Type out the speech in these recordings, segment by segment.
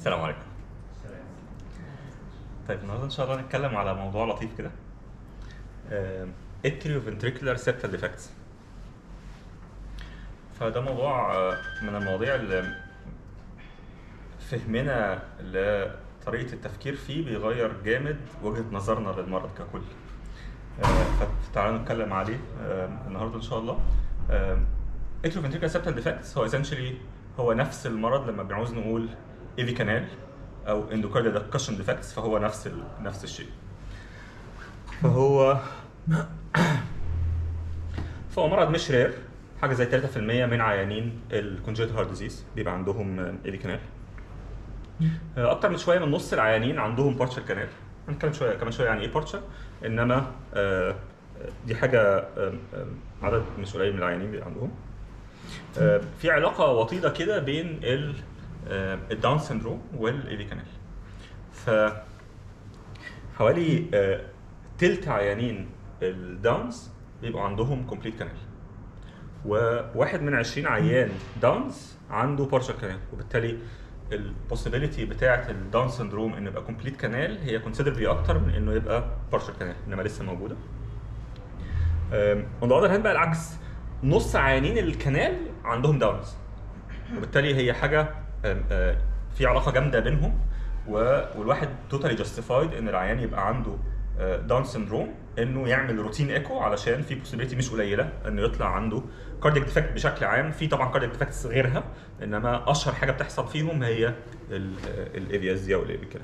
السلام عليكم طيب النهارده ان شاء الله هنتكلم على موضوع لطيف كده اتريوفنتريكولار septal defects فده موضوع آه، من المواضيع اللي فهمنا لطريقة التفكير فيه بيغير جامد وجهة نظرنا للمرض ككل آه، فتعالوا نتكلم عليه آه، النهارده ان شاء الله اتريوفنتريكولار septal defects هو essentially هو نفس المرض لما بنعوز نقول ايفي كانال او اندوكارديال دكشن ديفكتس فهو نفس ال... نفس الشيء فهو فهو مرض مش رير حاجه زي 3% من عيانين الكونجيتال هارت ديزيز بيبقى عندهم ايفي كانال اكتر من شويه من نص العيانين عندهم بارشال كانال هنتكلم شويه كمان شويه يعني ايه بارشال انما آه، دي حاجه آم، آم، عدد مش قليل من العيانين بيبقى عندهم آه، في علاقه وطيده كده بين ال آه، الداون سيندروم والايفي كانال ف حوالي آه، تلت عيانين الداونز بيبقوا عندهم كومبليت كانال وواحد من 20 عيان داونز عنده بارشال كانال وبالتالي البوسيبيليتي بتاعه الداون سيندروم انه يبقى كومبليت كانال هي كونسيدربلي اكتر من انه يبقى بارشال كانال انما لسه موجوده اون ذا اذر هاند بقى العكس نص عيانين الكنال عندهم داونز وبالتالي هي حاجه آم، آه، في علاقه جامده بينهم و- والواحد توتالي جاستيفايد ان العيان يبقى عنده داون سيندروم انه يعمل روتين ايكو علشان في بوسيبيليتي مش قليله انه يطلع عنده كاردياك ديفكت بشكل عام في طبعا كاردياك ديفكتس غيرها انما اشهر حاجه بتحصل فيهم هي الايفيازيا والايفي كانال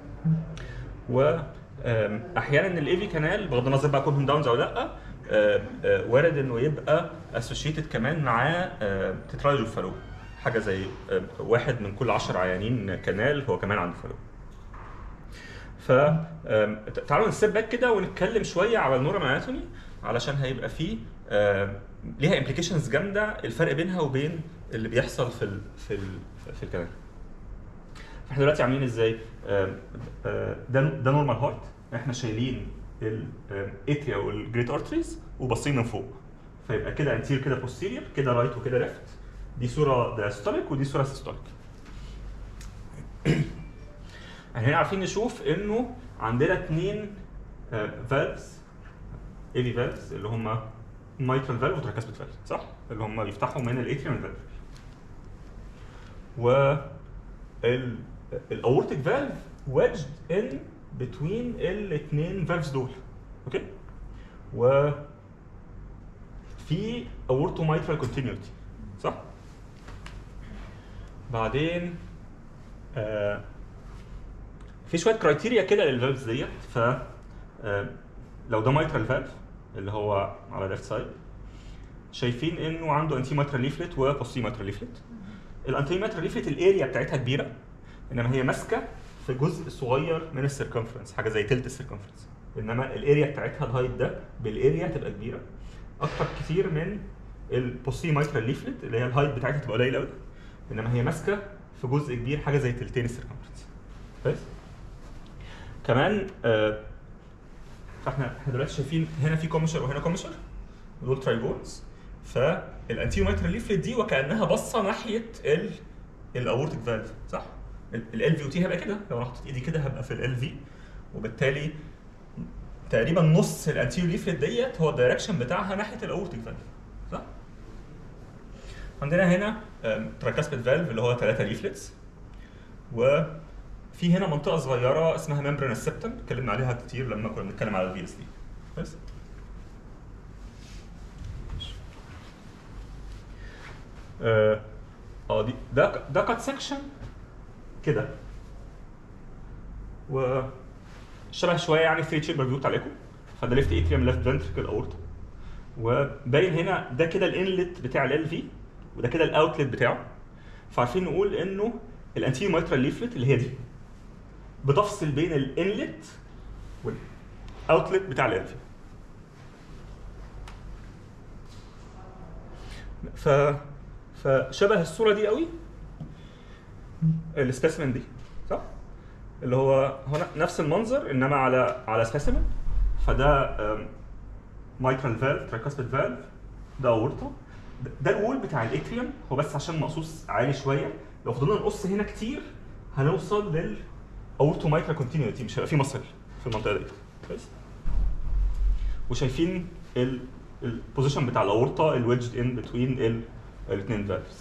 و آم، احيانا الايفي كانال بغض النظر بقى كونهم داونز او لا آم، آه، وارد انه يبقى اسوشيتد كمان معاه تترايجو فالو حاجه زي آم، واحد من كل 10 عيانين كانال هو كمان عنده فالو ف آم، تعالوا نستيب باك كده ونتكلم شويه على النورم اناتومي علشان هيبقى فيه آم، ليها امبليكيشنز جامده الفرق بينها وبين اللي بيحصل في ال في ال في الكلام احنا دلوقتي عاملين ازاي؟ آم، آه، ده ده نورمال هارت احنا شايلين الاتريا والجريت ارتريز وباصين من فوق فيبقى كده انتير كده بوستيريور كده رايت وكده ليفت دي صوره دايستوليك ودي صوره سيستوليك احنا هنا عارفين نشوف انه عندنا اثنين فالفز ايفي فالفز اللي هم مايترال فالف وتراكاسبيد فالف صح؟ اللي هم بيفتحوا من الاتريا من الفالف و الاورتيك فالف ويدجد ان بتوين الاثنين فالفز دول اوكي و في اورتو مايترال كونتينيوتي صح بعدين آه في شويه كرايتيريا كده للفالفز ديت ف آه لو ده مايترال فالف اللي هو على الليفت سايد شايفين انه عنده انتي مايترال ليفلت وبوستي مايترال ليفلت الانتي مايترال ليفلت الاريا بتاعتها كبيره انما هي ماسكه في جزء صغير من السيركمفرنس حاجه زي تلت السيركمفرنس انما الاريا بتاعتها الهايت ده بالاريا تبقى كبيره اكتر كتير من البوستي مايترال ليفلت اللي هي الهايت بتاعتها تبقى قليله قوي انما هي ماسكه في جزء كبير حاجه زي تلتين السيركمفرنس كويس كمان آه فاحنا احنا دلوقتي شايفين هنا في كوميشر وهنا كوميشر ودول ترايجونز فالانتيو مايترال ليفلت دي وكانها باصه ناحيه ال الاورتيك فالف صح؟ ال في وتي هيبقى كده لو انا حطيت ايدي كده هبقى في ال في وبالتالي تقريبا نص الانتيو ليفلت ديت هو الدايركشن بتاعها ناحيه الاورتيك فالف صح؟ عندنا هنا تراكاسبيد فالف اللي هو ثلاثه ليفلتس وفي هنا منطقه صغيره اسمها ممبرين السبتم اتكلمنا عليها كتير لما كنا بنتكلم على الفي اس دي بس اه آه، دي ده ده كات سكشن كده و شبه شويه يعني 3 تشامبر فيو بتاع الايكو فده ليفت اتريوم ليفت فنتركل اورتا وباين هنا ده كده الانلت بتاع ال في وده كده الاوتلت بتاعه فعارفين نقول انه الانتيريو مايترال ليفلت اللي هي دي بتفصل بين الانلت والاوتلت بتاع ال في ف فشبه الصوره دي قوي السبيسمن دي صح؟ اللي هو هنا نفس المنظر انما على على سبيسمن فده مايترال فالف تراكاسبيد فالف ده اورتا ده الوول بتاع الاتريوم هو بس عشان مقصوص عالي شويه لو فضلنا نقص هنا كتير هنوصل لل اورتو مايكرا كونتينيوتي مش هيبقى في مصل في المنطقه دي كويس وشايفين البوزيشن بتاع الاورطه الويدجد ان بتوين الاثنين فالفز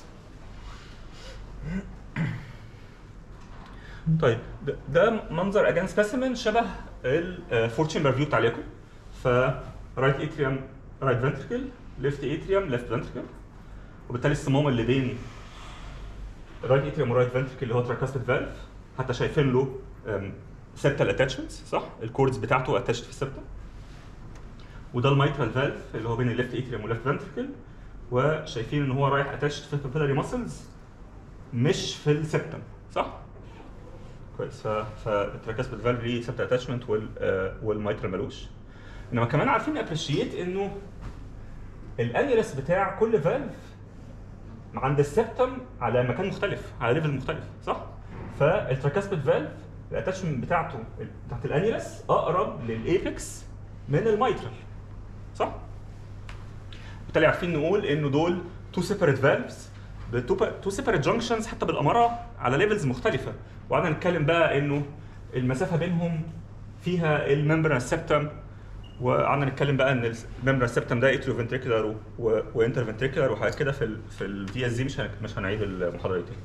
طيب ده, ده منظر اجان سبيسيمن شبه الفورتشن ريفيو بتاع الياكو ف رايت اتريوم رايت فنتركل ليفت اتريوم ليفت فنتركل وبالتالي الصمام اللي بين رايت اتريوم ورايت فنتركل اللي هو تراكاستد فالف حتى شايفين له سبتال اتاتشمنتس صح الكوردز بتاعته اتاتشد في السبتم وده الميترال فالف اللي هو بين الليفت اتريوم والليفت فنتركل وشايفين ان هو رايح اتاتشد في البابيلاري ماسلز مش في السبتم صح؟ كويس ف فالتراكاستد فالف ليه سبتال اتاتشمنت وال والميترال ملوش انما كمان عارفين ابريشيت انه الانيرس بتاع كل فالف عند السبتم على مكان مختلف على ليفل مختلف صح؟ فالتراكاسبيد فالف الاتاتشمنت بتاعته بتاعت الانيرس اقرب للايبكس من الميترال صح؟ بالتالي عارفين نقول انه دول تو سيبريت فالفز تو سيبريت جانكشنز حتى بالاماره على ليفلز مختلفه وقعدنا نتكلم بقى انه المسافه بينهم فيها الممبران سبتم وقعدنا نتكلم بقى ان الممبران سبتم ده اتريو فنتريكولار وانتر فنتريكولار وحاجات كده في ال في الفي اس دي مش هن- مش هنعيد المحاضره دي تاني.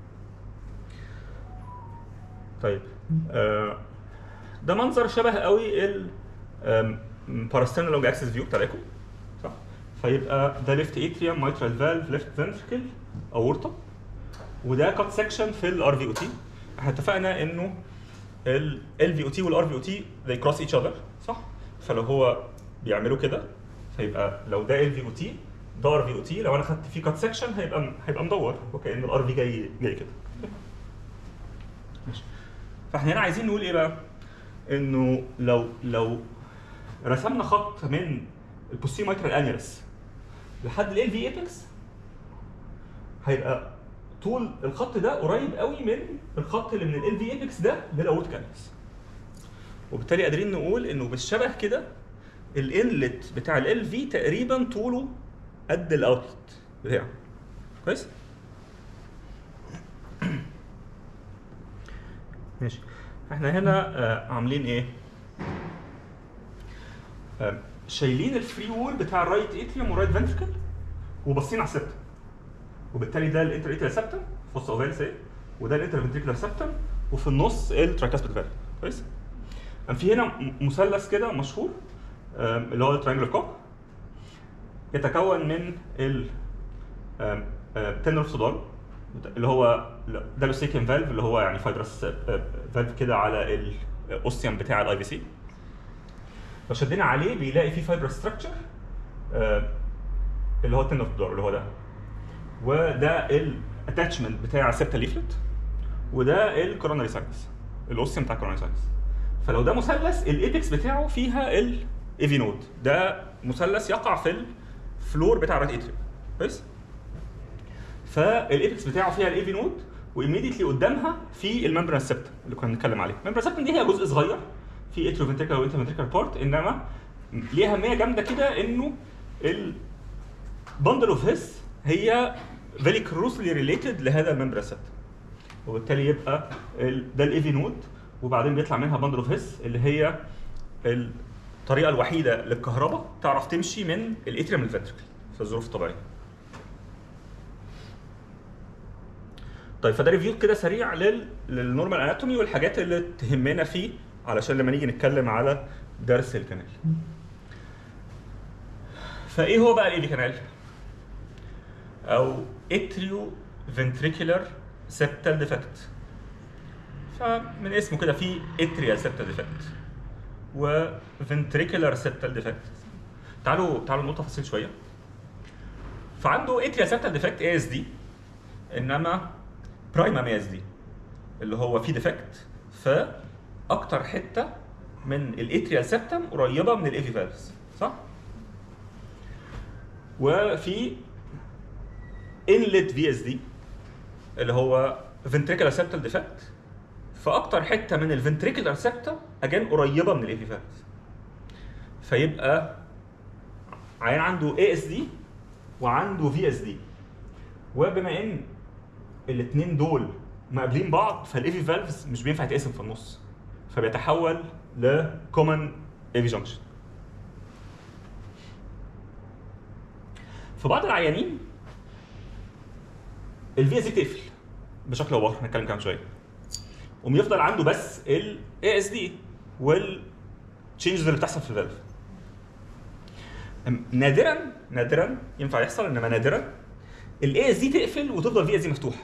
طيب آه ده منظر شبه قوي ال باراستينال لونج اكسس فيو بتاع الايكو صح فيبقى ده ليفت اتريوم مايترال فالف ليفت فنتركل اورتا وده كات سكشن في الار في او تي احنا اتفقنا انه ال في او تي والار في او تي they cross each other صح فلو هو بيعملوا كده فيبقى لو ده ال في او تي ده ار في او تي لو انا خدت فيه كات سكشن هيبقى هيبقى مدور وكان الار في جاي جاي كده ماشي فاحنا هنا عايزين نقول ايه بقى؟ انه لو لو رسمنا خط من البوستير مايترال انيرس لحد ال في ايبكس هيبقى طول الخط ده قريب قوي من الخط اللي من ال في ايبكس ده للاورتيك انيرس وبالتالي قادرين نقول انه بالشبه كده الانلت بتاع ال في تقريبا طوله قد الاوتلت بتاعه كويس؟ ماشي احنا هنا آه عاملين ايه؟ آه شايلين الفري وول بتاع الرايت اتريوم والرايت فنتركل وباصين على السبتم وبالتالي ده الانتر اتريال سبتم فوس اوفالس ايه وده الانتر فنتريكولار سبتم وفي النص التراكاسبيد فالف كويس؟ كان في هنا م- مثلث كده مشهور آه اللي هو الترينجلر كوك يتكون من ال تنر صدار اللي هو ده السيكن فالف اللي هو يعني فايبرس فالف كده على الاوستيوم بتاع الاي في سي لو شدينا عليه بيلاقي فيه فايبر ستراكشر اللي هو التنر صدار اللي هو ده وده الاتاتشمنت بتاع السبتا ليفلت وده الكوروناري ساينس الاوستيوم بتاع الكوروناري ساينس فلو ده مثلث الايبكس بتاعه فيها الايفي نود ده مثلث يقع في الفلور بتاع الرايت اتريوم كويس فالايبكس بتاعه فيها الايفي نود وايميديتلي قدامها في الممبران سبتم اللي كنا بنتكلم عليه الممبران سبتم دي هي جزء صغير في اتريو فنتريكال وانتر فنتريكال بارت انما ليها اهميه جامده كده انه البندل اوف هيس هي فيري كروسلي ريليتد لهذا الممبران سبتم وبالتالي يبقى ال- ده الايفي نود وبعدين بيطلع منها بندل اوف هيس اللي هي الطريقه الوحيده للكهرباء تعرف تمشي من الاتريوم للفنتريكل في الظروف الطبيعيه طيب فده ريفيو كده سريع لل... للنورمال اناتومي والحاجات اللي تهمنا فيه علشان لما نيجي نتكلم على درس الكنال فايه هو بقى الايدي كانال او اتريو فنتريكولار سبتال ديفكت فمن اسمه كده في اتريال سبتال ديفكت وفنتريكولار سبتال ديفكت تعالوا تعالوا نقول تفاصيل شويه فعنده اتريال سبتال ديفكت اي اس دي انما برايمم اي اس دي اللي هو فيه ديفكت في اكتر حته من الاتريال سبتم قريبه من الايفي فالفز صح؟ وفي انلت في اس دي اللي هو ventricular septal defect فاكتر حته من الفنتريكولار سبتم اجان قريبه من الايفي فالفز فيبقى عيان عنده اي اس دي وعنده في اس دي وبما ان الاثنين دول مقابلين بعض فالايفي فالفز مش بينفع يتقسم في النص فبيتحول لكومن ايفي جانكشن في بعض العيانين الفي اس دي تقفل بشكل او باخر هنتكلم كمان شويه قوم يفضل عنده بس الاي اس دي والتشينجز اللي بتحصل في الفالف أم- نادرا نادرا ينفع يحصل انما نادرا الاي اس دي تقفل وتفضل في اس دي مفتوحه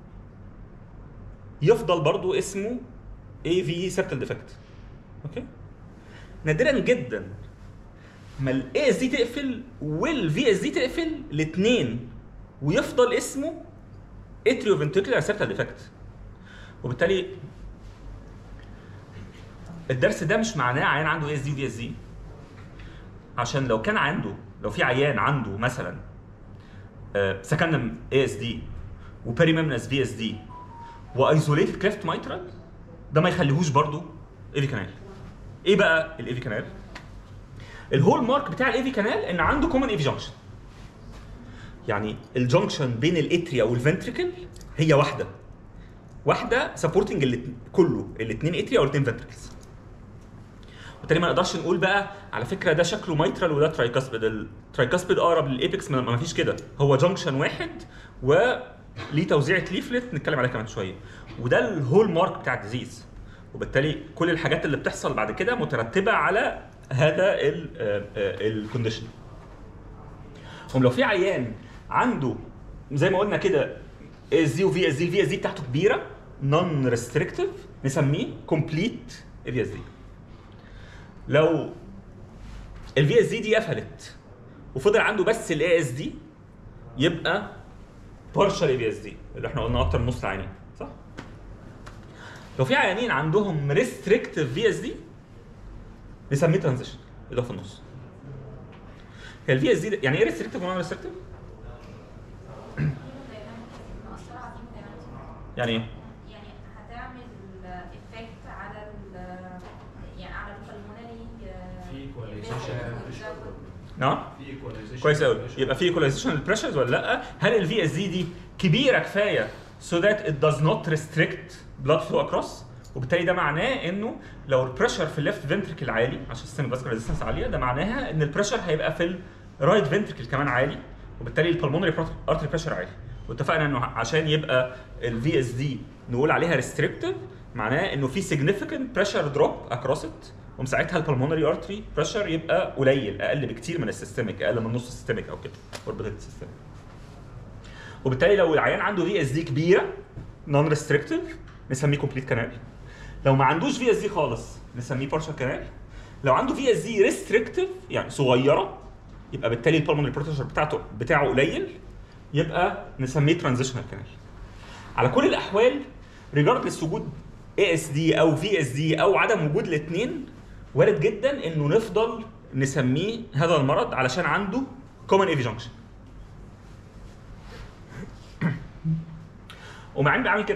يفضل برضو اسمه اي في سبتال ديفكت اوكي نادرا جدا ما الاي اس دي تقفل والفي اس دي تقفل الاثنين ويفضل اسمه اتريو فنتريكولار سبتال ديفكت وبالتالي الدرس ده مش معناه عيان عنده اي اس دي وفي اس دي عشان لو كان عنده لو في عيان عنده مثلا سكندم اي اس دي وبيريميمنس في اس دي وايزوليتد كليفت مايترال ده ما يخليهوش برضو ايفي كانال ايه بقى الايفي كانال الهول مارك بتاع الايفي كانال ان عنده كومن ايفي جانكشن يعني الجانكشن بين الاتريا والفنتريكل هي واحده واحده سبورتنج كله الاثنين اتريا والاثنين فنتريكلز وبالتالي ما نقدرش نقول بقى على فكره ده شكله مايترال وده ترايكاسبيد الترايكاسبيد اقرب للايبكس ما ما فيش كده هو جانكشن واحد وليه توزيعه ليفلت نتكلم عليها كمان شويه وده الهول مارك بتاع الديزيز وبالتالي كل الحاجات اللي بتحصل بعد كده مترتبه على هذا الكونديشن هم لو في عيان عنده زي ما قلنا كده اس دي وفي اس دي الفي اس دي بتاعته كبيره نون ريستريكتيف نسميه كومبليت في اس دي لو الفي اس دي دي قفلت وفضل عنده بس الاي اس دي يبقى بارشال في اس دي اللي احنا قلنا اكتر من نص العيانين صح؟ لو في عيانين عندهم ريستريكتيف في اس دي نسميه ترانزيشن اللي هو في النص هي الفي اس دي يعني ايه ريستريكتيف ونون ريستريكتيف؟ مأثرة على الهيموداينامكس. يعني ايه؟ يعني هتعمل افكت على ال يعني على البلمونري في equalization. نعم؟ في equalization. كويس قوي يبقى في ايكولايزيشن للبريشرز ولا لا؟ هل الفي اس دي دي كبيره كفايه so that it does not restrict blood flow across؟ وبالتالي ده معناه انه لو البريشر في الليفت فنتركل عالي عشان السيستم فاسكولار ريزيستنس عاليه ده معناها ان البريشر هيبقى في الرايت فنتركل كمان عالي وبالتالي البلمونري ارتري بريشر عالي واتفقنا انه عشان يبقى الفي اس دي نقول عليها ريستريكتيف معناه انه في significant pressure drop across it ومن ساعتها البلمونري ارتري بريشر يبقى قليل اقل بكتير من السيستميك اقل من نص السيستميك او كده اوربيتال سيستميك وبالتالي لو العيان عنده في اس دي كبيره نون ريستريكتيف نسميه كومبليت كانال لو ما عندوش في اس دي خالص نسميه بارشال كانال لو عنده في اس دي ريستريكتيف يعني صغيره يبقى بالتالي البلمونري بريشر بتاعته بتاعه قليل يبقى نسميه ترانزيشنال كانال على كل الاحوال ريجاردلس وجود اي اس دي او في اس دي او عدم وجود الاثنين وارد جدا انه نفضل نسميه هذا المرض علشان عنده كومن ايفي جانكشن ومع ان بيعمل كده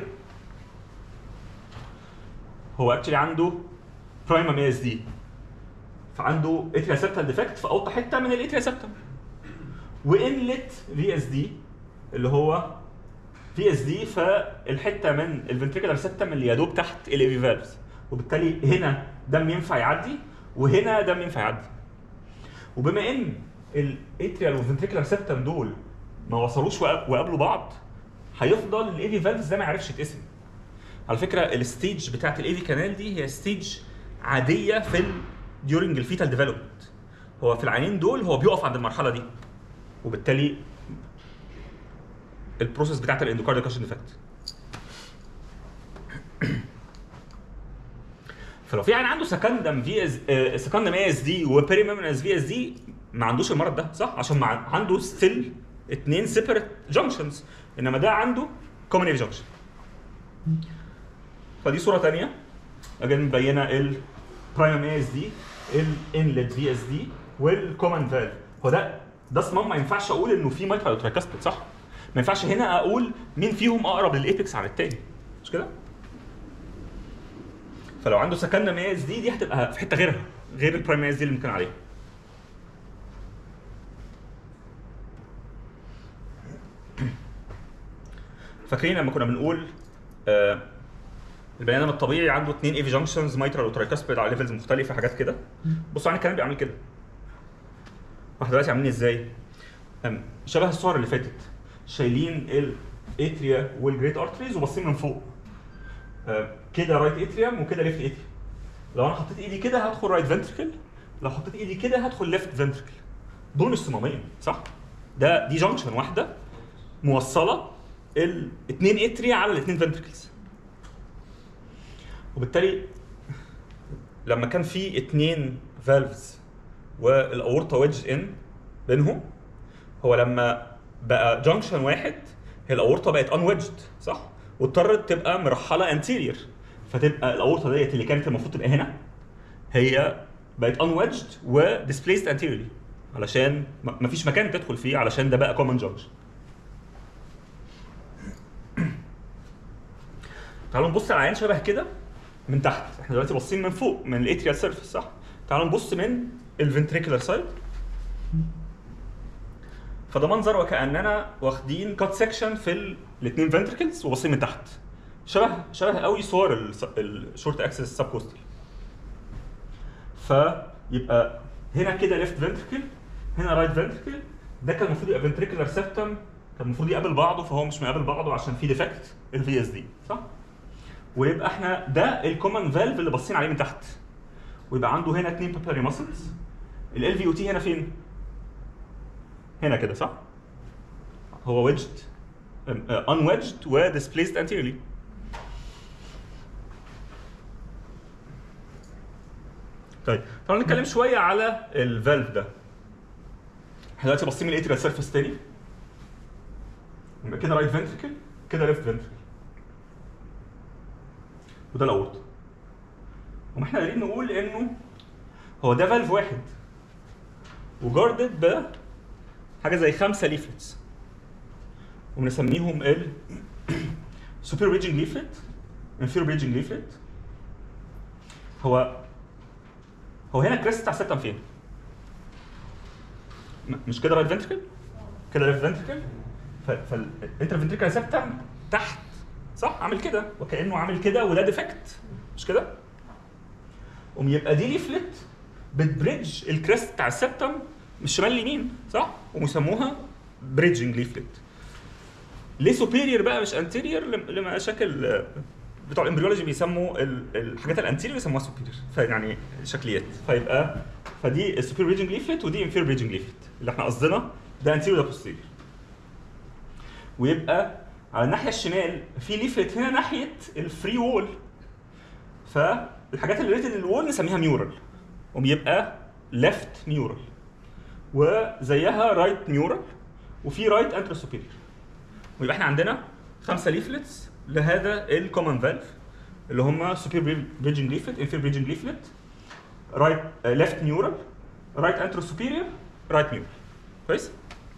هو اكشلي عنده برايمم اي اس دي فعنده اتريا سبتال ديفكت في اوطى حته من الاتريا سبتال وانلت في اس دي اللي هو في اس دي فالحته من الفنتريكولار سيستم اللي يا دوب تحت الايفي فالفز وبالتالي هنا دم ينفع يعدي وهنا دم ينفع يعدي وبما ان الاتريال والفنتريكولار سيستم دول ما وصلوش وقاب- وقابلوا بعض هيفضل الايفي فالفز ده ما يعرفش يتقسم على فكره الستيج بتاعت الايفي كانال دي هي ستيج عاديه في ال during الفيتال ديفلوبمنت هو في العينين دول هو بيقف عند المرحله دي وبالتالي البروسيس بتاعت الاندوكارديال كاشن ديفكت فلو في عيان عنده سكندم في اس سكندم اي اس دي وبيريميمنس في اس دي ما عندوش المرض ده صح عشان مع عنده ستيل اثنين سيبريت جانكشنز انما ده عنده كومن ايف جانكشن فدي صوره ثانيه اجين مبينه البرايم اي اس دي الانلت في اس دي والكومن فالف هو ده ده صمام ما ينفعش اقول انه في مايترال ترايكاسبيد صح؟ ما ينفعش هنا اقول مين فيهم اقرب للايبكس عن التاني مش كده؟ فلو عنده سكندم اي اس دي دي هتبقى في حته غيرها غير البرايم اي اس دي اللي ممكن عليها فاكرين لما كنا بنقول آه البني ادم الطبيعي عنده اثنين ايفي جانكشنز مايترال وترايكاسبيد على ليفلز مختلفه حاجات كده بصوا على الكلام بيعمل كده واحنا دلوقتي عاملين ازاي؟ أم، شبه الصور اللي فاتت شايلين الاتريا والجريت ارتريز وباصين من فوق آه، كده رايت اتريوم وكده ليفت اتريوم لو انا حطيت ايدي كده هدخل رايت فنتركل لو حطيت ايدي كده هدخل ليفت فنتركل دول مش صمامين صح؟ ده دي جانكشن واحده موصله الاثنين اتريا على الاثنين فنتركلز وبالتالي لما كان في اثنين فالفز والاورطه ويدج ان بينهم هو لما بقى جانكشن واحد هي الاورطه بقت ان ويدجد صح؟ واضطرت تبقى مرحله انتيرير فتبقى الاورطه ديت اللي كانت المفروض تبقى هنا هي بقت ان ويدجد وديسبليسد انتيريرلي علشان م- مفيش مكان تدخل فيه علشان ده بقى كومن جانكشن تعالوا نبص على عين شبه كده من تحت احنا دلوقتي باصين من فوق من الاتريال سيرفيس صح تعالوا نبص من الفنتريكولار سايد فده منظر وكاننا واخدين كات سيكشن في الاثنين فنتركلز وباصين من تحت شبه شبه قوي صور الشورت اكسس سب كوستال فيبقى هنا كده ليفت فنتركل هنا رايت فنتركل ده كان المفروض يبقى فنتريكولار سيبتم كان المفروض يقابل بعضه فهو مش مقابل بعضه عشان في ديفكت الفي اس دي صح؟ ويبقى احنا ده الكومن فالف اللي باصين عليه من تحت ويبقى عنده هنا اثنين بابيلاري ماسلز ال في او تي هنا فين؟ هنا كده صح؟ هو ويدجد ان ويدجد وديسبليسد انتيرلي طيب تعالوا نتكلم شويه على الفالف ده احنا دلوقتي باصين من الاتريال سيرفيس تاني يبقى كده رايت فنتركل كده ليفت فنتركل وده الاورط وما احنا قادرين نقول انه هو ده فالف واحد وجاردد ب حاجه زي خمسه ليفلتس وبنسميهم ال سوبر ريجنج ليفلت انفيرو ريجنج ليفلت هو هو هنا الكريست بتاع السبتم فين؟ م- مش كده رايت فنتركل؟ كده ليفت فنتركل؟ فالانتر فنتركل سبتم تحت صح؟ عامل كده وكانه عامل كده وده ديفكت مش كده؟ قوم يبقى دي ليفلت بتبريدج الكريست بتاع السبتم من الشمال اليمين صح؟ ويسموها بريدجنج ليفلت ليه سوبيريور بقى مش انتيريور لمشاكل آه، بتوع الامبريولوجي بيسموا ال- الحاجات الانتيريور يسموها سوبيريور فيعني شكليات فيبقى فدي السوبيريور ريجنج ليفلت ودي انفيريور ريجنج ليفلت اللي احنا قصدنا ده انتيريور ده بوستيريور ويبقى على الناحيه الشمال في ليفلت هنا ناحيه الفري وول فالحاجات اللي ريتد للوول نسميها ميورال وبيبقى ليفت ميورال وزيها رايت ميورال وفي رايت انترو سوبيريور ويبقى احنا عندنا خمسه ليفلتس لهذا الكومن فالف اللي هم سوبير بريدجنج ليفلت انفير بريدجنج ليفلت رايت ليفت نيورال رايت انترو سوبيريور رايت نيورال كويس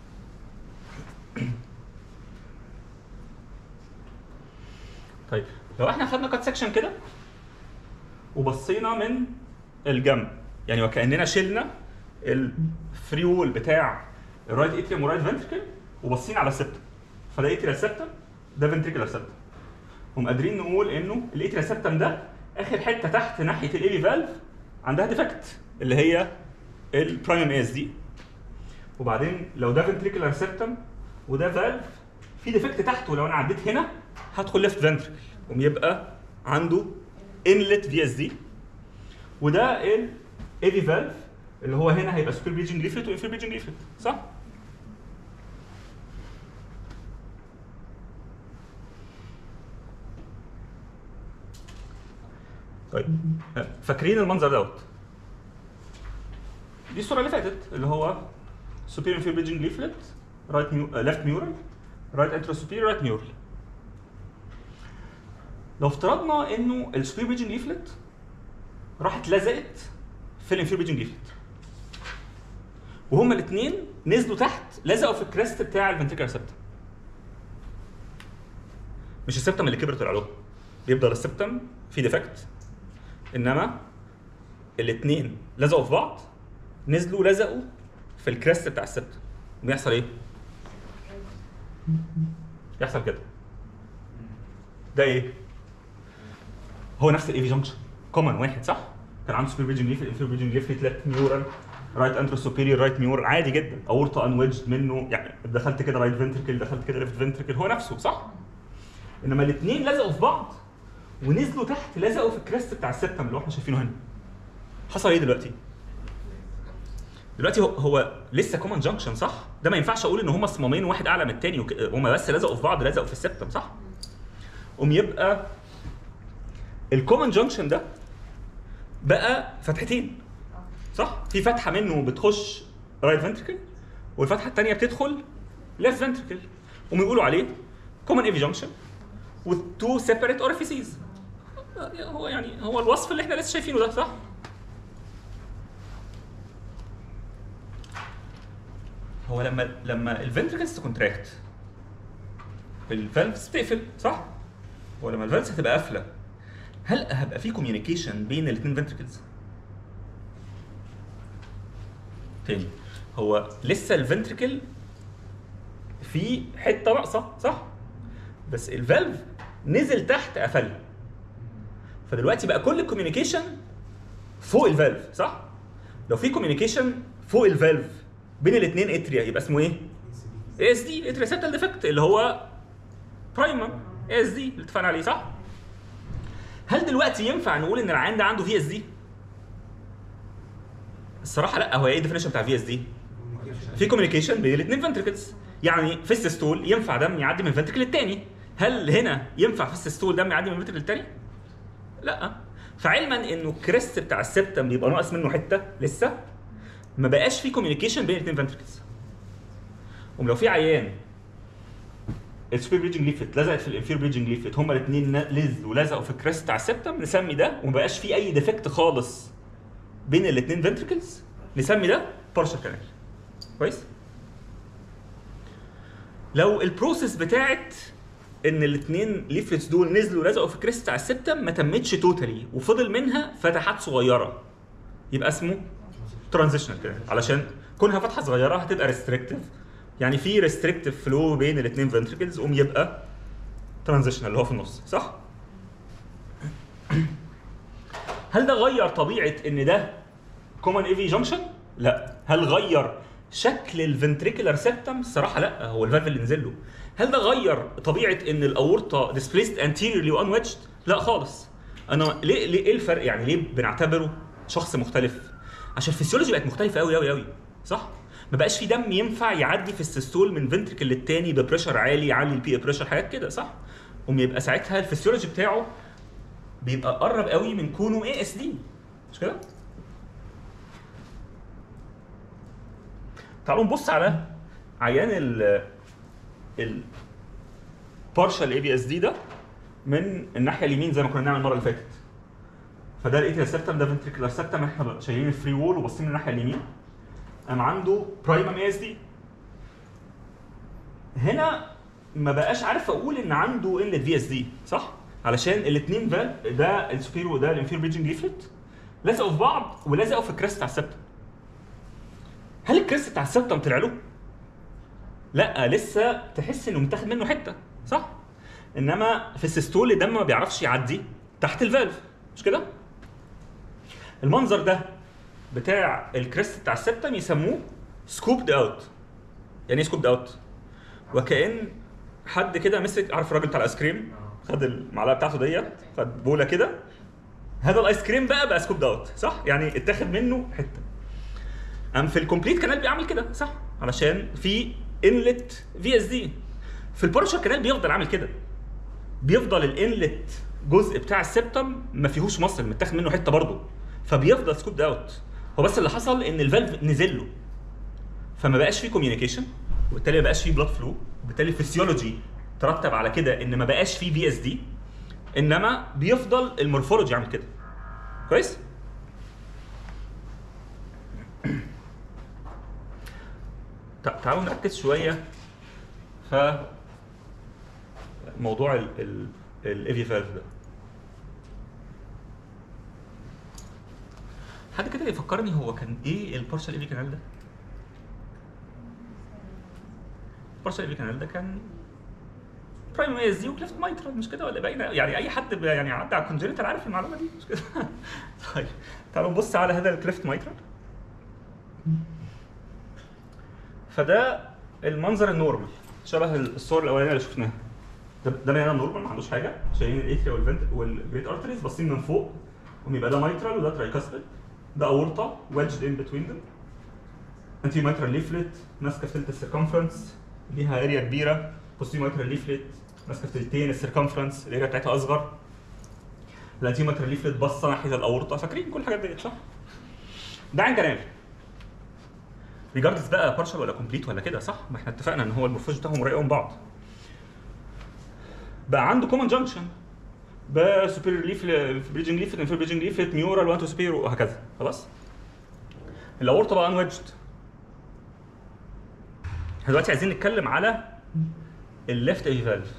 طيب لو احنا خدنا كات سكشن كده وبصينا من الجنب يعني وكاننا شلنا الفري وول بتاع الرايت اتريوم ورايت فنتركل وبصينا على السبتم فده اتريال سبتم ده فنتريكولار سبتم هم قادرين نقول انه الاتريال سبتم ده اخر حته تحت ناحيه الايبي فالف عندها ديفكت اللي هي البرايم اس دي وبعدين لو ده فنتريكولار سبتم وده فالف في ديفكت تحته لو انا عديت هنا هدخل ليفت فنتركل قوم يبقى عنده انلت في اس دي وده الايفي فالف اللي هو هنا هيبقى سوبر بيجنج ليفلت وانفير بيجنج ليفلت صح؟ طيب فاكرين المنظر دوت دي الصوره اللي فاتت اللي هو superior inferior bridging leaflet right mu- uh, left mural right anterosuperior right mural لو افترضنا انه السوبير بيجنج ليفلت راحت لزقت في الانفير بيجنج ليفلت وهما الاثنين نزلوا تحت لزقوا في الكريست بتاع الفنتريكولار سبتم مش السبتم اللي كبرت طلع له بيفضل السبتم في ديفكت انما الاثنين لزقوا في بعض نزلوا لزقوا في الكريست بتاع السبتم بيحصل ايه؟ يحصل كده ده ايه؟ هو نفس الاي في جنكشن كومن واحد صح؟ كان عنده سوبر فيجن ليف الانفير فيجن ليف ثلاث نيورال رايت انترو سوبيريور رايت ميور عادي جدا اورطه انويدجد منه يعني دخلت كده رايت فنتركل دخلت كده ليفت فنتركل هو نفسه صح؟ انما الاثنين لزقوا في بعض ونزلوا تحت لزقوا في الكريست بتاع السبتم اللي احنا شايفينه هنا حصل ايه دلوقتي؟ دلوقتي هو, هو لسه كومن جانكشن صح؟ ده ما ينفعش اقول ان هما صمامين واحد اعلى من الثاني وك... هما بس لزقوا في بعض لزقوا في السبتم صح؟ قوم يبقى الكومن جانكشن ده بقى فتحتين صح؟ في فتحه منه بتخش رايت فنتركل والفتحه الثانيه بتدخل ليفت فنتركل قوم يقولوا عليه كومن ايفي جانكشن with two separate orifices هو يعني هو الوصف اللي احنا لسه شايفينه ده صح؟ هو لما لما الفنتركلز تكونتراكت الفالفز بتقفل صح؟ ولما الفالفز هتبقى قافله هل هيبقى في كوميونيكيشن بين الاثنين فنتركلز؟ تاني هو لسه الفنتركل في حته ناقصه صح؟ بس الفالف نزل تحت قفلها فدلوقتي بقى كل الكوميونيكيشن فوق الفالف صح؟ لو في كوميونيكيشن فوق الفالف بين الاثنين اتريا يبقى اسمه ايه؟ اي اس دي اتريا سيبتال ديفكت اللي هو برايمم اي اس دي اللي اتفقنا عليه صح؟ هل دلوقتي ينفع نقول ان العيان ده عنده في اس دي؟ الصراحه لا هو ايه الديفينيشن بتاع في اس دي؟ في كوميونيكيشن بين الاثنين فنتركلز يعني في السيستول ينفع دم يعدي من الفنتركل الثاني هل هنا ينفع في السيستول دم يعدي من الفنتركل الثاني؟ لا فعلما انه الكريست بتاع السبتم بيبقى ناقص منه حته لسه ما بقاش في كوميونيكيشن بين الاثنين فنتركلز ولو في عيان السوبر بريدجنج ليفت لزقت في الانفير بريدجنج ليفت هما الاثنين لزقوا ولزقوا في الكريست بتاع السبتم نسمي ده وما بقاش في اي ديفكت خالص بين الاثنين فنتركلز نسمي ده بارشال كانال كويس لو البروسيس بتاعت ان الاثنين ليفلتس دول نزلوا لزقوا في الكريست بتاع السبتم ما تمتش توتالي وفضل منها فتحات صغيره يبقى اسمه ترانزيشنال كده علشان كونها فتحه صغيره هتبقى ريستريكتيف يعني في ريستريكتيف فلو بين الاثنين فنتركلز قوم يبقى ترانزيشنال اللي هو في النص صح؟ هل ده غير طبيعه ان ده كومن اي في جانكشن؟ لا هل غير شكل الفنتريكولار سيبتم؟ الصراحه لا هو الفالف اللي نزل له هل ده غير طبيعه ان الاورطه ديسبليسد انتيريورلي وان ويدجد؟ لا خالص انا ليه ليه ايه الفرق يعني ليه بنعتبره شخص مختلف؟ عشان الفسيولوجي بقت مختلفه قوي قوي قوي صح؟ ما بقاش في دم ينفع يعدي في السيستول من فنتركل للتاني ببريشر عالي يعلي البي بريشر حاجات كده صح؟ قوم يبقى ساعتها الفسيولوجي بتاعه بيبقى قرب قوي من كونه اي اس دي مش كده؟ تعالوا نبص على عيان ال ال بارشال اي بي اس دي ده من الناحيه اليمين زي ما كنا بنعمل المره اللي فاتت فده الاتريال سبتم ده فنتريكولار سبتم احنا شايلين الفري وول وباصين من الناحيه اليمين قام عنده برايمم اي اس دي هنا ما بقاش عارف اقول ان عنده انلت في اس دي صح؟ علشان الاثنين فال ده السوبيرو وده الانفير بريدجنج ليفلت لزقوا في بعض ولزقوا في الكريست بتاع السبتم هل الكريست بتاع السبتم طلع له؟ لا لسه تحس انه متاخد منه حته صح؟ انما في السيستول الدم ما بيعرفش يعدي تحت الفالف مش كده؟ المنظر ده بتاع الكريست بتاع السبتم يسموه سكوبد اوت يعني ايه سكوبد اوت؟ وكأن حد كده مسك عارف الراجل بتاع الايس كريم خد المعلقه بتاعته ديت خد بوله كده هذا الايس كريم بقى بقى سكوبد اوت صح؟ يعني اتاخد منه حته ام في الكومبليت كانال بيعمل كده صح؟ علشان في انلت في اس دي في البارشال كانال بيفضل عامل كده بيفضل الانلت جزء بتاع السبتم ما فيهوش مصل متاخد منه حته برضه فبيفضل سكوبد اوت هو بس اللي حصل ان الفالف نزل له فما بقاش فيه كوميونيكيشن وبالتالي ما بقاش فيه بلاد فلو وبالتالي الفسيولوجي ترتب على كده ان ما بقاش فيه في اس دي انما بيفضل المورفولوجي عامل كده كويس تع- تعالوا نركز شويه في موضوع الايفي فالف ده حد كده يفكرني هو كان ايه البارشال ايفي كانال ده؟ البارشال ايفي كانال ده كان برايمري اس دي وكليفت مايترال مش كده ولا باينه يعني اي حد ب- يعني عدى على الكونجنتال عارف المعلومه دي مش كده طيب تعالوا نبص على هذا الكليفت مايترال فده المنظر النورمال شبه الصور الاولانيه اللي شفناها ده ده بني ادم نورمال ما عندوش حاجه شايلين الاثريا والفنت والجريت ارتريز باصين من فوق ويبقى ده مايترال وده ترايكاسبيد ده اورطه ويدجد ان بتوين ذم انتي مايترال ليفلت ماسكه في تلت السيركمفرنس ليها اريا كبيره بوستي مايترال ليفلت ماسكه في تلتين السيركمفرنس الاريا بتاعتها اصغر الانتي مايترال ليفلت باصه ناحيه الاورطه فاكرين كل الحاجات دي صح؟ ده عين جنال ريجاردز بقى بارشل ولا كومبليت ولا كده صح؟ ما احنا اتفقنا ان هو المورفولوجي بتاعهم قريب من بعض. بقى عنده كومن جانكشن بسوبيريور ليفلت بريدجنج ليفلت انفير بريدجنج ليفلت ميورال وانتو سوبيريور وهكذا خلاص؟ الاورطه بقى انويدجد. احنا دلوقتي عايزين نتكلم على الليفت اي فالف.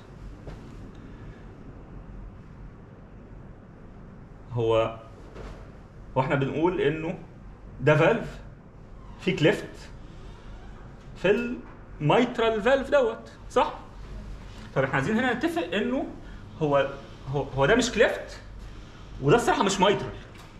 هو هو احنا بنقول انه ده فالف في كليفت في الميترال فالف دوت صح؟ طب احنا عايزين هنا نتفق انه هو هو هو ده مش كليفت وده الصراحه مش ميترال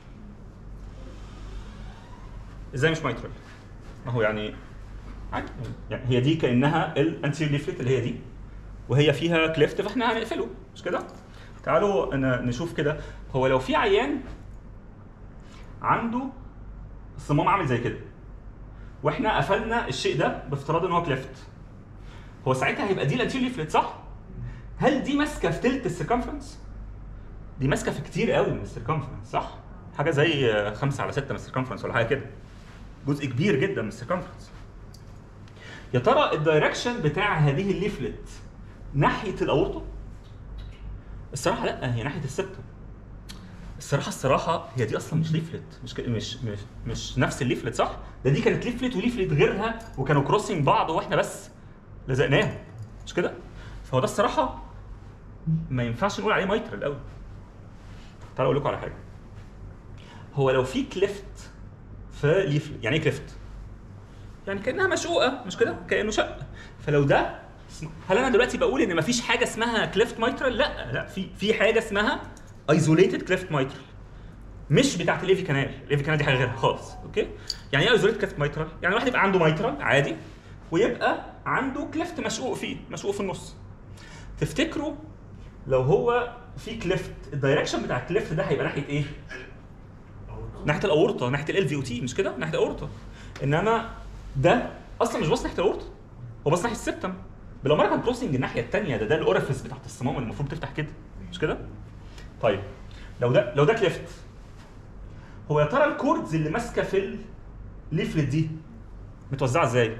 ازاي مش ميترال؟ ما هو يعني عادي يعني هي دي كانها الانتير ليفلت اللي هي دي وهي فيها كليفت فاحنا هنقفله مش كده؟ تعالوا ن- نشوف كده هو لو في عيان عنده الصمام عامل زي كده واحنا قفلنا الشيء ده بافتراض ان هو كليفت هو ساعتها هيبقى دي الانتير ليفلت صح؟ هل دي ماسكه في تلت السيركمفرنس؟ دي ماسكه في كتير قوي من السيركمفرنس صح؟ حاجه زي آه، خمسة على ستة من السيركمفرنس ولا حاجه كده جزء كبير جدا من السيركمفرنس يا ترى الدايركشن بتاع هذه الليفلت ناحيه الاورطه؟ الصراحه لا هي ناحيه السبتم الصراحه الصراحه هي دي اصلا مش ليفلت مش ك- مش مش, مش نفس الليفلت صح؟ ده دي كانت ليفلت وليفلت غيرها وكانوا كروسنج بعض واحنا بس لزقناهم مش كده؟ فهو ده الصراحه ما ينفعش نقول عليه مايترال قوي تعالوا اقول لكم على حاجه هو لو في كليفت في ليفلت يعني ايه كليفت؟ يعني كانها مشقوقه مش كده؟ كانه شق فلو ده اسم- هل انا دلوقتي بقول ان مفيش حاجه اسمها كليفت مايترال؟ لا لا في في حاجه اسمها ايزوليتد كليفت مايترال مش بتاعت الايفي كانال، الايفي كانال دي حاجه غيرها خالص اوكي؟ يعني ايه ايزوليتد كليفت مايترال؟ يعني واحد يبقى عنده مايترال عادي ويبقى عنده كليفت مشقوق فيه، مشقوق في النص. تفتكروا لو هو في كليفت الدايركشن بتاع الكليفت ده هيبقى ناحيه ايه؟ ناحيه الاورطه ناحيه ال في او تي مش كده ناحيه الاورطه انما ده اصلا مش باص ناحيه الاورطه هو باص ناحيه السبتم بالاماره كان كروسنج الناحيه الثانيه ده ده الاورفيس بتاعت الصمام اللي المفروض تفتح كده مش كده طيب لو ده لو ده كليفت هو يا ترى الكوردز اللي ماسكه في الليفلت دي متوزعه ازاي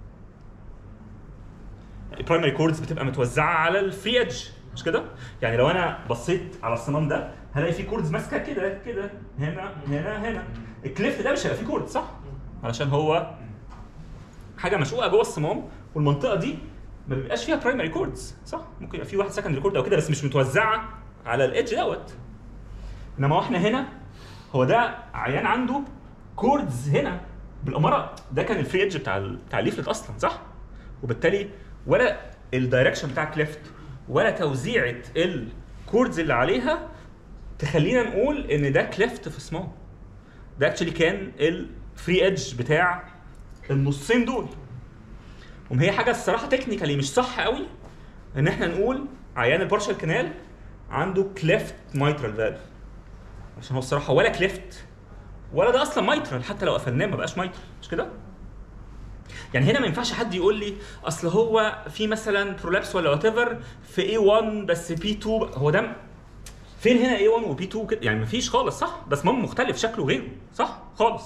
البرايمري كوردز بتبقى متوزعه على الفري ايدج مش كده؟ يعني لو انا بصيت على الصمام ده هلاقي في كوردز ماسكه كده كده هنا هنا هنا الكليفت ده مش هيبقى فيه كورد صح؟ علشان هو حاجه مشقوقه جوه الصمام والمنطقه دي ما بيبقاش فيها برايمري كوردز صح؟ ممكن يبقى في واحد سكندري كورد او كده بس مش متوزعه على الايدج دوت انما واحنا هنا هو ده عيان عنده كوردز هنا بالاماره ده كان الفري ايدج بتاع ال- بتاع الليفلت اصلا صح؟ وبالتالي ولا الدايركشن بتاع كليفت ولا توزيعه الكوردز اللي عليها تخلينا نقول ان ده كليفت في صمام ده اكشلي كان الفري ايدج بتاع النصين دول وما هي حاجه الصراحه تكنيكالي مش صح قوي ان احنا نقول عيان البارشال كانال عنده كليفت مايترال فالف عشان هو الصراحه ولا كليفت ولا ده اصلا مايترال حتى لو قفلناه ما بقاش مايترال مش كده؟ يعني هنا ما ينفعش حد يقول لي اصل هو في مثلا برولابس ولا وات ايفر في A1 بس P2 هو ده فين هنا A1 و P2 كده يعني مفيش خالص صح؟ ده صمام مختلف شكله غيره صح؟ خالص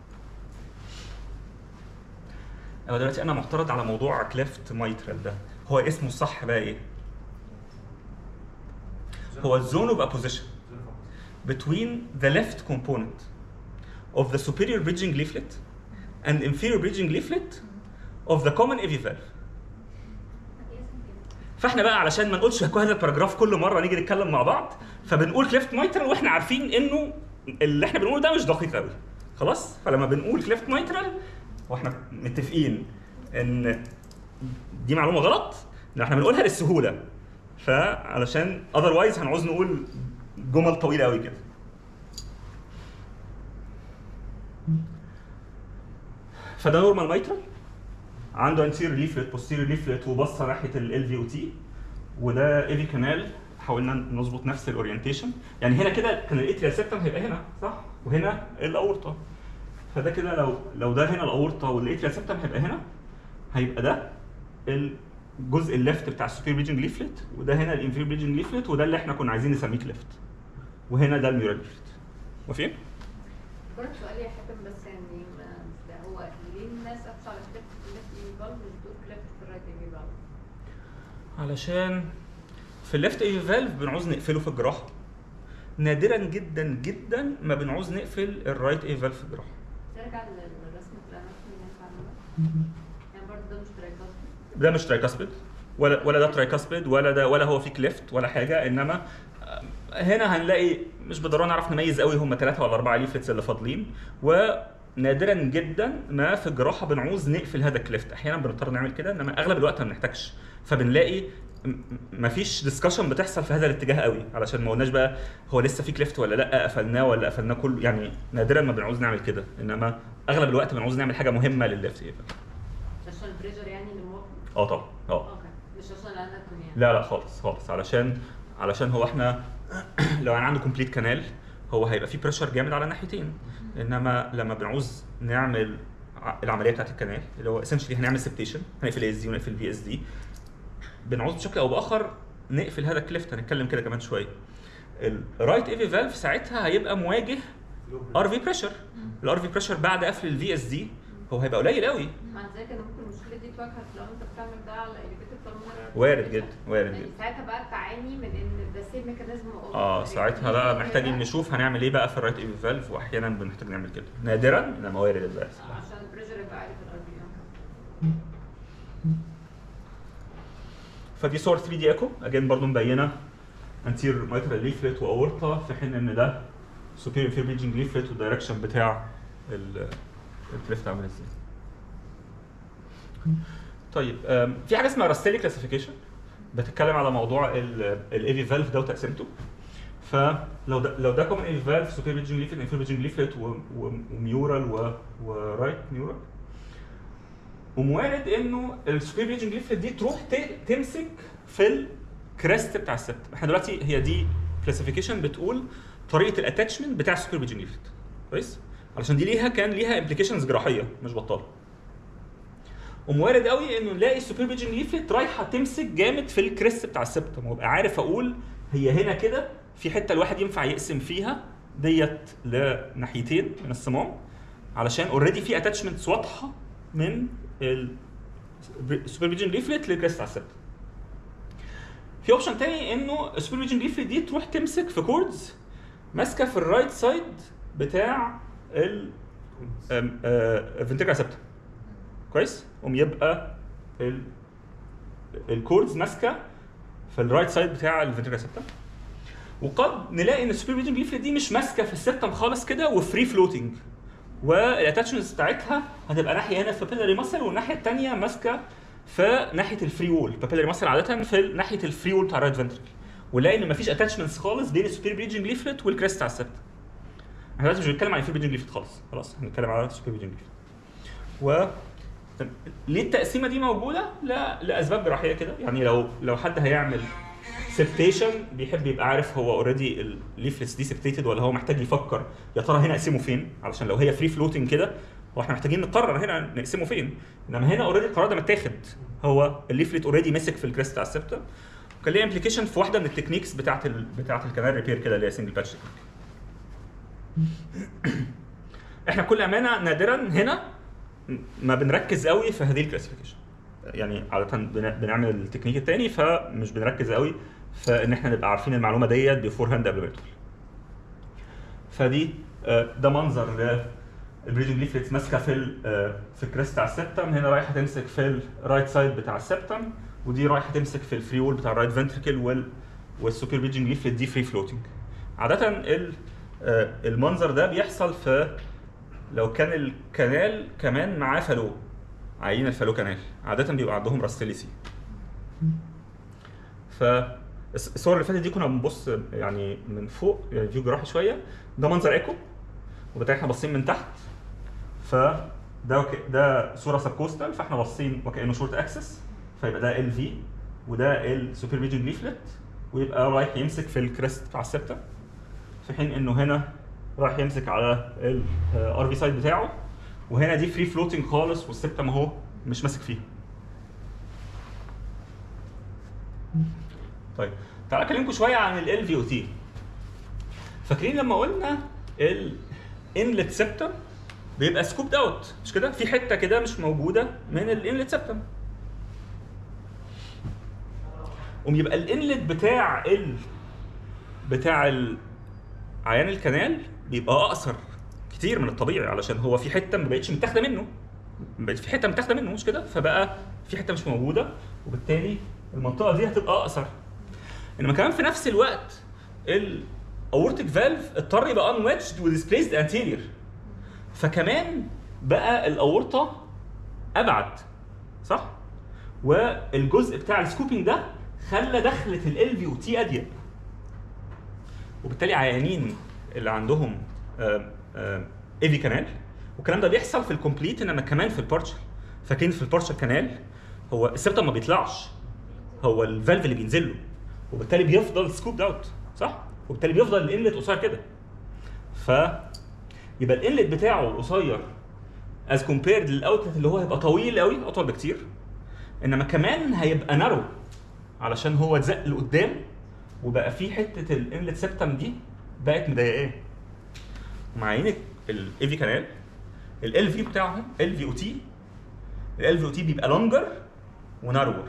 انا دلوقتي انا معترض على موضوع كليفت مايترال ده هو اسمه الصح بقى ايه؟ هو الزون اوف opposition between the left component of the superior bridging leaflet and inferior bridging leaflet of the common AV valve. فاحنا بقى علشان ما نقولش هذا الباراجراف كل مره نيجي نتكلم مع بعض فبنقول كليفت مايترال واحنا عارفين انه اللي احنا بنقوله ده مش دقيق قوي خلاص فلما بنقول كليفت مايترال واحنا متفقين ان دي معلومه غلط ان احنا بنقولها للسهوله فعلشان اذروايز هنعوز نقول جمل طويله قوي كده فده نورمال مايترال عنده انتير ليفلت بوستيريور ليفلت وبصه ناحيه ال في او تي وده ايفي كانال حاولنا نظبط نفس الاورينتيشن يعني هنا كده كان الاتريال سيبتم هيبقى هنا صح وهنا الاورطه فده كده لو لو ده هنا الاورطه والاتريال سيبتم هيبقى هنا هيبقى ده الجزء الليفت بتاع السوبير ريجنج ليفلت وده هنا الانفير ريجنج ليفلت وده اللي احنا كنا عايزين نسميه ليفت وهنا ده الميورال ليفلت موافقين؟ برضه سؤال يا حاتم بس يعني ما ده هو ليه الناس قافشه على كليفت في الليفت ايفي فالف مش بتقول كليفت في الرايت ايفي فالف؟ علشان في الليفت اي فالف بنعوز نقفله في الجراحه نادرا جدا جدا ما بنعوز نقفل الرايت اي فالف في الجراحه ترجع للرسمة الاناتومي اللي انت عاملها يعني برضه ده مش ترايكوستي ده مش ترايكاسبيد ولا ولا ده ترايكاسبيد ولا ده ولا هو في كليفت ولا حاجه انما آه، هنا هنلاقي مش بالضروره نعرف نميز قوي هم ثلاثه ولا اربعه ليفلتس اللي فاضلين ونادرا جدا ما في الجراحه بنعوز نقفل هذا الكليفت احيانا بنضطر نعمل كده انما اغلب الوقت ما بنحتاجش فبنلاقي م- م- مفيش ديسكشن بتحصل في هذا الاتجاه قوي علشان ما قلناش بقى هو لسه في كليفت ولا لا قفلناه ولا قفلناه كله يعني نادرا ما بنعوز نعمل كده انما اغلب الوقت بنعوز نعمل حاجه مهمه للليفت عشان البريشر يعني اللي موقف اه طبعا اه اوكي مش عشان الاناتومي يعني لا لا خالص خالص علشان علشان هو احنا لو انا عنده كومبليت كانال هو هيبقى فيه بريشر جامد على الناحيتين انما لما بنعوز نعمل ع- العمليه بتاعت الكانال اللي هو اسنشلي هنعمل سبتيشن هنقفل الاس دي ونقفل الفي اس دي بنعوز بشكل او باخر نقفل هذا الكليفت هنتكلم كده كمان شويه الرايت ايفي فالف ساعتها هيبقى مواجه ار في بريشر الار في بريشر بعد قفل الفي اس دي هو هيبقى قليل قوي مع ذلك ان ممكن المشكله دي تواجهك لو انت بتعمل ده على اليفيتد بالمونري وارد جدا وارد يعني جدا ساعتها بقى تعاني من ان ده سيم ميكانيزم اه ساعتها بقى محتاجين نشوف هنعمل ايه بقى في الرايت ايفي فالف واحيانا بنحتاج نعمل كده نادرا انما وارد اللي بيحصل عشان البريشر يبقى عالي في الار بي فدي صور 3 دي ايكو اجين برضو مبينه انتير مايترال ليفلت واورطه في حين ان ده سوبيريور انفير بيجنج ليفلت والدايركشن بتاع ال- الكليفت عامل ازاي طيب أم، في حاجه اسمها راستيلي كلاسيفيكيشن بتتكلم على موضوع الايفي فالف ده وتقسيمته فلو ده لو ده كومن ايفي فالف سوبيريور بيجنج ليفلت انفير بيجنج ليفلت وميورال و- ورايت ميورال وموارد انه السوبير ريجنج ليفلت دي تروح ت- تمسك في الكريست بتاع السبت احنا دلوقتي هي دي كلاسيفيكيشن بتقول طريقه الاتاتشمنت بتاع السوبير ريجنج ليفلت كويس علشان دي ليها كان ليها امبليكيشنز جراحيه مش بطاله وموارد قوي انه نلاقي السوبير ريجنج ليفلت رايحه تمسك جامد في الكريست بتاع السبتم وابقى عارف اقول هي هنا كده في حته الواحد ينفع يقسم فيها ديت لناحيتين من الصمام علشان اوريدي في اتاتشمنتس واضحه من السوبر فيجن ليفلت للكريست على السبت في اوبشن تاني انه السوبر فيجن ليفلت دي تروح تمسك في كوردز ماسكه في الرايت سايد بتاع ال فنتريكا سبتم كويس قوم يبقى ال الكوردز ماسكه في الرايت سايد بتاع الفنتريكا سبتم وقد نلاقي ان السوبر فيجن ليفلت دي مش ماسكه في السبتم خالص كده وفري فلوتنج والاتاتشمنتس بتاعتها هتبقى ناحيه هنا في بابيلاري ماسل والناحيه الثانيه ماسكه في ناحيه الفري وول بابيلاري ماسل عاده في ناحيه الفري وول بتاع الرايت فنتركل ونلاقي ان مفيش اتاتشمنتس خالص بين السوبر بريجنج ليفلت والكريست على السبت احنا دلوقتي مش بنتكلم عن الفري بريجنج ليفلت خالص خلاص هنتكلم على السوبر بريجنج ليفلت و طب ليه التقسيمه دي موجوده؟ لا لاسباب جراحيه كده يعني لو لو حد هيعمل سبتيشن بيحب يبقى عارف هو اوريدي الليفلتس دي سبتيتد ولا هو محتاج يفكر يا ترى هنا اقسمه فين علشان لو هي فري فلوتنج كده هو احنا محتاجين نقرر هنا نقسمه فين انما هنا اوريدي القرار ده متاخد هو الليفلت اوريدي مسك في الكريست على السبتم وكان ليه امبليكيشن في واحده من التكنيكس بتاعت ال... بتاعت الكنال ريبير كده اللي هي سنجل باتش احنا بكل امانه نادرا هنا ما بنركز قوي في هذه الكلاسيفيكيشن يعني عاده بن- بنعمل التكنيك التاني فمش بنركز قوي في ان احنا نبقى عارفين المعلومه ديت بيفور هاند قبل ما يدخل فدي آه، ده منظر البريدنج ليفلتس ماسكه في ال- آه، في الكريست على السبتم هنا رايحه تمسك في الرايت سايد بتاع السبتم ودي رايحه تمسك في الفري وول بتاع الرايت فنتركل وال والسوبر بريدنج ليفلت دي فري فلوتنج عاده ال- آه، المنظر ده بيحصل في لو كان الكنال كمان معاه فالو عايين الفالو كنال عاده بيبقى عندهم راستيليسي ف الص- الصور اللي فاتت دي كنا بنبص يعني من فوق يعني فيو جراحي شويه ده منظر ايكو وبالتالي احنا باصين من تحت فده وك... ده صوره سبكوستال فاحنا باصين وكانه شورت اكسس فيبقى ده ال في وده السوبر فيجن ليفلت ويبقى رايح يمسك في الكريست بتاع السبتة في حين انه هنا رايح يمسك على الار في سايد بتاعه وهنا دي فري فلوتنج خالص والسبتم اهو مش ماسك فيها طيب تعالى اكلمكم شويه عن ال في او تي فاكرين لما قلنا الانلت سبتم بيبقى سكوب اوت مش كده في حته كده مش موجوده من الانلت سبتم قوم يبقى الانلت بتاع ال بتاع ال عيان الكنال بيبقى اقصر كتير من الطبيعي علشان هو في حته ما بقتش متاخده منه بقت في حته متاخده منه مش كده فبقى في حته مش موجوده وبالتالي المنطقه دي هتبقى اقصر انما كمان في نفس الوقت الاورتيك فالف اضطر يبقى انويدجد وديسبليسد انتيريور فكمان بقى الاورطه ابعد صح والجزء بتاع السكوبينج ده خلى دخله ال في او تي اضيق وبالتالي عيانين اللي عندهم ايفي كانال والكلام ده بيحصل في الكومبليت انما كمان في البارشل فاكرين في البارشل كانال هو السبتم ما بيطلعش هو الفالف اللي بينزل له وبالتالي بيفضل سكوب اوت صح وبالتالي بيفضل الانلت قصير كده ف يبقى الانلت بتاعه قصير از كومبيرد للاوتلت اللي هو هيبقى طويل قوي اطول بكتير انما كمان هيبقى نارو علشان هو اتزق لقدام وبقى في حته الانلت سبتم دي بقت مضايقاه ومعين الاي في كانال ال في بتاعهم ال في او تي ال في او تي بيبقى لونجر ونارور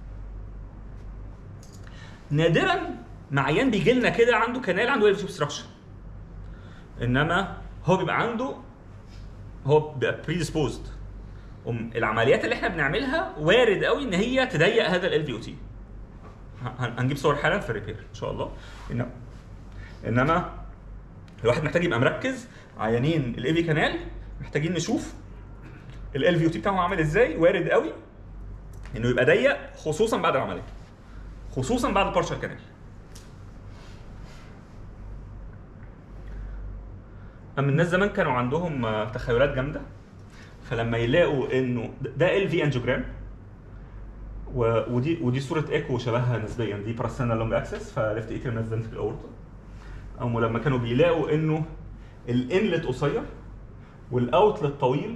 نادرا مع عيان بيجي لنا كده عنده كانال عنده ال في اوبستراكشن انما هو بيبقى عنده هو بيبقى بريديسبوزد العمليات اللي احنا بنعملها وارد قوي ان هي تضيق هذا ال في او تي هنجيب صور حالا في الريبير ان شاء الله انما انما الواحد محتاج يبقى مركز عيانين الاي في كانال محتاجين نشوف ال في او تي بتاعهم عامل ازاي وارد قوي انه يبقى ضيق خصوصا بعد العمليه خصوصا بعد البارشال كانال اما الناس زمان كانوا عندهم آه، تخيلات جامده فلما يلاقوا انه ده ال في انجيوجرام و- ودي ودي صوره ايكو شبهها نسبيا دي باراستانا لونج اكسس فليفت ايتر ناس في الاورطه او لما كانوا بيلاقوا انه الانلت قصير والاوتلت طويل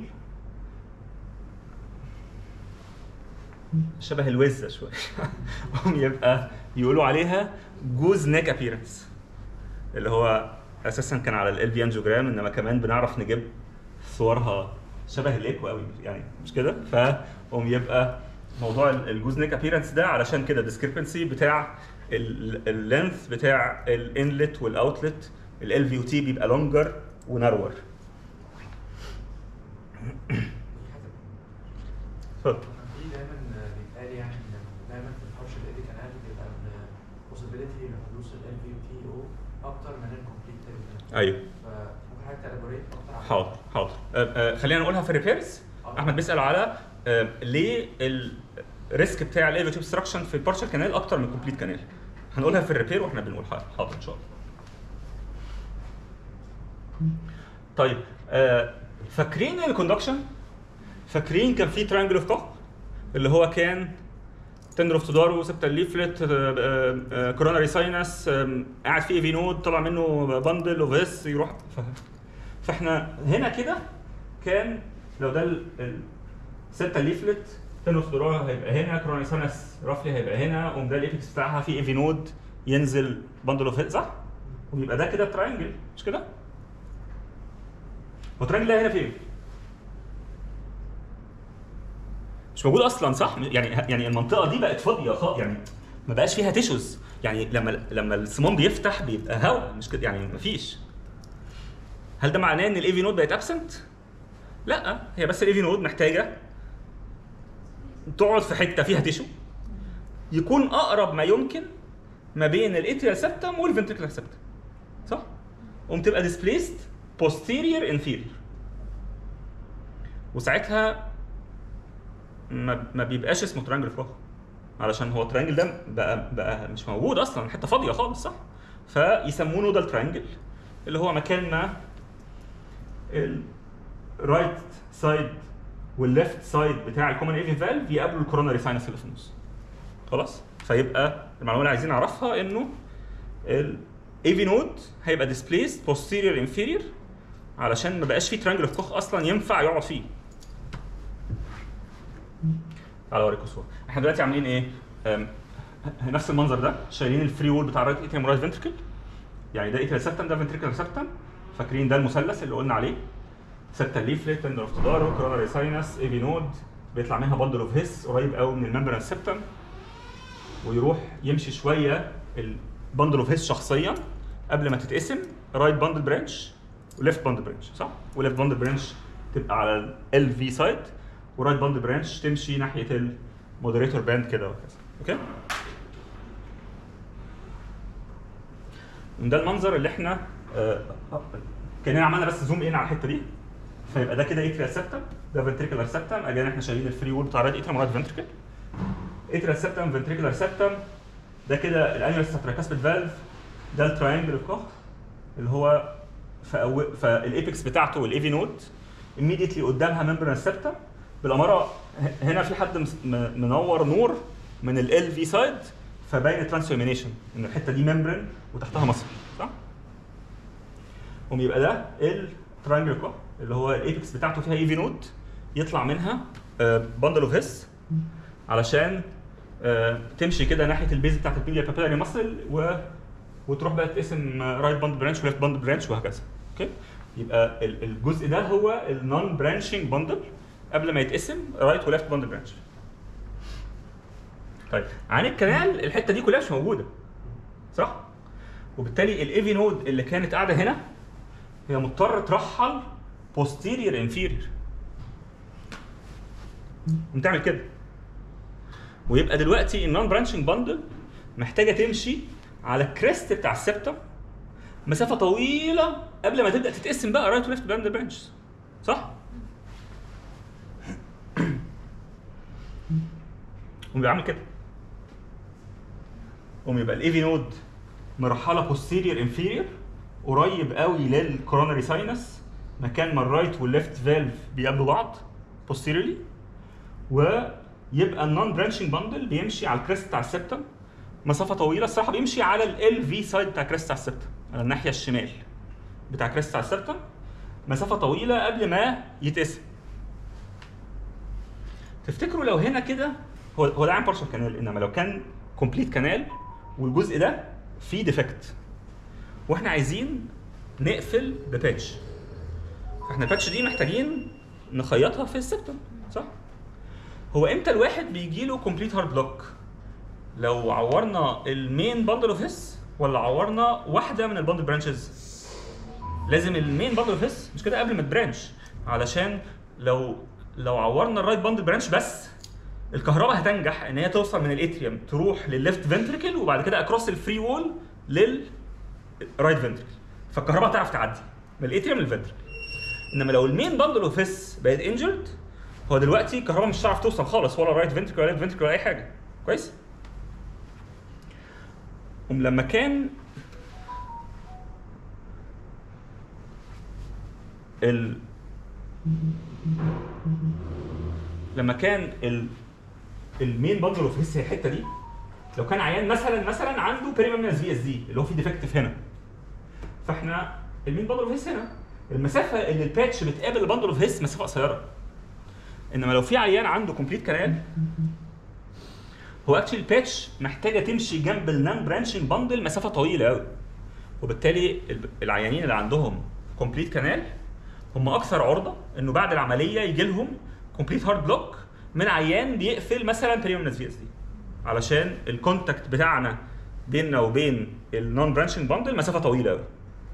شبه الوزه شويه هم يبقى يقولوا عليها جوز نيك ابييرنس اللي هو اساسا كان على ال في انجيوجرام انما كمان بنعرف نجيب صورها شبه الايكو قوي يعني مش كده فهم يبقى موضوع ال- الجوز نيك ابييرنس ده علشان كده ديسكريبنسي بتاع اللينث بتاع الانلت والاوتلت ال في او تي بيبقى لونجر ونارور اتفضل في دايما بيتقال يعني ان دايما في الحوش الايدي كانال بيبقى البوسيبيليتي لحدوث ال في تي او اكتر من الكومبليت ايوه فممكن حضرتك تلابوريت اكتر على حاضر حاضر أه، أه، خلينا نقولها في الريبيرز احمد بيسال على أه، ليه الريسك بتاع الايفيت اوبستراكشن في البارشال كانال اكتر من الكومبليت كانال هنقولها في الريبير واحنا بنقول حاضر حاضر ان شاء الله طيب أه، فاكرين الكوندكشن فاكرين كان في ترانجل اوف كوك اللي هو كان تندر اوف تودارو سبتال ليفلت كوروناري ساينس قاعد فيه في نود طلع منه بندل وفيس يروح ف... فاحنا هنا كده كان لو ده السبتال ليفلت تندر اوف تودارو هيبقى هنا كوروناري ساينس رفلي هيبقى هنا وده الايبكس بتاعها في ايفي نود ينزل بندل اوف صح؟ ويبقى ده كده تراينجل مش كده؟ هو التراينجل ده هنا فين؟ مش موجود اصلا صح يعني يعني المنطقه دي بقت فاضيه خالص يعني ما بقاش فيها تيشوز يعني لما لما الصمام بيفتح بيبقى هواء مش كده يعني مفيش هل ده معناه ان الاي في نود بقت ابسنت لا هي بس الاي في نود محتاجه تقعد في حته فيها تيشو يكون اقرب ما يمكن ما بين الاتريال سبتم والفنتريكولار سبتم صح قوم تبقى ديسبليست posterior inferior وساعتها ما, ما بيبقاش اسمه ترانجل فوق علشان هو الترينجل ده بقى بقى مش موجود اصلا حته فاضيه خالص صح فيسموه نودال ترينجل اللي هو مكان ما الرايت سايد والليفت سايد بتاع الكومن ايفي فالف يقابلوا الكوروناري ساينس اللي في النص خلاص فيبقى المعلومه اللي عايزين نعرفها انه الايفي نود هيبقى displaced posterior inferior علشان ما بقاش فيه ترانجل اوف كوخ اصلا ينفع يقعد فيه تعالى اوريكم صوره احنا دلوقتي عاملين ايه أم، ه- نفس المنظر ده شايلين الفري وول بتاع الرايت اتريم ورايت فنتركل يعني ده اتريال سبتم ده فنتركل سبتم فاكرين ده المثلث اللي قلنا عليه سبتم ليفلت تندر اوف تدارو كوروناري ساينس ايفي نود بيطلع منها بندل اوف هيس قريب قوي من الممبران سبتم ويروح يمشي شويه البندل اوف هيس شخصيا قبل ما تتقسم رايت باندل برانش وليفت باندل برانش صح؟ وليفت باندل برانش تبقى على ال في سايد ورايت باندل برانش تمشي ناحيه المودريتور باند كده وكذا اوكي؟ ده المنظر اللي احنا آه، آه، كاننا عملنا بس زوم ان على الحته دي فيبقى ده كده اتريال سبتم ده فنتريكولار سبتم اجي احنا شايلين الفري وول بتاع رايت اتريم ورايت فنتريكل اتريال سبتم فنتريكولار سبتم ده كده الانيوال ستراكاسبيد فالف ده التراينجل الكوخ اللي هو فأو... فالايبكس بتاعته الايفي نود immediately قدامها ممبران سبتم بالاماره ه- هنا في حد مس- م- منور نور من ال في سايد فباين ترانسفورميشن ان الحته دي ممبران وتحتها مصل صح؟ قوم يبقى ده التراينجل كوخ اللي هو الايبكس بتاعته فيها ايفي نود يطلع منها بندل اوف هيس علشان آه، تمشي كده ناحيه البيز بتاعت البيليا بابيلاري ماسل و وتروح بقى تقسم رايت باند برانش وليفت باند برانش وهكذا اوكي يبقى ال- الجزء ده هو النون برانشنج باندل قبل ما يتقسم رايت وليفت باند برانش طيب عن الكنال الحته دي كلها مش موجوده صح وبالتالي الايفي نود اللي كانت قاعده هنا هي مضطره ترحل posterior inferior وتعمل كده ويبقى دلوقتي النون برانشنج باندل محتاجه تمشي على الكريست بتاع السبتم مسافه طويله قبل ما تبدا تتقسم بقى رايت وليفت باند برانش صح؟ قوم بيعمل كده قوم يبقى الايفي نود مرحله posterior inferior قريب قوي للكوروناري ساينس مكان ما الرايت والليفت فالف بيقابلوا بعض posteriorly ويبقى النون برانشنج باندل بيمشي على الكريست بتاع السبتم مسافه طويله الصراحه بيمشي على ال في سايد بتاع الكريست بتاع السبتم على الناحيه الشمال بتاع الكريست بتاع السبتم مسافه طويله قبل ما يتقسم تفتكروا لو هنا كده هو هو ده عام بارشل كانال انما لو كان كومبليت كانال والجزء ده فيه ديفكت واحنا عايزين نقفل بباتش فاحنا الباتش دي محتاجين نخيطها في السبتم صح؟ هو امتى الواحد بيجي له كومبليت هارد بلوك؟ لو عورنا المين باندل اوف هيس ولا عورنا واحده من الباندل برانشز؟ لازم المين باندل اوف هيس مش كده قبل ما تبرانش علشان لو لو عورنا الرايت باندل برانش بس الكهرباء هتنجح ان هي توصل من الاتريوم تروح للليفت فنتريكل وبعد كده اكروس الفري وول للرايت فنتريكل فالكهرباء تعرف تعدي من الاتريوم للفنتريكل انما لو المين باندل اوف هيس بقت انجرد هو دلوقتي الكهرباء مش هتعرف توصل خالص ولا رايت فنتريكل ولا ليفت فنتريكل ولا اي حاجه كويس قوم لما كان ال لما كان ال المين باندل اوف هيس هي الحته دي لو كان عيان مثلا مثلا عنده بيريمنس في اس دي اللي هو فيه ديفكتيف هنا فاحنا المين باندل اوف هيس هنا المسافه اللي الباتش بتقابل الباندل اوف هيس مسافه قصيره انما لو في عيان عنده كومبليت كانال هو اكشلي الباتش محتاجه تمشي جنب النان برانشنج باندل مسافه طويله قوي وبالتالي الب- العيانين اللي عندهم كومبليت كانال هم اكثر عرضه انه بعد العمليه يجي لهم كومبليت هارد بلوك من عيان بيقفل مثلا بريمنس في اس دي علشان الكونتاكت بتاعنا بيننا وبين النون برانشنج باندل مسافه طويله قوي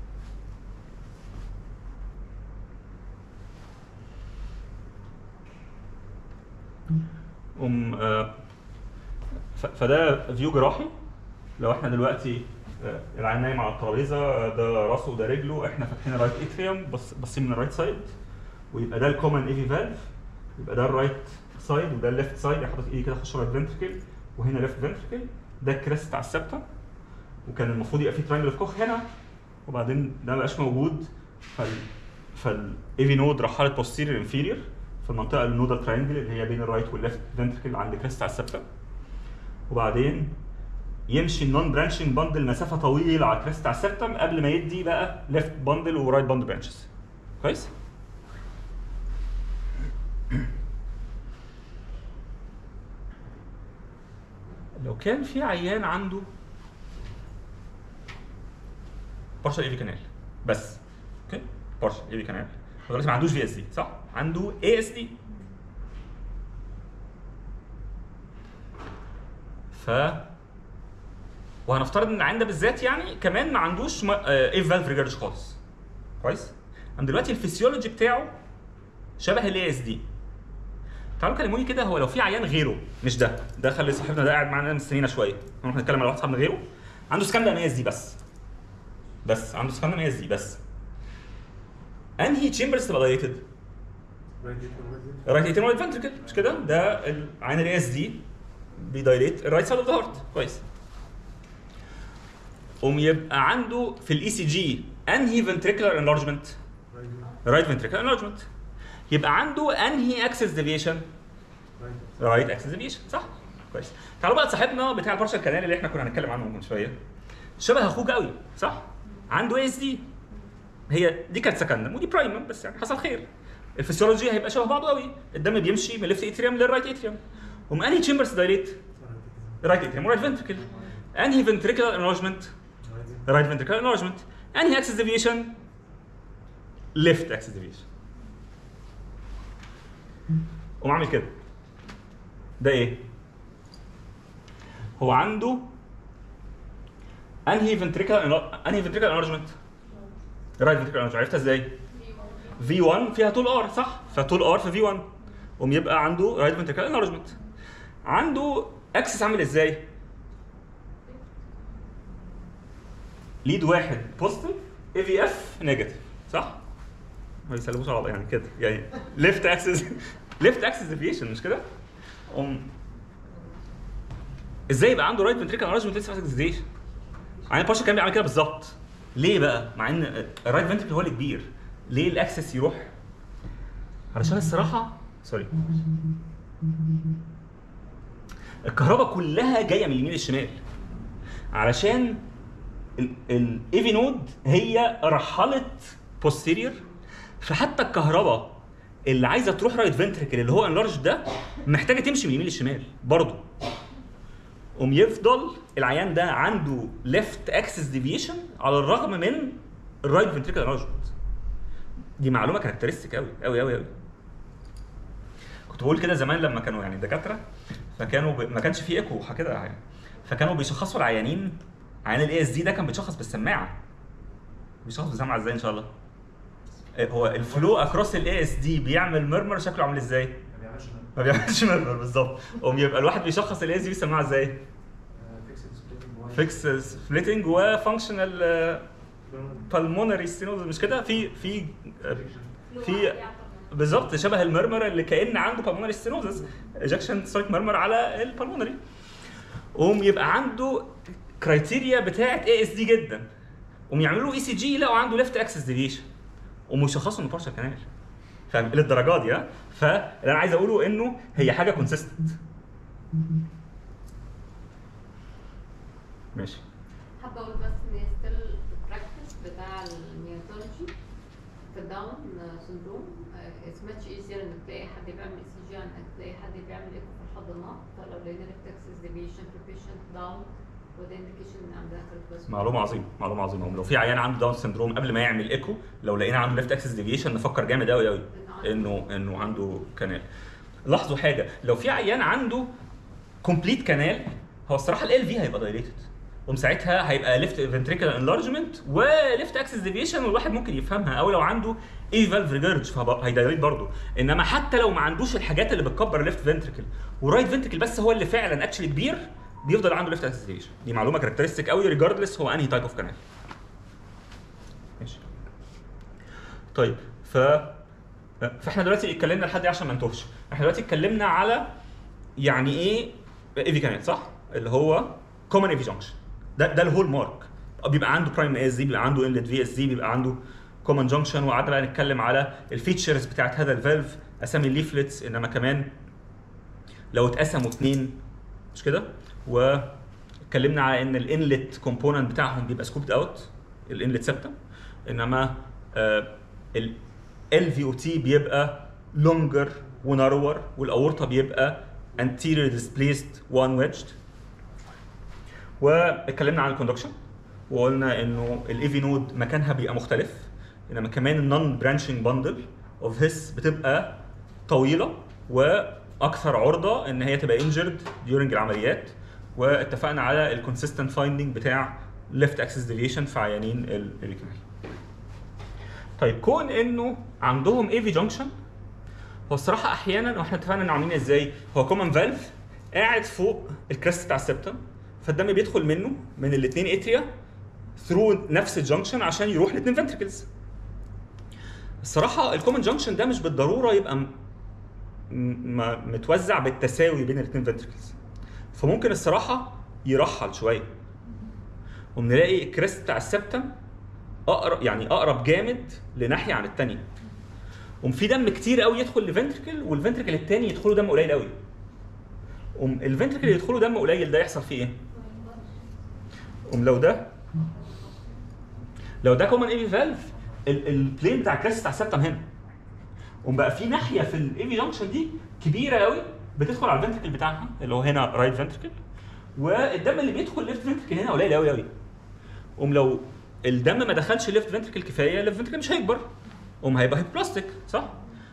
أم آه، ف- فده فيو جراحي لو احنا دلوقتي آه، العين نايم على الترابيزه آه، ده راسه وده رجله احنا فاتحين الرايت اتريوم بص باصين من الرايت سايد ويبقى ده الكومن ايفي فالف يبقى ده الرايت سايد وده الليفت سايد يعني حاطط ايدي كده اخش رايت فنتركل وهنا ليفت فنتركل ده الكريست على السبتم وكان المفروض يبقى في تراينجل اوف كوخ هنا وبعدين ده مبقاش موجود فال فالايفي نود رحلت بوستيريور انفيريور في المنطقه النودال تراينجل اللي هي بين الرايت والليفت فنتركل عند كريست على السبتم وبعدين يمشي النون برانشنج باندل مسافه طويله على كريست على السبتم قبل ما يدي بقى ليفت باندل ورايت باندل برانشز كويس لو كان في عيان عنده بارشل ايفي كانال بس اوكي بارشل ايفي كانال هو دلوقتي ما عندوش في اس دي صح؟ عنده اي اس دي ف وهنفترض ان العين ده بالذات يعني كمان ما عندوش ايه فالف ريجرج خالص كويس؟ انا دلوقتي الفسيولوجي بتاعه شبه الاي اس دي تعالوا كلموني كده هو لو في عيان غيره مش ده ده خلي صاحبنا ده قاعد معانا مستنينا شويه نروح نتكلم على واحد صاحبنا غيره عنده سكان اميز دي بس بس عنده سكان اميز دي بس انهي تشامبرز تبقى دايليتد؟ رايت ايتين رايت فنتركل مش كده؟ ده العين الاي اس دي بيدايليت الرايت سايد اوف ذا هارت كويس قوم يبقى عنده في الاي سي جي انهي فنتريكولار انلارجمنت؟ رايت فنتريكولار انلارجمنت يبقى عنده انهي اكسس ديفيشن؟ رايت اكسس ديفيشن صح؟ كويس تعالوا بقى صاحبنا بتاع البارشال كانال اللي احنا كنا هنتكلم عنه من شويه شبه اخوك قوي صح؟ عنده اي اس دي هي دي كانت سكندم ودي برايمم بس يعني حصل خير الفسيولوجي هيبقى شبه بعضه قوي الدم بيمشي من الليفت اتريوم للرايت اتريوم هم انهي تشامبرز دايليت؟ رايت اتريوم ورايت فنتركل انهي فنتريكولار انلارجمنت؟ رايت فنتريكولار انلارجمنت انهي اكسس ديفيشن؟ ليفت اكسس ديفيشن قوم عامل كده ده ايه؟ هو عنده انهي فنتريكولار انهي فنتريكولار انلارجمنت؟ رايت فنتريكولار انلارجمنت عرفتها ازاي؟ في 1 فيها طول ار صح؟ فطول ار في في 1 قوم يبقى عنده رايت فنتريكولار انلارجمنت عنده اكسس عامل ازاي؟ ليد واحد بوزيتيف اي في اف نيجاتيف صح؟ ما بيسلموش على بعض يعني كده يعني ليفت اكسس ليفت اكسس ديفيشن مش كده؟ قوم ازاي يبقى عنده رايت فنتريكال انلارجمنت لسه اكسس ديفيشن؟ عين باشا كان بيعمل كده بالظبط ليه بقى؟ مع ان الرايت فنتريكل هو اللي كبير ليه الاكسس يروح؟ علشان الصراحه سوري الكهرباء كلها جايه من اليمين للشمال علشان الايفي نود هي رحلت بوستيريور فحتى الكهرباء اللي عايزه تروح رايت فنتريكل اللي هو انلارج ده محتاجه تمشي من اليمين للشمال برضه قوم يفضل العيان ده عنده ليفت اكسس ديفيشن على الرغم من الرايت فنتريكل انلارجمنت دي معلومه كاركترستيك قوي قوي قوي قوي كنت بقول كده زمان لما كانوا يعني دكاتره فكانوا ب... ما كانش فيه ايكو كده يعني فكانوا بيشخصوا العيانين عيان الاي اس دي ده كان بيتشخص بالسماعه بيشخص بالسماعه ازاي ان شاء الله هو الفلو اكروس الاي اس دي بيعمل مرمر شكله عامل ازاي ما بيعملش ما بيعملش مرمر بالظبط قوم يبقى الواحد بيشخص الاي اس دي بالسماعه ازاي فيكسد سبليتنج فيكس سبليتنج وفانكشنال بالمونري ستينوز مش كده في في في بالظبط شبه المرمر اللي كان عنده بالمونري ستينوزس ايجكشن سترايك مرمر على البالمونري قوم يبقى عنده كرايتيريا بتاعت اي اس دي جدا قوم يعملوا اي سي جي يلاقوا عنده ليفت اكسس ديفيشن قوم يشخصوا انه بارشل كانال فاهم للدرجه دي ها فاللي انا عايز اقوله انه هي حاجه كونسيستنت ماشي حابه اقول بس ان ستيل البراكتس بتاع النيوتولوجي في الداون سندروم اتس ماتش ايزير انك تلاقي حد بيعمل اي سي جي عن انك تلاقي حد بيعمل ايكو في الحضانات فلو لقينا ليفت اكسس ديفيشن في بيشنت داون وده انديكيشن ان عندها كاركترز معلومه عظيمه معلومه عظيمه لو في عيان عنده داون سندروم قبل ما يعمل ايكو لو لقينا عنده ليفت اكسس ديفيشن نفكر جامد قوي قوي انه انه عنده كانال لاحظوا حاجه لو في عيان عنده كومبليت كانال هو الصراحه ال في هيبقى دايليتد قوم ساعتها هيبقى ليفت فنتريكال انلارجمنت وليفت اكسس ديفيشن والواحد ممكن يفهمها او لو عنده اي فالف ريجرج فهيدايليت برضه انما حتى لو ما عندوش الحاجات اللي بتكبر ليفت فنتريكل ورايت فنتريكل بس هو اللي فعلا اكشلي كبير بيفضل عنده ليفت اكسس ديفيشن دي معلومه كاركترستيك قوي ريجاردلس هو انهي تايب اوف كانال ماشي طيب ف فاحنا دلوقتي اتكلمنا لحد إيه عشان ما نتوهش احنا دلوقتي اتكلمنا على يعني ايه اي في كانال صح اللي هو كومن اي في جانكشن ده ده الهول مارك بيبقى عنده برايم اس دي بيبقى عنده انلت في اس دي بيبقى عنده كومن جانكشن وقعدنا بقى نتكلم على الفيتشرز بتاعت هذا الفالف اسامي الليفلتس انما كمان لو اتقسموا اتنين مش كده واتكلمنا على ان الانلت كومبوننت بتاعهم بيبقى سكوبد اوت الانلت ثابته انما ال في او تي بيبقى لونجر ونارور والاورطه بيبقى anterior displaced one wedged واتكلمنا عن الكوندكشن وقلنا انه الاي في نود مكانها بيبقى مختلف انما كمان النون برانشنج باندل اوف هيس بتبقى طويله واكثر عرضه ان هي تبقى انجرد during العمليات واتفقنا على الكونسيستنت فايندنج بتاع ليفت اكسس ديفيشن في عيانين الريكنال طيب كون انه عندهم اي في جانكشن هو الصراحه احيانا واحنا اتفقنا انه عاملين ازاي هو كومن فالف قاعد فوق الكريست بتاع السبتم فالدم بيدخل منه من الاثنين اتريا ثرو نفس الجنكشن عشان يروح الاثنين فنتركلز الصراحه الكومن جنكشن ده مش بالضروره يبقى م- م- متوزع بالتساوي بين الاثنين فنتركلز فممكن الصراحه يرحل شويه وبنلاقي الكريست بتاع السبتم اقرب يعني اقرب جامد لناحيه عن الثانيه قوم في دم كتير قوي يدخل لفنتركل والفنتركل الثاني يدخله دم قليل قوي قوم الفنتركل اللي يدخله دم قليل ده يحصل فيه ايه؟ قوم لو ده لو ده كومن اي في فالف البلين بتاع الكريست بتاع السبتم هنا قوم بقى في ناحيه في الاي في جانكشن دي كبيره قوي بتدخل على الفنتركل بتاعها اللي هو هنا رايت فنتركل والدم اللي بيدخل ليفت فنتركل هنا قليل قوي قوي قوم لو الدم ما دخلش ليفت فنتركل كفايه الليفت فنتركل مش هيكبر قوم هيبقى هيبلاستيك صح؟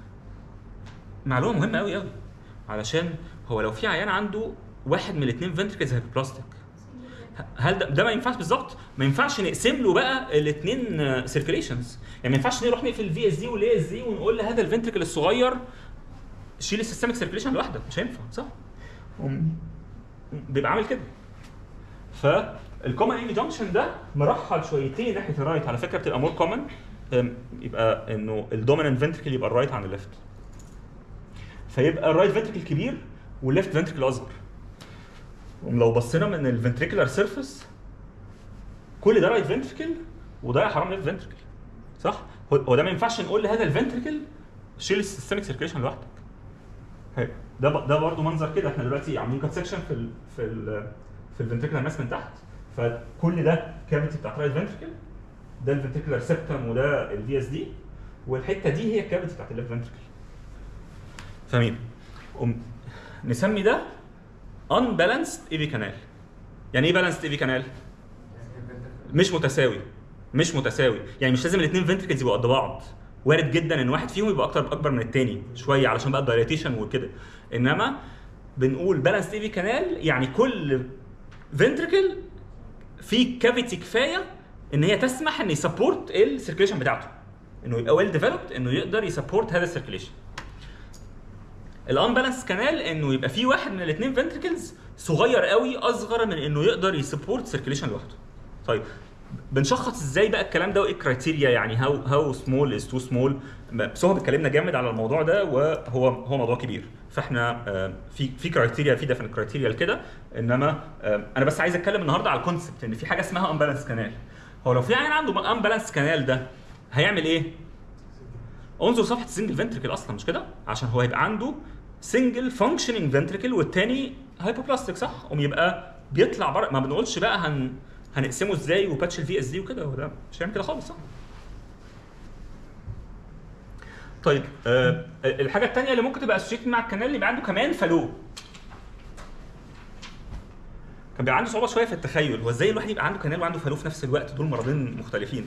معلومه مهمه قوي قوي علشان هو لو في عيان عنده واحد من الاثنين فنتركلز هيبلاستيك هل ده, ده ما ينفعش بالظبط ما ينفعش نقسم له بقى الاثنين سيركيليشنز يعني ما ينفعش نروح نقفل الفي اس دي والاي اس دي ونقول لهذا الفنتركل الصغير شيل السيستمك سيركيليشن لوحدك مش هينفع صح؟ قوم- بيبقى عامل كده فالكومن ايمي جانكشن ده مرحل شويتين ناحيه الرايت على فكره بتبقى مور كومن يبقى انه الدوميننت فنتركل يبقى الرايت عن الليفت فيبقى الرايت فنتركل كبير والليفت فنتركل اصغر ولو بصينا من الفنتريكولار سيرفيس كل ده رايت فنتركل وده يا حرام ليفت فنتركل صح هو هو ده ما ينفعش نقول لهذا الفنتركل شيل السيستميك سيركيليشن لوحدك هي. ده ب- ده برضه منظر كده احنا دلوقتي عاملين كات سكشن في ال في ال في الفنتريكولار ماس من تحت فكل ده كافيتي بتاعت رايت فنتركل ده الفنتريكولار سيبتم وده الفي اس دي والحته دي هي الكافيتي بتاعت الليفت فنتركل فاهمين قوم نسمي ده unbalanced ايفي كانال يعني ايه بالانسد ايفي كانال مش متساوي مش متساوي يعني مش لازم الاثنين فنتركلز يبقوا قد بعض وارد جدا ان واحد فيهم يبقى اكتر اكبر من الثاني شويه علشان بقى الدايليتيشن وكده انما بنقول بالانس ايفي كانال يعني كل فنتركل في كافيتي كفايه ان هي تسمح ان يسبورت السيركيليشن بتاعته انه يبقى ويل ديفلوبد انه يقدر يسبورت هذا السيركيليشن الانبالانس كانال انه يبقى في واحد من الاثنين فنتركلز صغير قوي اصغر من انه يقدر يسبورت سيركيليشن لوحده طيب بنشخص ازاي بقى الكلام ده وايه الكرايتيريا يعني هاو هاو سمول از تو سمول بس هو اتكلمنا جامد على الموضوع ده وهو هو موضوع كبير فاحنا آه، في في كرايتيريا في ديفنت كرايتيريا لكده انما آه، انا بس عايز اتكلم النهارده على الكونسبت ان في حاجه اسمها امبالانس كانال هو لو في عيان عنده امبالانس كانال ده هيعمل ايه؟ انظر صفحه السنجل فنتركل اصلا مش كده؟ عشان هو هيبقى عنده سنجل فانكشننج فنتركل والتاني هايبوبلاستيك صح؟ قوم يبقى بيطلع بره ما بنقولش بقى هن هنقسمه ازاي وباتش الفي اس دي وكده هو ده مش هيعمل كده خالص صح؟ طيب آه الحاجه الثانيه اللي ممكن تبقى اسوشيتد مع الكنال اللي يبقى عنده كمان فالو كان بيبقى عنده صعوبه شويه في التخيل هو ازاي الواحد يبقى عنده كنال وعنده فالو في نفس الوقت دول مرضين مختلفين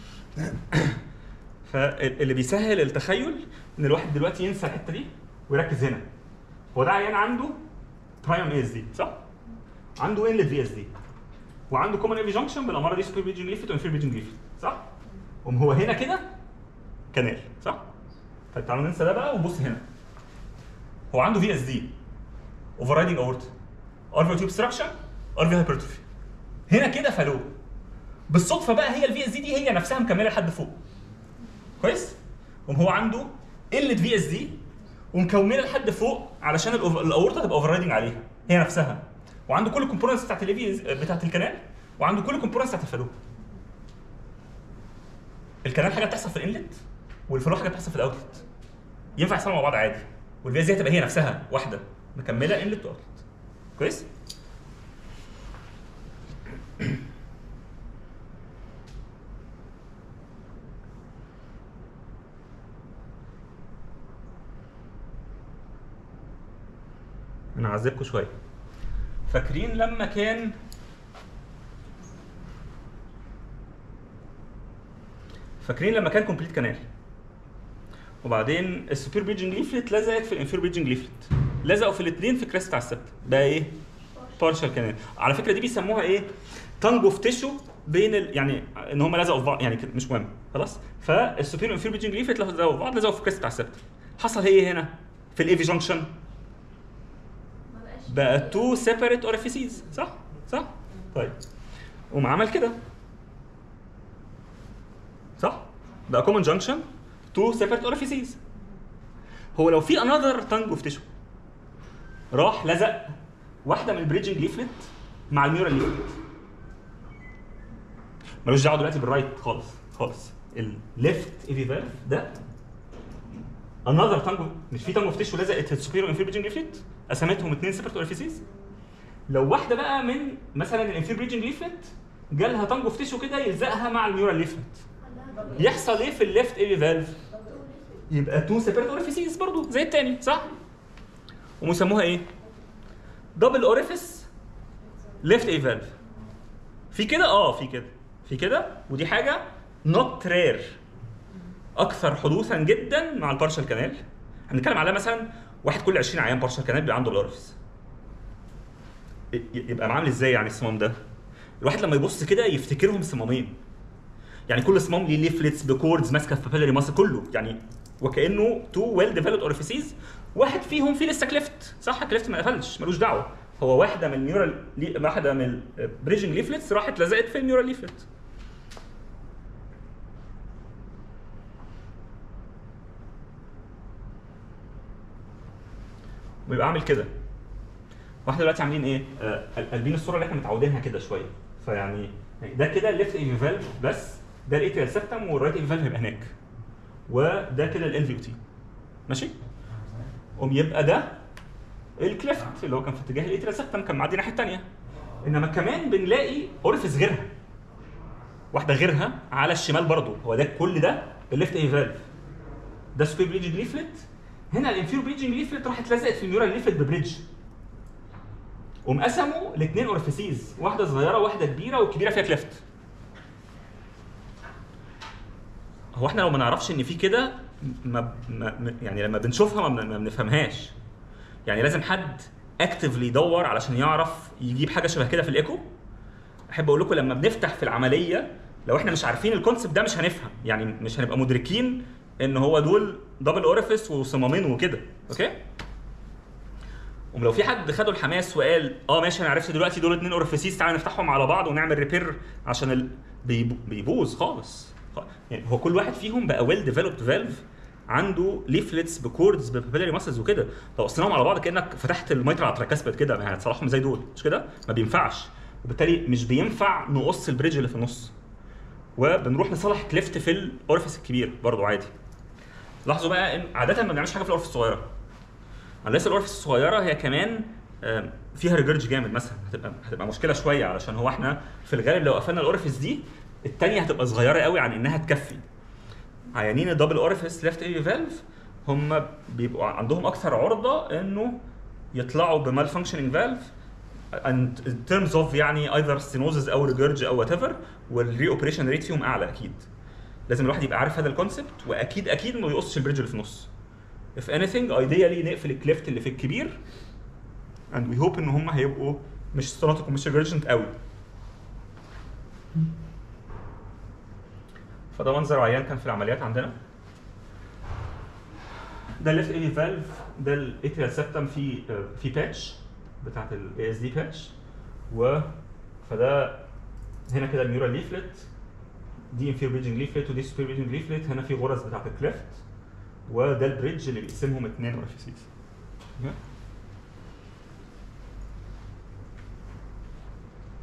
فاللي بيسهل التخيل ان الواحد دلوقتي ينسى الحته دي ويركز هنا هو ده عيان عنده برايم اي اس دي صح؟ عنده انلت في اس دي وعنده كومن اي في جانكشن بالاماره دي سوبر بيجن ليفت وانفير بيجن ليفت صح؟ قوم هو هنا كده كنال صح؟ طيب تعالوا ننسى ده بقى ونبص هنا هو عنده في اس دي اوفر رايدنج اورت ارفي تيوب ستراكشر ارفي هايبرتروفي هنا كده فالو بالصدفه بقى هي الفي اس دي دي هي نفسها مكمله لحد فوق كويس؟ قوم هو عنده قله في اس دي ومكمله لحد فوق علشان الأوف- الاورطه تبقى اوفر رايدنج عليها هي نفسها وعنده كل الكومبوننتس بتاعت الليفي بتاعت الكنال وعنده كل الكومبوننتس بتاعت الفالو الكنال حاجه بتحصل في الانلت والفلو حاجه بتحصل في الاوتلت ينفع يحصلوا مع بعض عادي والفيز دي هتبقى هي نفسها واحده مكمله انلت واوتلت كويس انا هعذبكم شويه فاكرين لما كان فاكرين لما كان كومبليت كانال وبعدين السوبر بيجنج ليفلت لزقت في الانفير بيجنج ليفلت لزقوا في الاثنين في كريست على السبت بقى ايه بارشال كانال على فكره دي بيسموها ايه تانجو في تيشو بين ال... يعني ان هم لزقوا في بعض يعني كده مش مهم خلاص فالسوبر والانفير بيجنج ليفلت لزقوا في بعض لزقوا في كريست على السبت حصل ايه هنا في الايفي جانكشن ما بقاش بقى تو سيبريت اوريفيسيز صح صح طيب قوم عمل كده صح بقى كومن جانكشن تو سيبريت اوريفيسيز هو لو في انذر تانج اوف تيشو راح لزق واحده من البريدجنج ليفلت مع الميورال ليفلت ملوش دعوه دلوقتي بالرايت خالص خالص الليفت ايفي فالف ده انذر تانجو مش في تانجو اوف تيشو لزقت في السوبيريور انفير بريدجنج ليفلت قسمتهم اثنين سيبريت اوريفيسيز لو واحده بقى من مثلا الانفير بريدجنج ليفلت جالها تانجو اوف تيشو كده يلزقها مع الميورال ليفلت يحصل ايه في الليفت ايفي فالف يبقى تو سيبريت اوريفيسيز برضو زي التاني صح ومسموها ايه دبل اوريفيس ليفت اي فالف في كده اه في كده في كده ودي حاجه نوت رير اكثر حدوثا جدا مع البارشال كانال هنتكلم على مثلا واحد كل 20 عيان بارشال كانال بيبقى عنده الاوريفيس ي- يبقى عامل ازاي يعني الصمام ده الواحد لما يبص كده يفتكرهم صمامين يعني كل صمام ليه ليفلتس بكوردز ماسكه في بابيلاري ماسل كله يعني وكانه تو ويل ديفلوبد اوريفيسيز واحد فيهم فيه لسه كليفت صح كليفت ما قفلش ملوش دعوه هو واحده من النيورال لي... واحده من البريدجنج ليفلتس راحت لزقت في النيورال ليفلت ويبقى عامل كده واحنا دلوقتي عاملين ايه؟ آه قلبين الصوره اللي احنا متعودينها كده شويه فيعني ده كده الليفت ايفي فالف بس ده الاتريال سيبتم والرايت ايفي فالف هيبقى هناك وده كده ال في تي ماشي؟ قوم يبقى ده الكليفت اللي هو كان في اتجاه الاتريال سيبتم كان معدي الناحيه الثانيه انما كمان بنلاقي اورفيس غيرها واحده غيرها على الشمال برضو هو ده كل ده الليفت ايفي فالف ده سوبر بريدج ليفلت هنا الانفيرو بريدجنج ليفلت راحت لزقت في النيورال ليفلت ببريدج قوم قسموا الاثنين اورفيسيز واحده صغيره واحده كبيره والكبيره فيها كليفت هو احنا لو ما نعرفش ان في كده ما ما يعني لما بنشوفها ما بن- ما بنفهمهاش يعني لازم حد اكتفلي يدور علشان يعرف يجيب حاجه شبه كده في الايكو احب اقول لكم لما بنفتح في العمليه لو احنا مش عارفين الكونسبت ده مش هنفهم يعني مش هنبقى مدركين ان هو دول دبل اوريفيس وصمامين وكده اوكي ولو في حد خدوا الحماس وقال اه ماشي انا عرفت دلوقتي دول اتنين اورفيسيس تعالى نفتحهم على بعض ونعمل ريبير عشان ال... بيبو- بيبوظ خالص خ- يعني هو كل واحد فيهم بقى ويل ديفلوبد فالف عنده ليفلتس بكوردز ببابيلاري ماسلز وكده لو قصيناهم على بعض كانك فتحت الميترا على تراكاسبت كده ما هتصلحهم زي دول مش كده ما بينفعش وبالتالي مش بينفع نقص البريدج اللي في النص وبنروح نصلح كليفت في الاورفيس الكبير برضو عادي لاحظوا بقى ان عاده ما بنعملش حاجه في الاورفيس الصغيره unless الاورفيس الصغيره هي كمان آم، فيها ريجرج جامد مثلا هتبقى هتبقى مشكله شويه علشان هو احنا في الغالب لو قفلنا الاورفيس دي الثانيه هتبقى صغيره قوي عن انها تكفي عيانين الدبل اورفيس ليفت اي فالف هم بيبقوا عندهم اكثر عرضه انه يطلعوا بمال فانكشننج فالف and in terms of يعني either stenosis او ريجرج او وات ايفر والري اوبريشن ريت فيهم اعلى اكيد لازم الواحد يبقى عارف هذا الكونسبت واكيد اكيد ما يقصش البريدج اللي في النص if anything ideally نقفل الكليفت اللي في الكبير and we hope ان هم هيبقوا مش ستراتيك ومش ريجرجنت قوي فده منظر عيان كان في العمليات عندنا ده الليفت اي فالف ده الاتريال سيبتم في في باتش بتاعت الاي اس دي باتش و فده هنا كده النيورال ليفلت دي انفير بريدجنج ليفلت ودي سوبر بريدجنج ليفلت هنا في غرز بتاعت الكليفت وده البريدج اللي بيقسمهم اتنين اورفيسيس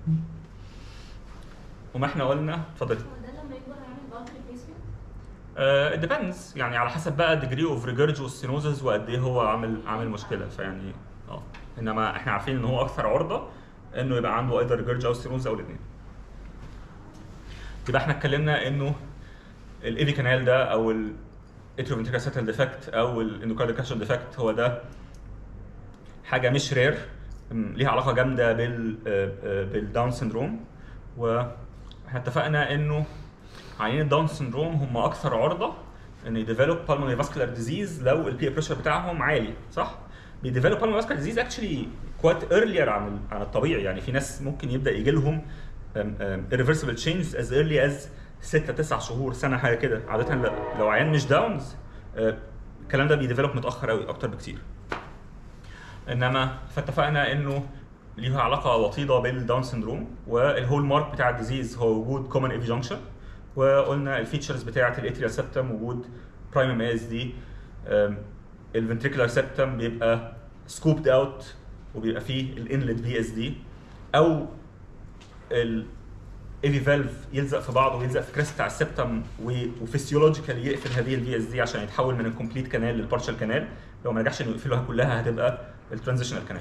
وما احنا قلنا اتفضل هو ده لما يكبر هيعمل باوند ريبليسمنت ات ديبندز يعني على حسب بقى ديجري اوف ريجرج والسينوزز وقد ايه هو عامل عامل مشكله فيعني اه انما احنا عارفين ان هو اكثر عرضه انه يبقى عنده ايضا ريجرج او سينوز او الاثنين يبقى احنا اتكلمنا انه الايفي كانال ده او الاتروفنتريكال سيتل ديفكت او الاندوكارديال كاشن ديفكت هو ده حاجه مش رير ليها علاقه جامده بال بالداون سندروم واحنا اتفقنا انه عيانين الداون سندروم هم اكثر عرضه ان يديفلوب بالمونري فاسكولار ديزيز لو البي بريشر بتاعهم عالي صح؟ بيديفلوب بالمونري فاسكولار ديزيز اكشلي كوات ايرلير عن ال- عن الطبيعي يعني في ناس ممكن يبدا يجي لهم irreversible changes as early as 6 9 شهور سنه حاجه كده عاده لو- لو عيان مش داونز الكلام ده بيديفلوب متاخر قوي اكتر بكتير انما فاتفقنا انه ليها علاقه وطيده بالداون سندروم والهول مارك بتاع الديزيز هو وجود كومن ايفي جانكشن وقلنا الفيتشرز بتاعه الاتريال سيبتم وجود برايم ام اس دي الفنتريكولار سيبتم بيبقى سكوبد اوت وبيبقى فيه الانلت في اس دي او الايفي فالف يلزق في بعضه ويلزق في كريست بتاع السبتم وفسيولوجيكال يقفل هذه الفي اس دي عشان يتحول من الكومبليت كانال للبارشال كانال لو ما نجحش انه يقفلها كلها هتبقى الترانزيشنال كانال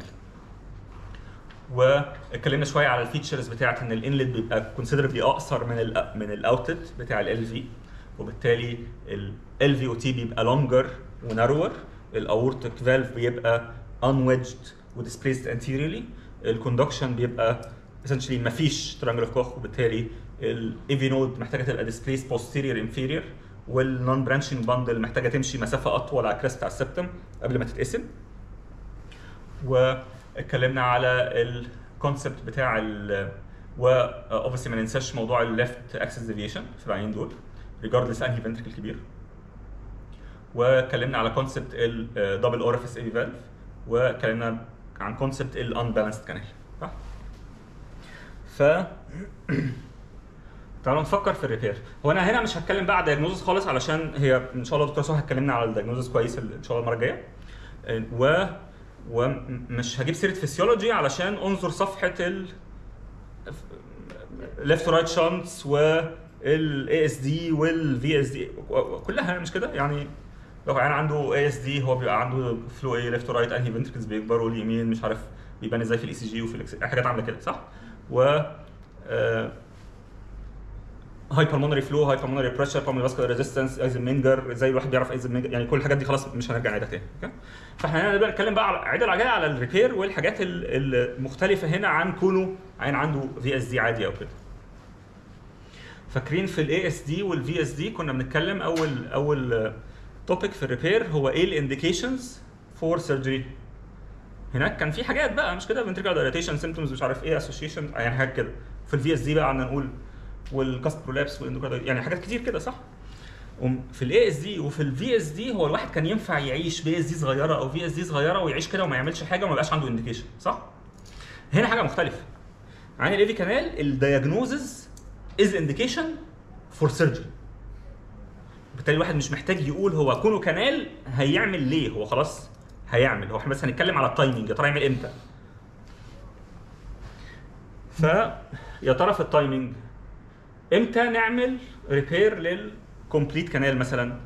واتكلمنا شويه على الفيتشرز بتاعت ان الانلت بيبقى كونسيدربلي اقصر من ال من الاوتلت بتاع ال في وبالتالي ال في او تي بيبقى لونجر ونارور الاورتيك فالف بيبقى unwedged وديسبليسد anteriorly الكوندكشن بيبقى essentially مفيش ترانجل اوف كوخ وبالتالي الايفي نود محتاجه تبقى ديسبليس posterior inferior والنون برانشنج باندل محتاجه تمشي مسافه اطول على الكريست بتاع السبتم قبل ما تتقسم واتكلمنا على الكونسبت بتاع ال و اوبسلي ما ننساش موضوع الليفت اكسس ديفيشن في العينين دول ريجاردلس انهي فنتركل كبير واتكلمنا على كونسبت الدبل اورفيس ايفي فالف واتكلمنا عن كونسبت الانبالانسد كانال صح؟ ف تعالوا نفكر في الريبير هو انا هنا مش هتكلم بقى على دايجنوزس خالص علشان هي ان شاء الله دكتور سهى هتكلمنا على الدايجنوزس كويس ان شاء الله المره الجايه و ومش هجيب سيره فيسيولوجي علشان انظر صفحه ال ليفت رايت شانتس والاي اس دي والفي اس دي كلها مش كده يعني لو عيان عنده اي اس دي هو بيبقى عنده فلو ايه ليفت رايت انهي فنتركلز بيكبروا اليمين مش عارف بيبان ازاي في الاي سي جي وفي الإكس- حاجات عامله كده صح؟ و هاي بالمونري فلو هاي بالمونري بريشر بالمونري فاسكولار ريزيستنس ايزنمنجر زي الواحد بيعرف ايزنمنجر يعني كل الحاجات دي خلاص مش هنرجع نعيدها تاني اوكي فاحنا هنا نبدا نتكلم بقى على عيد العجله على الريبير والحاجات ال- المختلفه هنا عن كونه عين عنده في اس دي عادي او كده فاكرين في الاي اس دي والفي اس دي كنا بنتكلم اول اول توبيك في الريبير هو ايه الانديكيشنز فور سيرجري هناك كان في حاجات بقى مش كده فنتريكال دايليتيشن سيمتومز مش عارف ايه اسوشيشن يعني حاجات كده في الفي اس دي بقى قعدنا نقول والكاست برولابس والاندوكاردايل يعني حاجات كتير كده صح؟ وم- في الاي اس دي وفي الفي اس دي هو الواحد كان ينفع يعيش بي اس دي صغيره او في اس دي صغيره ويعيش كده وما يعملش حاجه وما يبقاش عنده انديكيشن صح؟ هنا حاجه مختلفه عين الايفي كانال الدياجنوزز از انديكيشن فور سيرجري بالتالي الواحد مش محتاج يقول هو كونه كانال هيعمل ليه هو خلاص هيعمل هو احنا بس هنتكلم على التايمنج يا ترى يعمل امتى ف يا ترى في التايمنج امتى نعمل ريبير للكومبليت كانال مثلا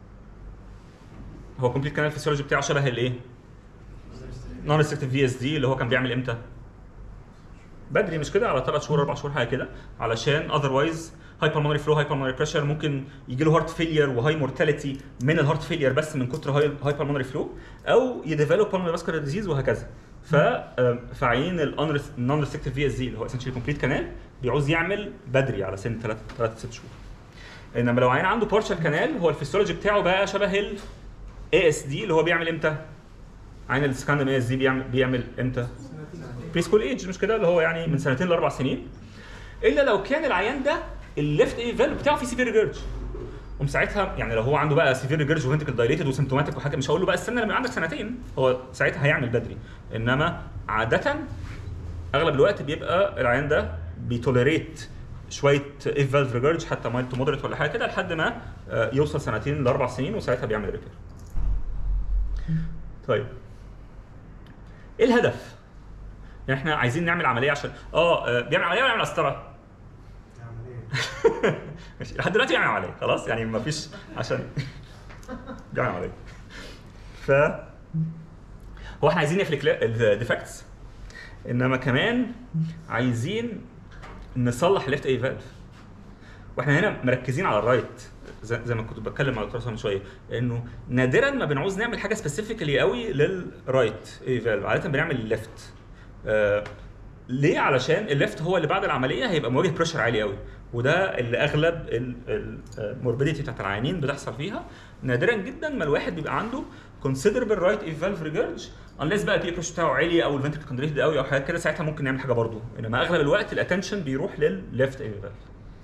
هو كومبليت كانال الفسيولوجي بتاعه شبه الايه نون ريستريكتيف في اس دي اللي هو كان بيعمل امتى بدري مش كده على ثلاث شهور اربع شهور حاجه كده علشان اذروايز هاي بالمونري فلو هاي بالمونري بريشر ممكن يجي له هارت فيلير وهاي مورتاليتي من الهارت فيلير بس من كتر هاي هاي بالمونري فلو او يديفلوب بالمونري فاسكولار ديزيز وهكذا ف آم، فعين النون ريستريكتيف في اس دي اللي هو اسنشلي كومبليت كانال بيعوز يعمل بدري على سن 3 3 6 شهور انما لو عين عنده بارشال كانال هو الفسيولوجي بتاعه بقى شبه ال اي اس دي اللي هو بيعمل امتى؟ عين السكاندم اي اس دي بيعمل بيعمل امتى؟ بري سكول ايج مش كده اللي هو يعني من سنتين لاربع سنين الا لو كان العيان ده الليفت اي فالف بتاعه فيه سيفير ريجرج قوم ساعتها يعني لو هو عنده بقى سيفير ريجرج وفنتكل دايليتد وسيمتوماتيك وحاجه مش هقول له بقى استنى لما يبقى عندك سنتين هو ساعتها هيعمل بدري انما عاده اغلب الوقت بيبقى العيان ده بيتوليريت شويه اف فالف ريجرج حتى مايل تو مودريت ولا حاجه كده لحد ما آه، يوصل سنتين لاربع سنين وساعتها بيعمل ريبير. طيب ايه الهدف؟ يعني احنا عايزين نعمل عمليه عشان اه آه، بيعمل عمليه ولا بيعمل قسطره؟ يعني ايه؟ ماشي لحد دلوقتي بيعمل عمليه خلاص يعني ما فيش عشان بيعمل عمليه ف هو احنا عايزين نفلك الديفكتس انما كمان عايزين نصلح ليفت اي فالف واحنا هنا مركزين على الرايت زي, زي ما كنت بتكلم مع الدكتور من شويه انه نادرا ما بنعوز نعمل حاجه سبيسيفيكالي قوي للرايت اي فالف عاده بنعمل الليفت آه ليه علشان الليفت هو اللي بعد العمليه هيبقى مواجه بريشر عالي قوي وده اللي اغلب الموربيديتي بتاعت العيانين بتحصل فيها نادرا جدا ما الواحد بيبقى عنده considerable right if valve regurg unless بقى البي بريشر بتاعه عالي او الفنتركل كونجريتد قوي او حاجات كده ساعتها ممكن نعمل حاجه برضه انما اغلب الوقت الاتنشن بيروح للليفت اي فالف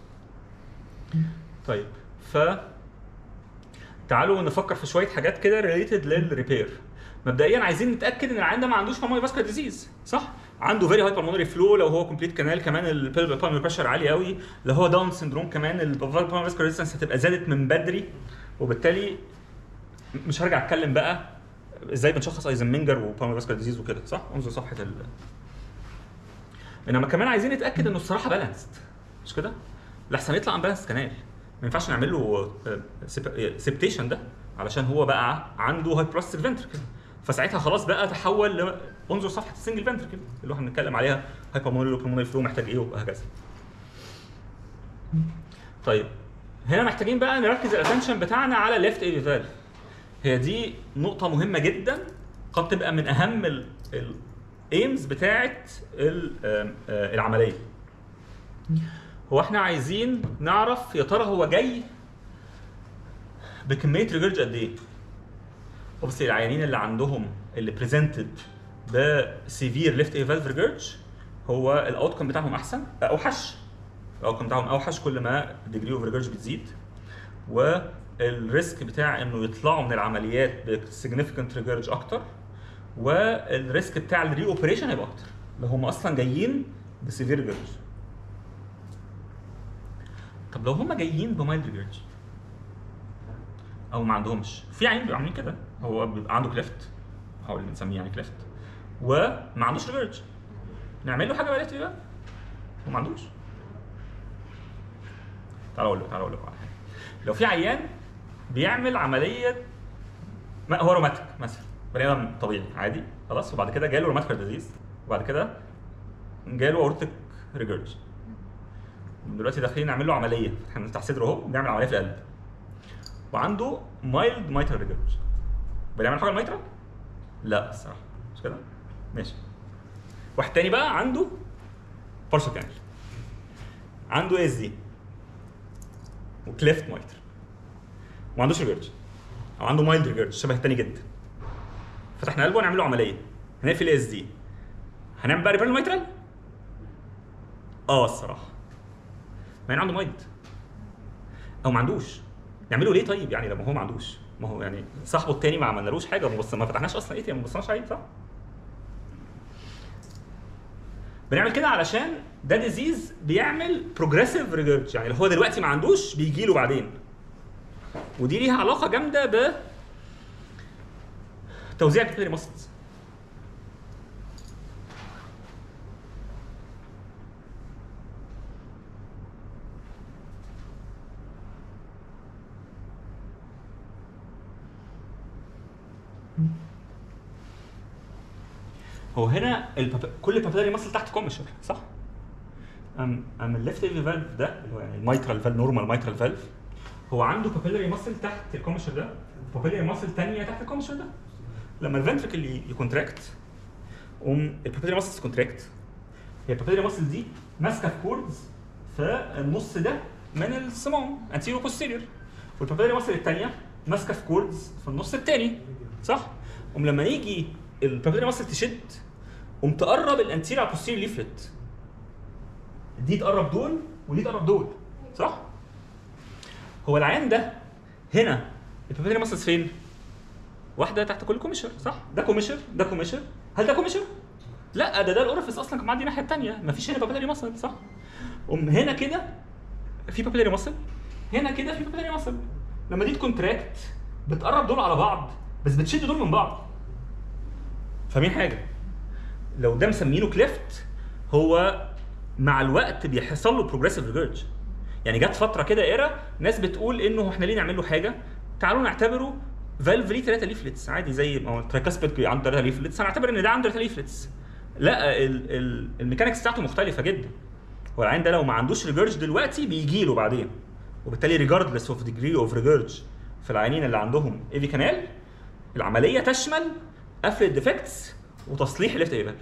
طيب ف تعالوا نفكر في شويه حاجات كده ريليتد للريبير مبدئيا عايزين نتاكد ان العيان ده ما عندوش بالمونري فاسكولار ديزيز صح عنده فيري هاي بالمونري فلو لو هو كومبليت كانال كمان البالمونري بريشر عالي قوي لو هو داون سندروم كمان البالمونري فاسكولار ريزيستنس هتبقى زادت من بدري وبالتالي مش هرجع اتكلم بقى ازاي بنشخص ايزنمنجر وبالمونري فاسكولار ديزيز وكده صح انظر صفحه ال انما كمان عايزين نتاكد انه الصراحه بالانسد مش كده لحسن يطلع امبالانس كانال ما ينفعش نعمل له سيبتيشن ده علشان هو بقى عنده هايبروستيك فنتركل فساعتها خلاص بقى تحول ل... انظر صفحه السنجل فنتركل اللي احنا بنتكلم عليها هايبرمونري وبلمونري فلو محتاج ايه وهكذا طيب هنا محتاجين بقى نركز الاتنشن بتاعنا على ليفت اي فالف هي دي نقطه مهمه جدا قد تبقى من اهم الايمز بتاعه ال- آم، آه، العمليه هو احنا عايزين نعرف يا ترى هو جاي بكميه ريجرج قد ايه اوبسلي العيانين اللي عندهم اللي بريزنتد بسيفير ليفت اي فالف ريجرج هو الاوتكم بتاعهم احسن اوحش الاوتكم بتاعهم اوحش كل ما الديجري اوف ريجرج بتزيد والريسك بتاع انه يطلعوا من العمليات بسيجنفيكانت ريجرج اكتر والريسك بتاع الري اوبريشن هيبقى اكتر لو هم اصلا جايين بسيفير ريجرج طب لو هم جايين بمايلد ريجرج او ما عندهمش في عيان بيبقوا عاملين كده هو بيبقى عنده كليفت او اللي بنسميه يعني كليفت وما عندوش ريجرج نعمل له حاجه بقى ليفت بقى هو ما عندوش تعالوا اقول لكم تعالوا اقول لكم على حاجه لو في عيان بيعمل عمليه ما هو روماتيك مثلا بني ادم طبيعي عادي خلاص وبعد كده جاله روماتيك ديزيز وبعد كده جاله اورتيك ريجرج دلوقتي داخلين نعمل له عمليه احنا بنفتح صدره اهو بنعمل عمليه في القلب وعنده مايلد مايترال ريجرج بنعمل حاجه الميترال؟ لا الصراحه مش كده؟ ماشي واحد تاني بقى عنده بارشل كانل عنده اس دي وكليفت مايتر وما عندوش ريجرج او عنده مايلد ريجرج شبه التاني جدا فتحنا قلبه ونعمل له عمليه هنقفل اس دي هنعمل بقى ريبير مايترال؟ اه الصراحه ما عنده مايلد او ما عندوش نعمله ليه طيب يعني لما هو ما عندوش ما هو يعني صاحبه التاني ما عملنالوش حاجه ما بص ما فتحناش اصلا ايه ما بصناش عليه صح بنعمل كده علشان ده ديزيز بيعمل بروجريسيف ريجرج يعني اللي هو دلوقتي ما عندوش بيجي له بعدين ودي ليها علاقه جامده ب توزيع البيبري ماسلز هو هنا الباب... كل البابيلاري ماسل تحت كوميشر صح؟ ام ام الليفت ايفي فالف ده اللي هو يعني الميترال فالف نورمال ميترال فالف هو عنده بابيلاري ماسل تحت الكوميشر ده بابيلاري ماسل ثانيه تحت الكوميشر ده لما الفنتركل يكونتراكت قوم البابيلاري ماسل كونتراكت هي البابيلاري ماسل دي ماسكه في كوردز في النص ده من الصمام انتيرو بوستيريور والبابيلاري ماسل الثانيه ماسكه في كوردز في النص الثاني صح؟ قوم لما يجي البابيلاري ماسل تشد قوم تقرب الانتيريور بوستيريور ليفلت دي تقرب دول ودي تقرب دول صح؟ هو العيان ده هنا البابيلاري ماسلز فين؟ واحده تحت كل كوميشر صح؟ ده كوميشر ده كوميشر هل ده كوميشر؟ لا ده ده الاورفيس اصلا كان معدي الناحيه الثانيه مفيش هنا بابيلاري ماسل صح؟ قوم هنا كده في بابيلاري ماسل هنا كده في بابيلاري ماسل لما دي تكونتراكت بتقرب دول على بعض بس بتشد دول من بعض فاهمين حاجه؟ لو ده مسمينه كليفت هو مع الوقت بيحصل له بروجريسيف ريجرج يعني جت فتره كده ايرا ناس بتقول انه احنا ليه نعمل له حاجه تعالوا نعتبره فالف ليه ثلاثه ليفلتس عادي زي ما هو ترايكاسبيد عنده ثلاثه ليفلتس هنعتبر ان ده عنده ثلاثه ليفلتس لا ال- ال- الميكانكس بتاعته مختلفه جدا هو العين ده لو ما عندوش ريجرج دلوقتي بيجي له بعدين وبالتالي ريجاردلس اوف ديجري اوف ريجرج في العيانين اللي عندهم ايفي كانال العمليه تشمل قفل الديفكتس وتصليح الليفت ايفل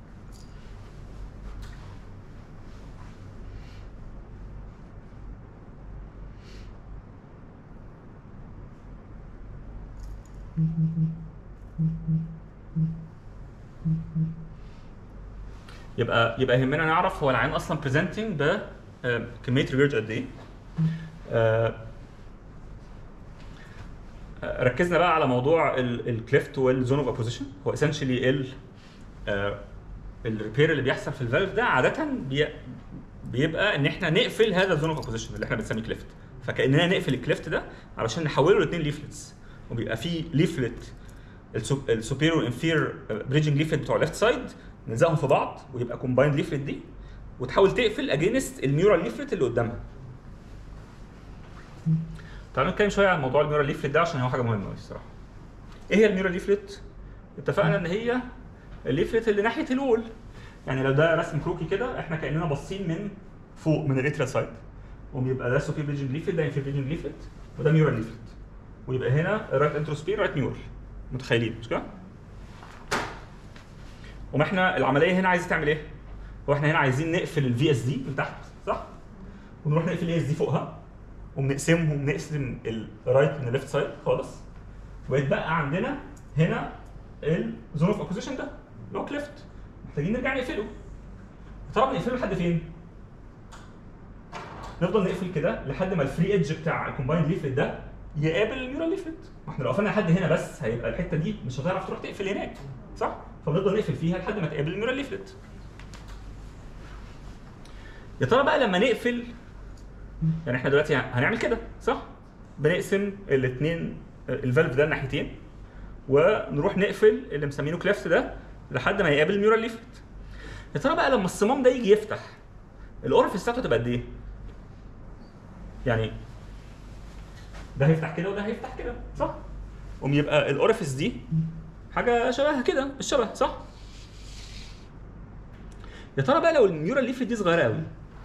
يبقى يبقى يهمنا نعرف هو العين اصلا بريزنتنج بكميه ريجرج قد ايه آه، آه، ركزنا بقى على موضوع الكليفت والزون اوف ابوزيشن هو اسينشلي ال الريبير اللي بيحصل في الفالف ده عاده بي بيبقى ان احنا نقفل هذا الزون اوف ابوزيشن اللي احنا بنسميه كليفت فكاننا نقفل الكليفت ده علشان نحوله لاثنين ليفلتس وبيبقى في ليفلت السوبيريور انفير بريدجنج ليفلت بتوع الليفت سايد نلزقهم في بعض ويبقى كومبايند ليفلت دي وتحاول تقفل اجينست الميورال ليفلت اللي قدامها تعالوا نتكلم شويه عن موضوع الميورال ليفلت ده عشان هو حاجه مهمه قوي الصراحه ايه هي الميورال ليفلت اتفقنا ان هي الليفلت اللي ناحيه الوول يعني لو ده رسم كروكي كده احنا كاننا باصين من فوق من الاتريال سايد وبيبقى ده سوبر بريدجنج ليفلت ده انفير بريدجنج ليفلت وده ميورال ليفلت ويبقى هنا رايت انتروسبير رايت ميورال متخيلين مش كده؟ وما احنا العمليه هنا عايزه تعمل ايه؟ هو احنا هنا عايزين نقفل الفي اس دي من تحت صح؟ ونروح نقفل الاي اس دي فوقها وبنقسمهم نقسم الرايت من الليفت سايد خالص ويتبقى عندنا هنا الزون اوف اكوزيشن ده اللي هو كليفت محتاجين نرجع نقفله طبعا نقفله لحد فين؟ نفضل نقفل كده لحد ما الفري ايدج بتاع الكومبايند ليفلت ده يقابل الميورال ليفلت ما احنا لو قفلنا لحد هنا بس هيبقى الحته دي مش هتعرف تروح تقفل هناك صح؟ فبنفضل نقفل فيها لحد ما تقابل الميورال ليفلت يا ترى بقى لما نقفل يعني احنا دلوقتي هنعمل كده صح؟ بنقسم الاثنين الفالف ده الناحيتين ونروح نقفل اللي مسمينه كليفت ده لحد ما يقابل الميورال ليفلت يا ترى بقى لما الصمام ده يجي يفتح الاورفيس بتاعته تبقى قد ايه؟ يعني ده هيفتح كده وده هيفتح كده صح؟ قوم يبقى الاورفيس دي حاجه شبهها كده الشبه صح؟ يا ترى بقى لو الميورال ليفلت دي صغيره قوي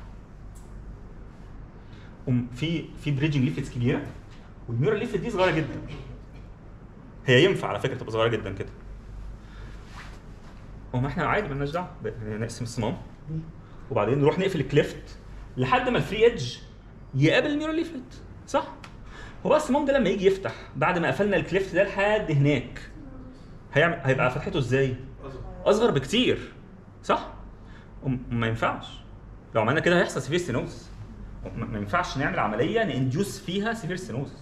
قوم في في بريدجنج ليفلتس كبيره والميورال ليفلت دي صغيره جدا هي ينفع على فكره تبقى صغيره جدا كده قوم احنا عادي مالناش دعوه ب- نقسم الصمام وبعدين نروح نقفل الكليفت لحد ما الفري ايدج يقابل الميورال ليفلت صح؟ هو بقى الصمام ده لما يجي يفتح بعد ما قفلنا الكليفت ده لحد هناك هيعمل هيبقى فتحته ازاي؟ اصغر بكتير صح؟ وم- ما ينفعش لو عملنا كده هيحصل سيفير ستينوز ما ما ينفعش نعمل عمليه ننديوس فيها سيفير ستينوز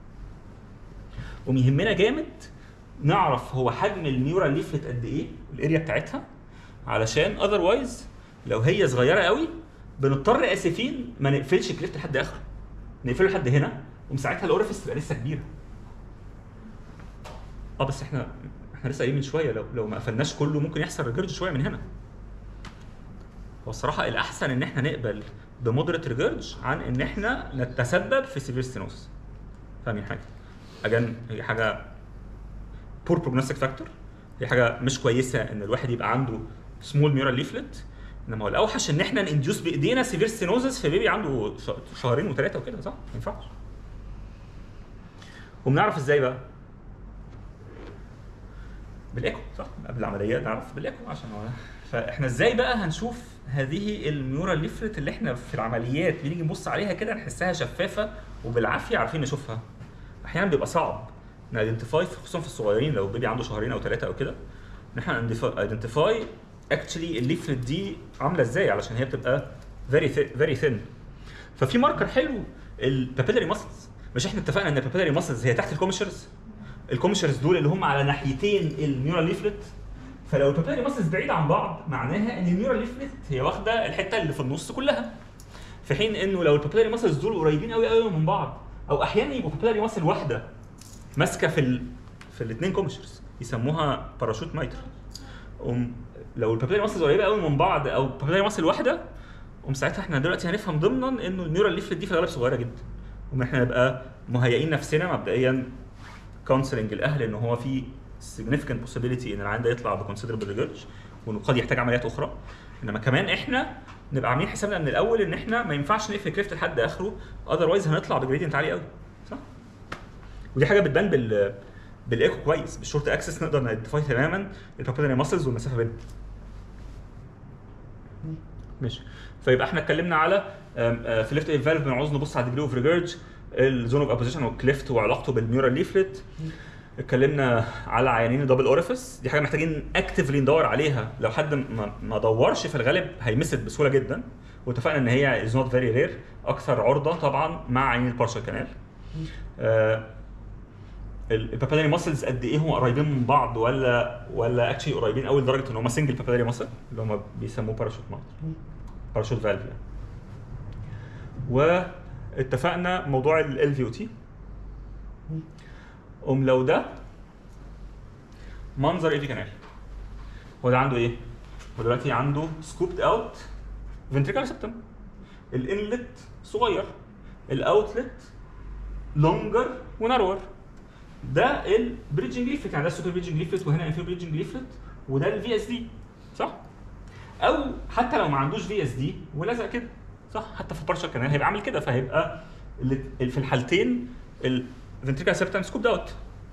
ويهمنا جامد نعرف هو حجم الميورال ليفلت قد ايه الاريا بتاعتها علشان اذروايز لو هي صغيره قوي بنضطر اسفين ما نقفلش الكليفت لحد اخره نقفله لحد هنا ومساعتها الاورفيس تبقى لسه كبيره اه بس احنا احنا لسه قايلين من شويه لو لو ما قفلناش كله ممكن يحصل ريجرج شويه من هنا هو الصراحه الاحسن ان احنا نقبل بمودريت ريجرج عن ان احنا نتسبب في سيفير ستينوس فاهمين حاجه اجان هي حاجه بور بروجنوستيك فاكتور هي حاجه مش كويسه ان الواحد يبقى عنده سمول ميورال ليفلت انما هو الاوحش ان احنا ننديوس بايدينا سيفير ستينوزس في بيبي عنده ش- شهرين وثلاثه وكده صح؟ ما ينفعش. وبنعرف ازاي بقى؟ بالايكو صح؟ قبل العمليات نعرف بالايكو عشان هو فاحنا ازاي بقى هنشوف هذه الميورال ليفلت اللي احنا في العمليات بنيجي نبص عليها كده نحسها شفافه وبالعافيه عارفين نشوفها. احيانا بيبقى صعب نايدنتيفاي خصوصا في الصغيرين لو بيبي عنده شهرين او ثلاثه او كده ان احنا ايدنتيفاي اكشلي الليفلت دي عامله ازاي علشان هي بتبقى فيري فيري ثين ففي ماركر حلو البابيلاري ماسلز مش احنا اتفقنا ان البابيلاري ماسلز هي تحت الكوميشرز الكوميشرز دول اللي هم على ناحيتين الميورال ليفلت فلو البابيلاري ماسلز بعيده عن بعض معناها ان الميورال ليفلت هي واخده الحته اللي في النص كلها في حين انه لو البابيلاري ماسلز دول قريبين قوي قوي من بعض او احيانا يبقوا بابيلاري ماسل واحده ماسكه في ال... في الاثنين كوميشرز يسموها باراشوت مايتر قوم لو البابيلاري ماسلز قريبه قوي من بعض او البابيلاري ماسل واحده قوم ساعتها احنا دلوقتي هنفهم ضمنا انه النيورال ليفلت دي في الغالب صغيره جدا قوم احنا نبقى مهيئين نفسنا مبدئيا كونسلنج الاهل ان هو في significant possibility ان العيان ده يطلع بكونسيدربل ريجرج وانه قد يحتاج عمليات اخرى انما كمان احنا نبقى عاملين حسابنا من الاول ان احنا ما ينفعش نقفل كريفت لحد اخره اذروايز هنطلع بجريدينت عالي قوي صح؟ ودي حاجه بتبان بال بالايكو كويس بالشورت اكسس نقدر نايدنتيفاي تماما البابيلاري ماسلز والمسافه بينهم ماشي فيبقى احنا اتكلمنا على آم، آه، في ليفت ايف فالف بنعوز نبص على ديجري اوف ريجرج الزون اوف ابوزيشن والكليفت وعلاقته بالنيورال ليفلت اتكلمنا على عيانين دبل اوريفيس دي حاجه محتاجين اكتفلي ندور عليها لو حد ما, ما دورش في الغالب هيمسد بسهوله جدا واتفقنا ان هي از نوت فيري رير اكثر عرضه طبعا مع عينين البارشال كانال آه البابيلاري ماسلز قد ايه هم قريبين من بعض ولا ولا اكشلي قريبين قوي لدرجه ان هم سنجل بابيلاري ماسل اللي هم بيسموه باراشوت ماسل باراشوت فالف يعني واتفقنا موضوع ال في او تي قوم لو ده منظر ايدي كانال هو ده عنده ايه؟ هو دلوقتي عنده سكوبد اوت فنتريكال سيبتم الانلت صغير الاوتلت لونجر ونارور ده البريدجنج ليفلت يعني ده السوبر بريدجنج ليفلت وهنا انفير بريدجنج ليفلت وده الفي اس دي صح؟ او حتى لو ما عندوش في اس دي ولزق كده صح؟ حتى في البارشال كانال هيبقى عامل كده فهيبقى اللي- في الحالتين الفنتريكال سيبتم سكوبد اوت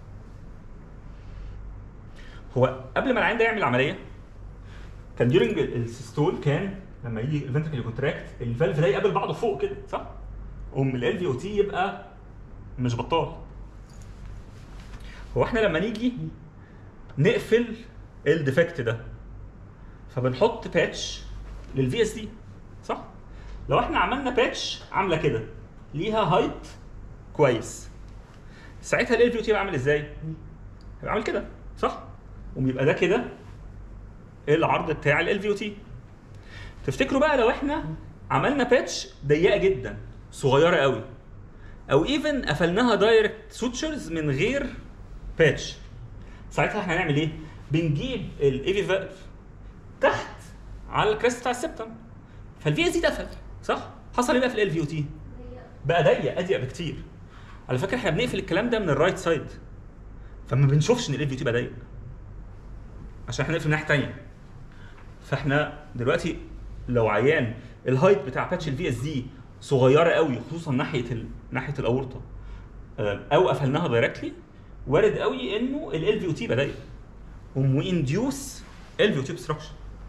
هو قبل ما العين ده يعمل عمليه كان ديورنج السيستول كان لما يجي الفنتركل يكونتراكت الفالف ده يقابل بعضه فوق كده صح؟ قوم ال في او تي يبقى مش بطال هو احنا لما نيجي نقفل الديفكت ده فبنحط باتش للفي اس دي صح؟ لو احنا عملنا باتش عامله كده ليها هايت كويس ساعتها ال في او تي عامل ازاي؟ هيبقى عامل كده صح؟ ويبقى ده كده العرض بتاع ال في او تي تفتكروا بقى لو احنا عملنا باتش ضيقه جدا صغيره قوي او ايفن قفلناها دايركت سوتشرز من غير باتش ساعتها احنا هنعمل ايه؟ بنجيب الاي في فالف تحت على الكريست بتاع السبتم فالفي اس دي اتقفل صح؟ حصل ايه بقى في ال في او تي؟ بقى ضيق اضيق بكتير على فكره احنا بنقفل الكلام ده من الرايت سايد فما بنشوفش ان ال في او تي بقى ضيق عشان احنا نقفل من ناحيه ثانيه فاحنا دلوقتي لو عيان الهايت بتاع باتش الفي اس دي صغيره قوي خصوصا ناحيه ال... ناحيه الاورطه آه، او قفلناها دايركتلي وارد قوي انه ال في او تي بدا وي انديوس ال في او تي obstruction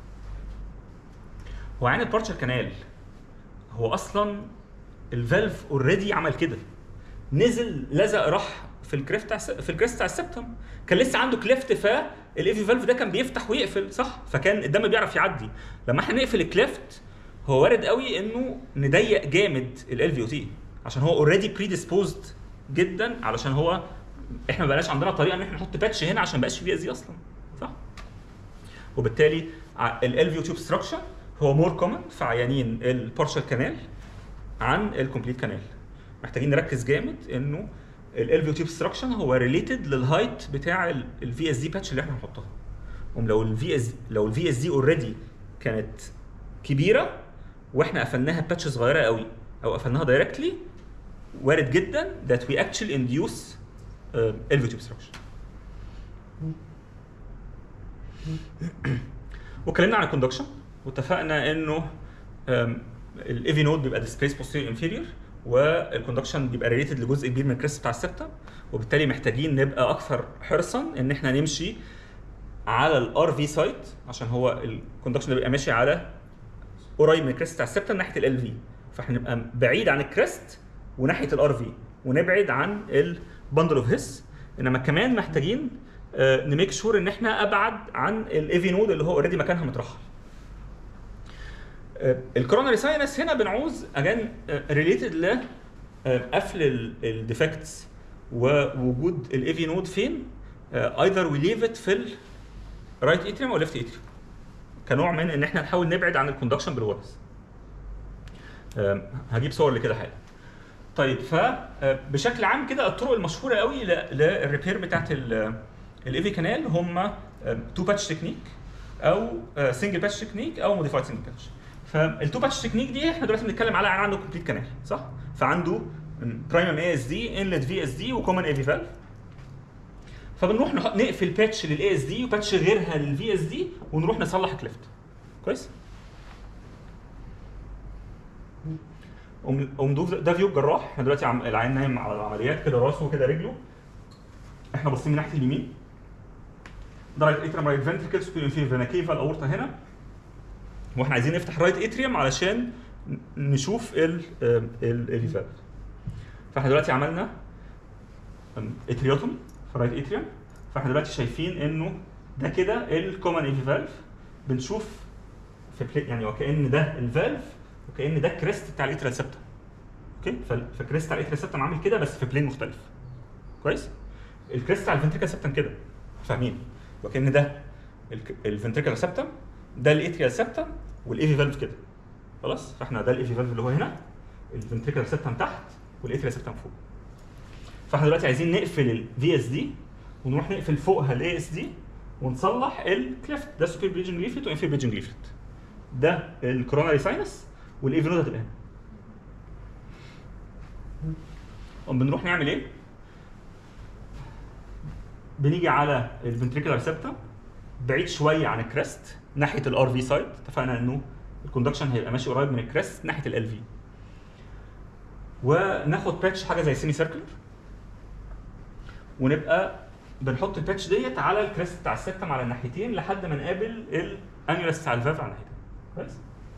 هو عين البارشال كانال هو اصلا الفالف اوريدي عمل كده نزل لزق راح في الكريفت بتاع الس- في الكريست بتاع السبتم كان لسه عنده كليفت فالايفي فالف ده كان بيفتح ويقفل صح فكان الدم بيعرف يعدي لما احنا نقفل الكليفت هو وارد قوي انه نضيق جامد ال في او تي عشان هو اوريدي بريديسبوزد جدا علشان هو احنا ما بقاش عندنا طريقه ان احنا نحط باتش هنا عشان ما بقاش في اس دي اصلا صح وبالتالي ال في او تي obstruction هو مور كومن في عيانين البارشال كانال عن الكومبليت كانال محتاجين نركز جامد انه ال في او تي obstruction هو ريليتد للهايت بتاع الفي اس دي باتش اللي احنا هنحطها قوم لو الفي اس لو الفي اس دي اوريدي كانت كبيره واحنا قفلناها باتش صغيره قوي او قفلناها دايركتلي وارد جدا that we actually induce uh, LV obstruction. واتكلمنا عن الكوندكشن واتفقنا انه الايفي نود بيبقى ديسبيس posterior inferior والكوندكشن بيبقى ريليتد لجزء كبير من الكريست بتاع السبتم وبالتالي محتاجين نبقى اكثر حرصا ان احنا نمشي على الار في سايت عشان هو الكوندكشن ده بيبقى ماشي على قريب من الكريست بتاع السبتم ناحيه ال في فاحنا نبقى بعيد عن الكريست وناحيه الار في ونبعد عن البندل اوف هيس انما كمان محتاجين نميك شور ان احنا ابعد عن الايفي نود اللي هو اوريدي مكانها مترحل الكوروناري ساينس هنا بنعوز اجان ريليتد ل قفل الديفكتس ووجود الايفي نود فين ايذر وي ليف ات في الرايت اتريم او ليفت اتريم كنوع من ان احنا نحاول نبعد عن الكوندكشن بالورث هجيب صور لكده حالا طيب فبشكل عام كده الطرق المشهوره قوي للريبير بتاعت الايفي كانال هم تو باتش تكنيك او سنجل باتش تكنيك او موديفايد سنجل باتش فالتو باتش تكنيك دي احنا دلوقتي بنتكلم على عنده كومبليت كانال صح فعنده برايمم اي اس دي انلت في اس دي وكومن اي في فالف فبنروح نح- نقفل باتش للاي اس دي وباتش غيرها للفي اس دي ونروح نصلح كليفت كويس قوم قوم ده فيو الجراح احنا دلوقتي عم العين نايم على العمليات كده راسه وكده رجله احنا باصين من ناحيه اليمين ده رايت اتريم رايت فنتريكل سوبيريور في فينا كيفا الاورطه هنا واحنا عايزين نفتح رايت اتريوم علشان ن- نشوف ال ال فالف فاحنا دلوقتي عملنا اتريوتوم في رايت اتريوم فاحنا دلوقتي شايفين انه ده كده الكومن ايفي فالف بنشوف في بلي يعني وكان ده الفالف وكان ده الكريست بتاع الاتريال سبتم اوكي فال- فالكريست بتاع الاتريال سبتم عامل كده بس في بلين مختلف كويس الكريست بتاع الفنتريكال سبتم كده فاهمين وكان ده الفنتريكال سبتم ده الاتريال سبتم والايفي فالف كده خلاص فاحنا ده الايفي فالف اللي هو هنا الفنتريكال سبتم تحت والاتريال سبتم فوق فاحنا دلوقتي عايزين نقفل الفي اس دي ونروح نقفل فوقها الاي اس دي ونصلح الكليفت ده سوبر بريجنج ليفلت وانفير بريجنج ليفلت ده الكوروناري ساينس والايفي نود هتبقى هنا قوم بنروح نعمل ايه؟ بنيجي على الفنتريكولار سبتم بعيد شويه عن الكريست ناحيه الار في سايد اتفقنا انه الكوندكشن هيبقى ماشي قريب من الكريست ناحيه ال في وناخد باتش حاجه زي سيمي سيركلر ونبقى بنحط الباتش ديت على الكريست بتاع السبتم على الناحيتين لحد ما نقابل الانيولس بتاع الفالف على الناحيتين كويس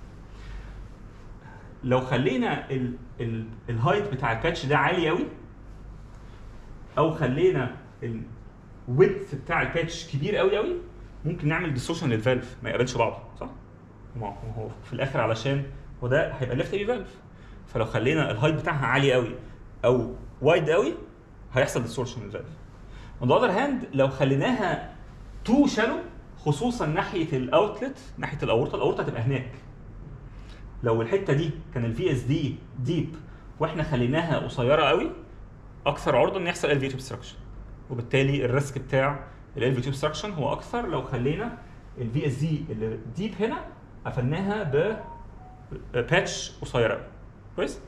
لو خلينا ال ال الهايت بتاع الباتش ده عالي قوي او خلينا الويدث بتاع الباتش كبير قوي قوي ممكن نعمل ديسوشن للفالف ما يقابلش بعضه صح؟ ما هو في الاخر علشان هو ده هيبقى ليفت اي فالف فلو خلينا الهايت بتاعها عالي قوي او وايد قوي هيحصل ديسورشن للفالف. on the other hand لو خليناها تو شالو خصوصا ناحيه الاوتلت ناحيه الاورطه الاورطه هتبقى هناك لو الحته دي كان الفي اس دي ديب واحنا خليناها قصيره قوي اكثر عرضه ان يحصل الفي اوبستراكشن وبالتالي الريسك بتاع الالفي اوبستراكشن هو اكثر لو خلينا الفي اس دي اللي ديب هنا قفلناها ب باتش قصيره قوي كويس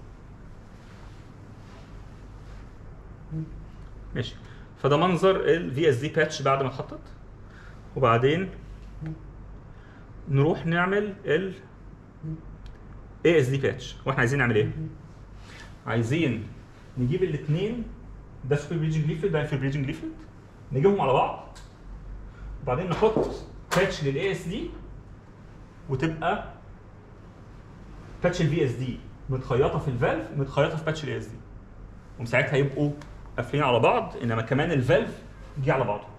ماشي فده منظر الفي اس دي باتش بعد ما اتحطت وبعدين نروح نعمل ال اي اس دي باتش واحنا عايزين نعمل ايه؟ عايزين نجيب الاثنين ده سوبر بريدجنج ليفلت ده انفير بريدجنج ليفلت نجيبهم على بعض وبعدين نحط باتش للاي اس دي وتبقى باتش الفي اس دي متخيطه في الفالف متخيطه في باتش الاي اس دي وساعتها يبقوا قافلين على بعض انما كمان الفالف جه على بعضه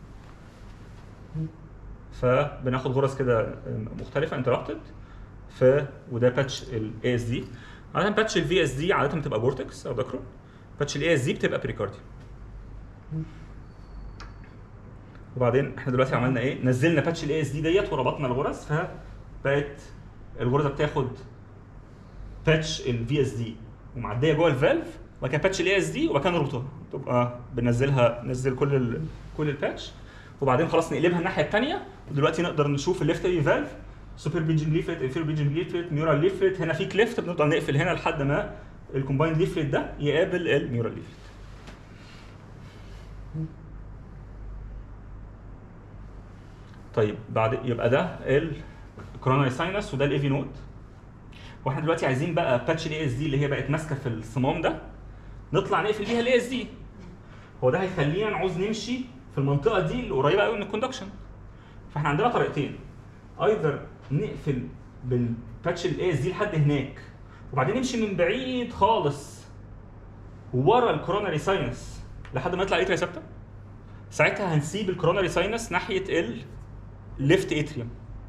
فبناخد غرز كده مختلفه انترابتد ف وده باتش الاي اس دي عاده باتش الفي اس دي عاده بتبقى بورتكس او داكرون باتش الاي اس دي بتبقى بريكاردي وبعدين احنا دلوقتي عملنا ايه نزلنا باتش الاي اس دي ديت وربطنا الغرز فبقت الغرزه بتاخد باتش الفي اس دي ومعديه جوه الفالف وبعد كده باتش الاي اس دي وبعد كده نربطها تبقى بننزلها ننزل كل ال كل الباتش وبعدين خلاص نقلبها الناحيه الثانيه ودلوقتي نقدر نشوف الليفت اي فالف سوبر بيجنج ليفلت انفير بيجنج ليفلت نيورال ليفلت هنا في كليفت بنفضل نقفل هنا لحد ما الكومبايند ليفلت ده يقابل النيورال ليفلت طيب بعد يبقى ده الكوروناري ساينس وده الايفي نود واحنا دلوقتي عايزين بقى باتش الاي اس دي اللي هي بقت ماسكه في الصمام ده نطلع نقفل بيها الاي اس دي هو ده هيخلينا نعوز نمشي في المنطقه دي اللي قريبه قوي من الكوندكشن فاحنا عندنا طريقتين ايذر نقفل بالباتش الاي اس دي لحد هناك وبعدين نمشي من بعيد خالص ورا الكوروناري ساينس لحد ما يطلع الاتريا ثابته ساعتها هنسيب الكوروناري ساينس ناحيه الليفت اتريوم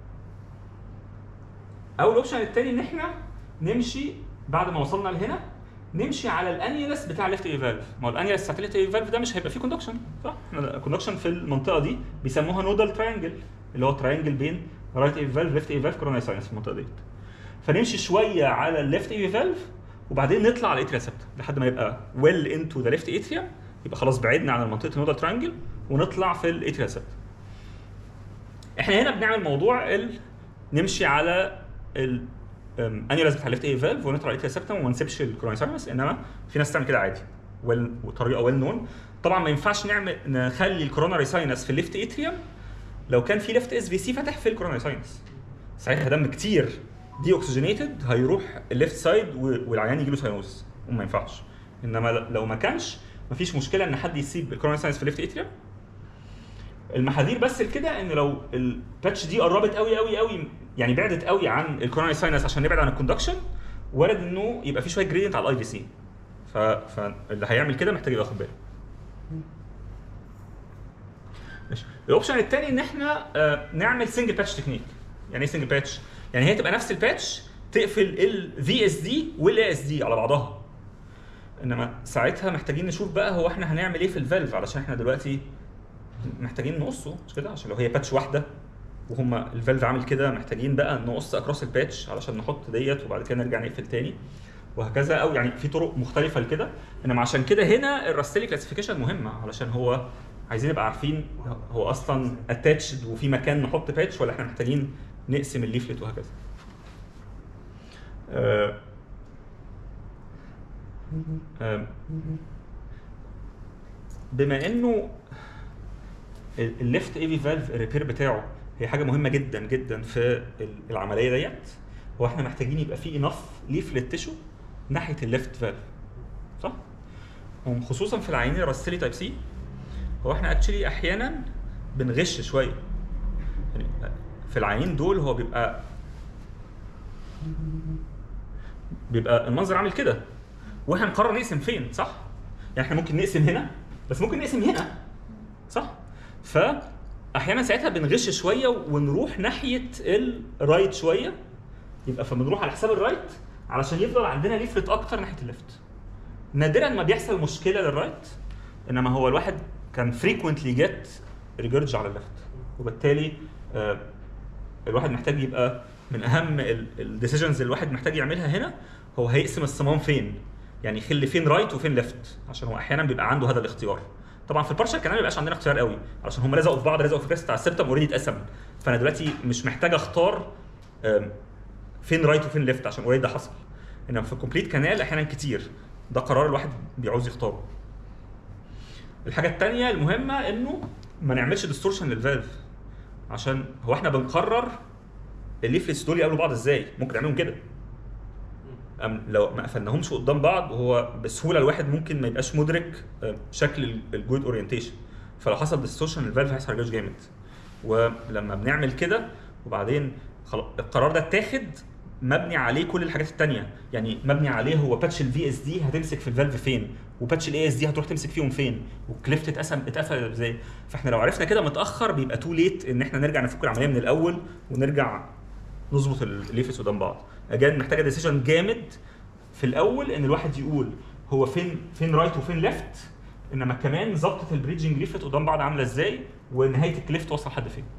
او الاوبشن الثاني ان احنا نمشي بعد ما وصلنا لهنا نمشي على الانيلس بتاع الليفت اي فالف ما هو الانيلس بتاع الليفت اي فالف ده مش هيبقى فيه كوندكشن صح احنا الكوندكشن في المنطقه دي بيسموها نودال تراينجل اللي هو تراينجل بين رايت اي فالف ليفت اي فالف كوروناري ساينس في المنطقه ديت فنمشي شويه على الليفت اي فالف وبعدين نطلع على الاتريا ثابته لحد ما يبقى ويل انتو ذا ليفت اتريا يبقى خلاص بعدنا عن منطقه النودال تراينجل ونطلع في الاتريا ثابته احنا هنا بنعمل موضوع ال... نمشي على ال انيولاز بتاع الليفت اي فالف ونطلع على سبتم وما نسيبش الكوروني ساينس انما في ناس تعمل كده عادي وال... وطريقه ويل نون طبعا ما ينفعش نعمل نخلي الكوروناري ساينس في الليفت اتريوم لو كان في ليفت اس في سي فتح في الكوروناري ساينس ساعتها دم كتير دي اوكسجينيتد هيروح الليفت سايد والعيان يجي له ساينوز وما ينفعش انما لو ما كانش مفيش مشكله ان حد يسيب الكوروناري ساينس في الليفت اتريوم المحاذير بس لكده ان لو الباتش دي قربت قوي قوي قوي يعني بعدت قوي عن الكوروناري ساينس عشان نبعد عن الكوندكشن وارد انه يبقى في شويه جريدينت على الاي في سي فاللي هيعمل كده محتاج يبقى واخد باله ماشي الاوبشن الثاني ان احنا آه، نعمل سنجل باتش تكنيك يعني ايه سنجل باتش يعني هي تبقى نفس الباتش تقفل الفي اس دي والاي اس دي على بعضها انما ساعتها محتاجين نشوف بقى هو احنا هنعمل ايه في الفالف علشان احنا دلوقتي محتاجين نقصه مش كده عشان لو هي باتش واحده وهما الفالف عامل كده محتاجين بقى نقص اكروس الباتش علشان نحط ديت وبعد كده نرجع نقفل تاني وهكذا او يعني في طرق مختلفه لكده انما عشان كده هنا الراستيلي كلاسيفيكيشن مهمه علشان هو عايزين نبقى عارفين هو اصلا اتاتشد وفي مكان نحط باتش ولا احنا محتاجين نقسم الليفلت وهكذا. آه، آه، بما انه الليفت اي في فالف الريبير بتاعه هي حاجه مهمه جدا جدا في العمليه ديت هو احنا محتاجين يبقى في انف ليفلت تيشو ناحيه الليفت فالف صح؟ خصوصا في العينين الراستيلي تايب سي هو احنا اكشلي احيانا بنغش شويه يعني في العينين دول هو بيبقى بيبقى المنظر عامل كده واحنا نقرر نقسم فين صح؟ يعني احنا ممكن نقسم هنا بس ممكن نقسم هنا صح؟ فاحيانا ساعتها بنغش شويه ونروح ناحيه الرايت شويه يبقى فبنروح على حساب الرايت علشان يفضل عندنا ليفلت اكتر ناحيه الليفت نادرا ما بيحصل مشكله للرايت انما هو الواحد كان فريكوينتلي جت ريجرج على الليفت وبالتالي آه، الواحد محتاج يبقى من اهم الديسيجنز اللي الواحد محتاج يعملها هنا هو هيقسم الصمام فين يعني يخلي فين رايت وفين ليفت عشان هو احيانا بيبقى عنده هذا الاختيار طبعا في البارشل كمان ما بيبقاش عندنا اختيار قوي علشان هم لزقوا في بعض لزقوا في الكريست بتاع السبتم اوريدي اتقسم فانا دلوقتي مش محتاج اختار آم، فين رايت وفين ليفت عشان اوريدي ده حصل انما في الكومبليت كانال احيانا كتير ده قرار الواحد بيعوز يختاره الحاجه الثانيه المهمه انه ما نعملش ديستورشن للفالف عشان هو احنا بنقرر الليفلتس دول يقابلوا بعض ازاي ممكن نعملهم كده أم لو ما قفلناهمش قدام بعض وهو بسهوله الواحد ممكن ما يبقاش مدرك آه، شكل الجود اورينتيشن فلو حصل ديستورشن الفالف هيحصل ريجاج جامد ولما بنعمل كده وبعدين خلاص القرار ده اتاخد مبني عليه كل الحاجات التانية يعني مبني عليه هو باتش الفي اس دي هتمسك في الفالف فين وباتش الاي اس دي هتروح تمسك فيهم فين والكليفت اتقسم اتقفل ازاي فاحنا لو عرفنا كده متاخر بيبقى تو ليت ان احنا نرجع نفك العمليه من الاول ونرجع نظبط الليفس قدام بعض اجان محتاجه ديسيجن جامد في الاول ان الواحد يقول هو فين فين رايت وفين ليفت انما كمان ظبطه البريدجنج ليفت قدام بعض عامله ازاي ونهايه الكليفت وصل لحد فين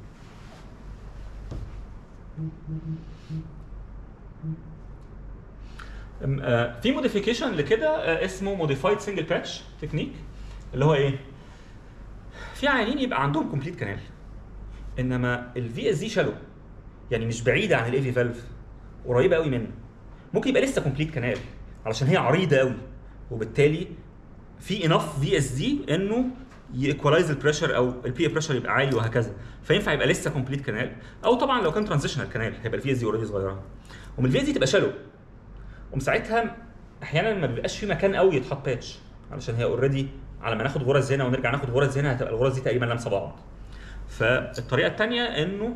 أم، آه، في موديفيكيشن لكده آه، اسمه موديفايد سنجل باتش تكنيك اللي هو ايه؟ في عيانين يبقى عندهم كومبليت كانال انما الفي اس دي شالو يعني مش بعيده عن الاي في فالف قريبه قوي منه ممكن يبقى لسه كومبليت كانال علشان هي عريضه قوي وبالتالي في انف في اس دي انه يكوالايز البريشر او البي بريشر يبقى عالي وهكذا فينفع يبقى لسه كومبليت كانال او طبعا لو كان ترانزيشنال كانال هيبقى الفي اس دي اوريدي صغيره ومن الفي اس دي تبقى شالو ومن ساعتها احيانا ما بيبقاش في مكان قوي يتحط باتش علشان هي اوريدي على ما ناخد غرز هنا ونرجع ناخد غرز هنا هتبقى الغرز دي تقريبا لامسه بعض فالطريقه الثانيه انه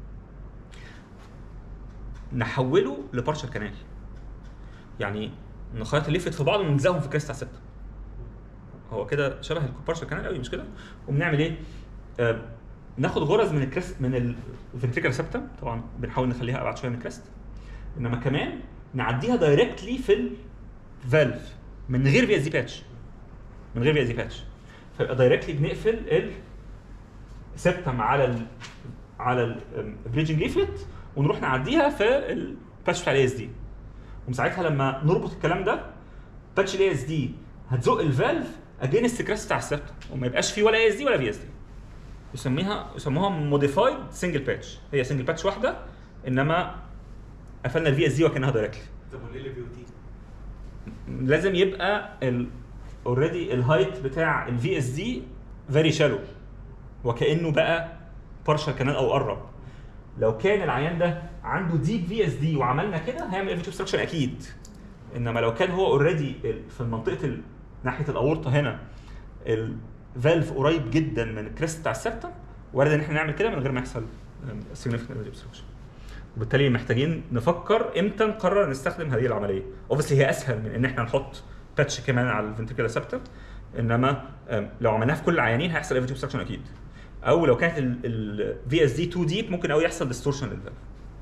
نحوله لبارشل كانال يعني نخيط الليفت في بعض ونلزقهم في كريست على السبتة هو كده شبه البارشل كانال قوي مش كده وبنعمل ايه آه ناخد غرز من الكريست من الفنتريكال سبتم طبعا بنحاول نخليها ابعد شويه من الكريست انما كمان نعديها دايركتلي في الفالف من غير في اس دي باتش من غير في اس دي باتش فيبقى دايركتلي بنقفل السبتم على ال على البريدجنج ليفلت ونروح نعديها في الباتش بتاع الاي اس دي وساعتها لما نربط الكلام ده باتش الاي اس دي هتزق الفالف اجينست الكراست بتاع السبتم وما يبقاش فيه ولا اي اس دي ولا في اس دي يسميها يسموها موديفايد سنجل باتش هي سنجل باتش واحده انما قفلنا الفي اس دي وكانها دايركتلي طب وليه اللي بيوتي؟ لازم يبقى ال اوريدي الهايت بتاع الفي اس دي فيري شالو وكانه بقى بارشال كانال او قرب لو كان العيان ده عنده ديب في اس دي وعملنا كده هيعمل اف اوبستراكشن اكيد انما لو كان هو اوريدي في منطقه ال- ناحيه الاورطه هنا الفالف قريب جدا من الكريست بتاع السبتم وارد ان احنا نعمل كده من غير ما يحصل سيجنفكت اوبستراكشن وبالتالي محتاجين نفكر امتى نقرر نستخدم هذه العمليه اوبسلي هي اسهل من ان احنا نحط باتش كمان على الفنتريكولا سبتم انما أم، لو عملناها في كل العيانين هيحصل ايفيتيف سكشن اكيد او لو كانت الفي اس دي 2 ديب ممكن قوي يحصل ديستورشن للفالف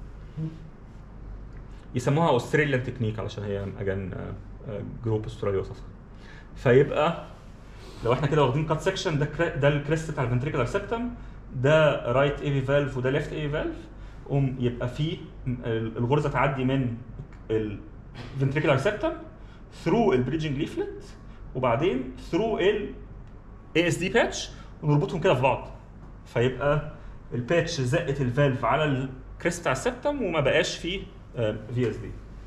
يسموها اوستراليان تكنيك علشان هي اجان جروب استرالي وسطها فيبقى لو احنا كده واخدين كات سكشن ده كرا- ده الكريست بتاع الفنتريكولار سبتم ده رايت اي في فالف وده ليفت اي فالف قوم يبقى في الغرزه تعدي من الفنتريكولار سبتم ثرو البريدجنج ليفلت وبعدين ثرو ال اي اس دي باتش ونربطهم كده في بعض فيبقى الباتش زقت الفالف على الكريست بتاع السبتم وما بقاش فيه في اس دي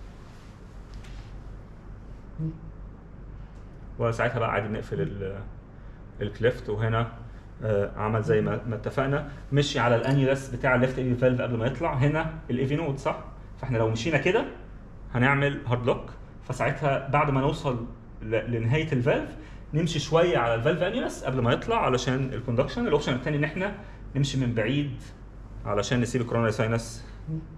وساعتها بقى عادي نقفل ال- الكليفت وهنا آه، عمل زي ما ما اتفقنا مشي على الانيولس بتاع الليفت اي فالف قبل ما يطلع هنا الايفي نود صح فاحنا لو مشينا كده هنعمل هارد لوك فساعتها بعد ما نوصل ل- لنهايه الفالف نمشي شويه على الفالف انيولس قبل ما يطلع علشان الكوندكشن الاوبشن الثاني ان احنا نمشي من بعيد علشان نسيب الكوروناري ساينس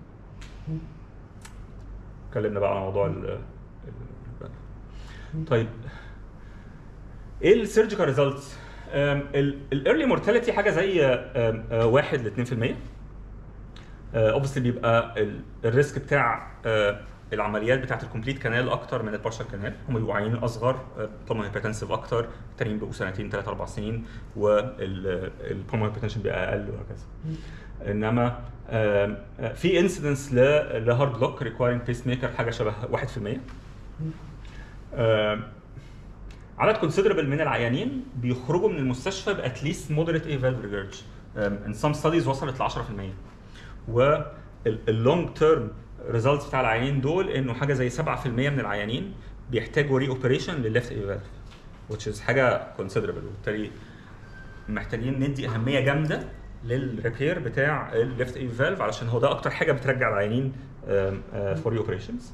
اتكلمنا بقى على موضوع ال ال- طيب ايه السيرجيكال ريزلتس؟ الايرلي مورتاليتي حاجه زي آم، آه، 1 ل 2% اوبسلي بيبقى ال- الريسك بتاع آه، العمليات بتاعت الكومبليت كانال اكتر من البارشال كانال هم بيبقوا عيانين اصغر طبعا هيباتنسيف اكتر التانيين بيبقوا سنتين ثلاث اربع سنين والبومو هيباتنشن بيبقى اقل وهكذا انما آم، آه، في انسيدنس لهارد لوك ريكوايرنج بيس ميكر حاجه شبه 1% آم، عدد كونسيدربل من العيانين بيخرجوا من المستشفى باتليست مودريت اي فالف ريجرج ان سام ستاديز وصلت ل 10% واللونج تيرم ريزلتس بتاع العيانين دول انه حاجه زي 7% من العيانين بيحتاجوا ري اوبريشن للليفت اي فالف which is حاجه كونسيدربل وبالتالي محتاجين ندي اهميه جامده للريبير بتاع الليفت اي فالف علشان هو ده اكتر حاجه بترجع العيانين فور ري اوبريشنز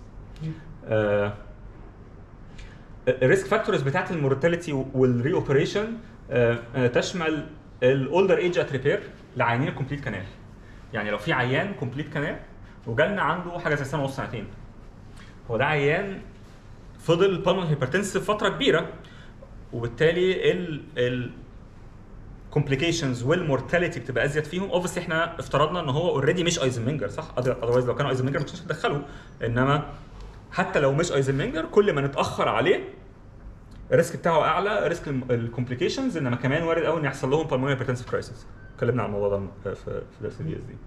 الريسك فاكتورز بتاعت المورتاليتي والري اوبريشن تشمل الاولدر ايج ات ريبير لعيانين الكومبليت كانال يعني لو في عيان كومبليت كانال وجالنا عنده حاجه زي سنه ونص سنتين هو ده عيان فضل بالمون هيبرتنسيف فتره كبيره وبالتالي ال ال كومبليكيشنز والمورتاليتي بتبقى ازيد فيهم اوبسلي احنا افترضنا ان هو اوريدي مش ايزنمنجر صح اذروايز لو كان ايزنمنجر ما كناش هندخله انما حتى لو مش ايزنمنجر كل ما نتاخر عليه الريسك بتاعه اعلى ريسك الكومبليكيشنز انما كمان وارد قوي ان يحصل لهم بالمونري هايبرتنسيف كرايسيس اتكلمنا عن الموضوع ده في في درس الدي اس دي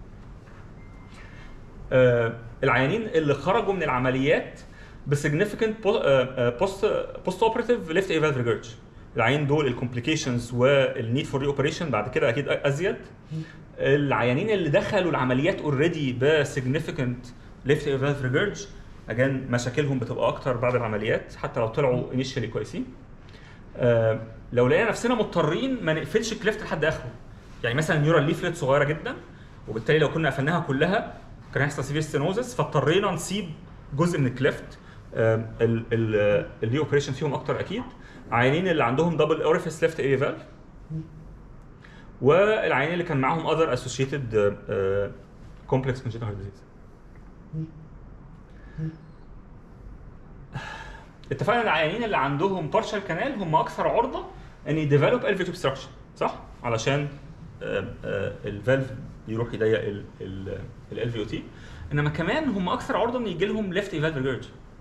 العيانين اللي خرجوا من العمليات بسيجنفيكانت بوست بوست اوبراتيف ليفت اي فالف ريجرج العيانين دول الكومبليكيشنز والنيد فور ري اوبريشن بعد كده اكيد ازيد العيانين اللي دخلوا العمليات اوريدي بسيجنفيكانت ليفت اي فالف ريجرج اجان مشاكلهم بتبقى اكتر بعد العمليات حتى لو طلعوا انيشالي كويسين آه، لو لقينا نفسنا مضطرين ما نقفلش الكليفت لحد اخره يعني مثلا نيورال ليفلت صغيره جدا وبالتالي لو كنا قفلناها كلها كان هيحصل سيفير ستينوزس فاضطرينا نسيب جزء من الكليفت الري اوبريشن فيهم اكتر اكيد عيانين اللي عندهم دبل اوريفيس ليفت اي فالف والعيانين اللي كان معاهم اذر اسوشيتد كومبلكس كونجنتال هارت ديزيز اتفقنا العيانين اللي عندهم بارشال كانال هم اكثر عرضه ان يديفلوب الفيت اوبستراكشن صح؟ علشان الفالف يروح يضيق ال في او تي انما كمان هم اكثر عرضه ان يجي لهم ليفت فالف ريجرج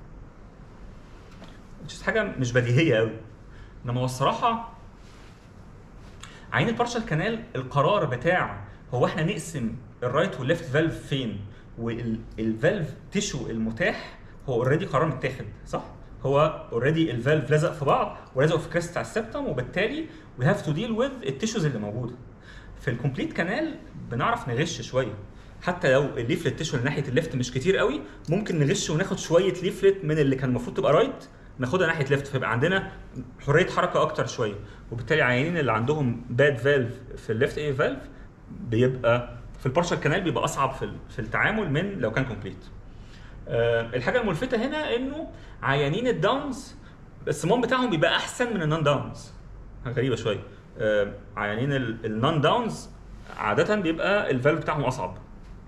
حاجه مش بديهيه قوي انما هو الصراحه عين البارشال كانال القرار بتاع هو احنا نقسم الرايت والليفت فالف فين والفالف تيشو المتاح هو اوريدي قرار متاخد صح؟ هو اوريدي الفالف لزق في بعض ولزقوا في كريست على السبتم وبالتالي وي هاف تو ديل وذ التيشوز اللي موجوده في الكومبليت كانال بنعرف نغش شويه حتى لو الليفلت تشو ناحيه الليفت مش كتير قوي ممكن نغش وناخد شويه ليفلت من اللي كان المفروض تبقى رايت ناخدها ناحيه ليفت فيبقى عندنا حريه حركه اكتر شويه وبالتالي العيانين اللي عندهم باد فالف في الليفت اي فالف بيبقى في البارشال كانال بيبقى اصعب في ال- في التعامل من لو كان كومبليت آه، الحاجه الملفته هنا انه عيانين الداونز الصمام بتاعهم بيبقى احسن من النون داونز غريبه شويه آه، عيانين النون داونز عاده بيبقى الفالف بتاعهم اصعب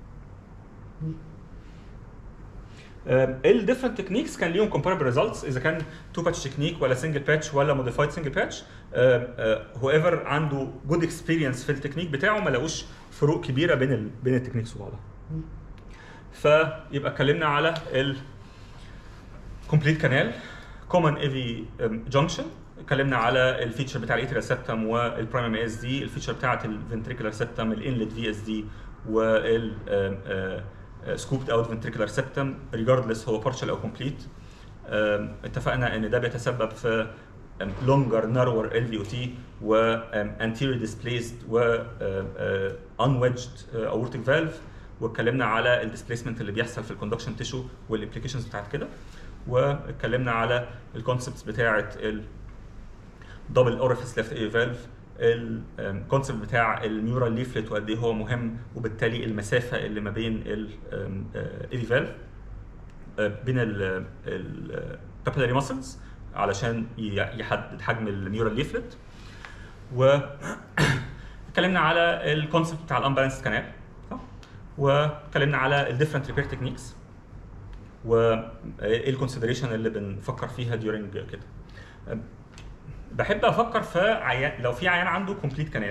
الديفرنت تكنيكس كان ليهم كومباربل ريزلتس اذا كان تو باتش تكنيك ولا سنجل باتش ولا موديفايد سنجل باتش هو ايفر عنده جود اكسبيرينس في التكنيك بتاعه ما لقوش فروق كبيره بين ال بين التكنيكس وبعضها فيبقى اتكلمنا على ال كومبليت كانال كومن ايفي جانكشن اتكلمنا على الفيتشر بتاع الاتريال سيبتم والبرايمري ام اس دي الفيتشر بتاعه الفنتريكولار سيبتم الانلت في اس دي وال سكوبد اوت فنتريكولار سيبتم ريجاردلس هو بارشال او كومبليت اتفقنا ان ده بيتسبب في لونجر نارور ال في او تي وانتيريور ديسبليسد و انويدجد اورتيك فالف واتكلمنا على الديسبيسمنت اللي بيحصل في الكوندكشن تيشو والامبليكيشنز بتاعت كده واتكلمنا على الكونسبتس بتاعه ال دبل اوريفيس ليفت اي فالف الكونسبت بتاع الميورال ليفلت وقد ايه هو مهم وبالتالي المسافه اللي ما بين الاي فالف بين البابيلاري ماسلز علشان ي- يحدد حجم الميورال ليفلت و اتكلمنا على الكونسبت بتاع الانبالانس كانال صح واتكلمنا على الديفرنت ريبير تكنيكس وايه الكونسيدريشن اللي بنفكر فيها ديورنج كده بحب افكر في عيان لو في عيان عنده كومبليت كانال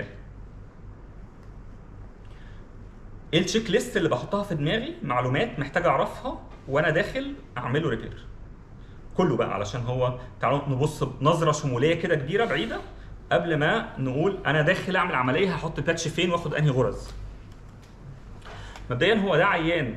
ايه التشيك ليست اللي بحطها في دماغي معلومات محتاج اعرفها وانا داخل اعمله ريبير كله بقى علشان هو تعالوا نبص بنظره شموليه كده كبيره بعيده قبل ما نقول انا داخل اعمل عمليه هحط الباتش فين واخد انهي غرز مبدئيا هو ده عيان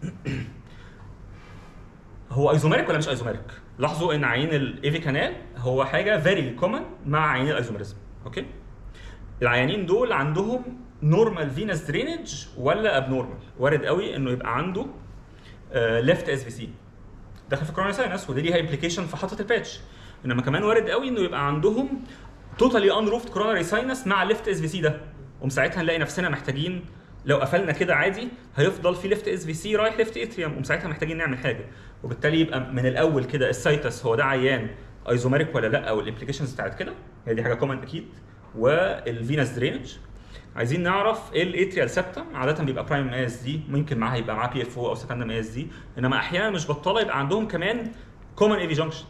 هو ايزوميريك ولا مش ايزوميريك لاحظوا ان عين الايفي كانال هو حاجه فيري كومن مع عين الايزوميريزم اوكي العيانين دول عندهم نورمال فينس درينج ولا ابنورمال وارد قوي انه يبقى عنده ليفت اس في سي داخل في كوروناري ساينس ودي ليها امبليكيشن في حاطط الباتش انما كمان وارد قوي انه يبقى عندهم توتالي ان روفد كوروناري ساينس مع ليفت اس في سي ده وساعتها نلاقي نفسنا محتاجين لو قفلنا كده عادي هيفضل في ليفت اس في سي رايح ليفت اتريوم وساعتها محتاجين نعمل حاجه وبالتالي يبقى من الاول كده السايتس هو ده عيان ايزوميريك ولا لا والامبليكيشنز بتاعت كده هي دي حاجه كومن اكيد والفينس درينج عايزين نعرف ايه الاتريال سبتم عاده بيبقى برايم ام اس دي ممكن معاها يبقى معاه بي اف او او سكندم اس دي انما احيانا مش بطاله يبقى عندهم كمان كومن اي في جانكشن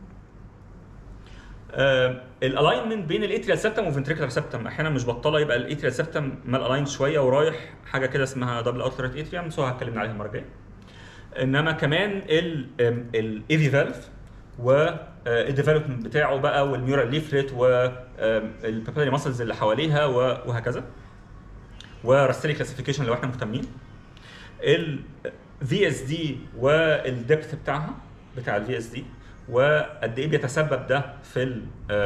الالاينمنت بين الاتريال سبتم والفنتريكولار سبتم احيانا مش بطاله يبقى الاتريال سبتم مال الاين شويه ورايح حاجه كده اسمها دبل اوتلريت اتريوم سو هتكلمنا عليها المره الجايه انما كمان الايفي فالف والديفلوبمنت بتاعه بقى والميورال ليفلت والبابيلاري ماسلز اللي حواليها و- وهكذا ورستري كلاسيفيكيشن لو احنا مهتمين الفي اس دي والدبث بتاعها بتاع الفي اس دي وقد ايه بيتسبب ده في ال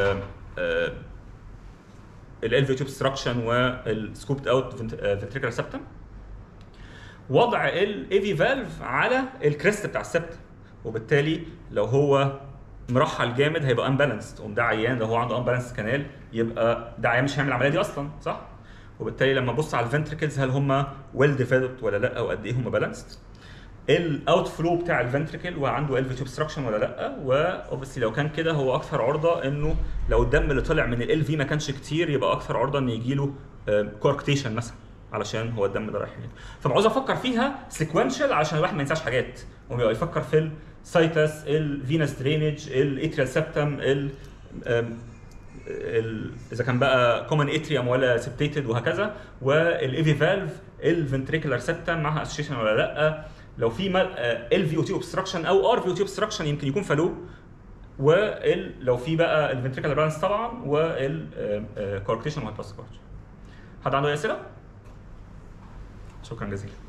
الالفي تيوب ستراكشن والسكوبد اوت فنتريكولار سبتم وضع الاي في فالف على الكريست بتاع السبتم وبالتالي لو هو مرحل جامد هيبقى انبالانسد وده عيان لو هو عنده انبالانسد كانال يبقى ده عيان مش هيعمل العمليه دي اصلا صح؟ وبالتالي لما ابص على الفنتركلز هل هم ويل ديفلوبد ولا لا وقد ايه هم بالانسد الاوت فلو بتاع الفنتركل وعنده الفي اوبستراكشن ولا لا واوبسلي لو كان كده هو اكثر عرضه انه لو الدم اللي طلع من ال في ما كانش كتير يبقى اكثر عرضه ان يجي له كوركتيشن مثلا علشان هو الدم ده رايح هناك فعاوز افكر فيها سيكونشال عشان الواحد ما ينساش حاجات ويبقى يفكر في السايتس الفينس درينج الاتريال سبتم ال آم، ال- اذا كان بقى كومن اتريوم ولا سبتيتد وهكذا والايفي فالف الفنتريكولار سبتم معها اسوشيشن ولا لا لو في ال في او تي اوبستراكشن او ار في او تي اوبستراكشن يمكن يكون فالو وال لو في بقى الفنتريكولار بالانس طبعا والكوركتيشن وهيباس حد عنده اي اسئله؟ شكرا جزيلا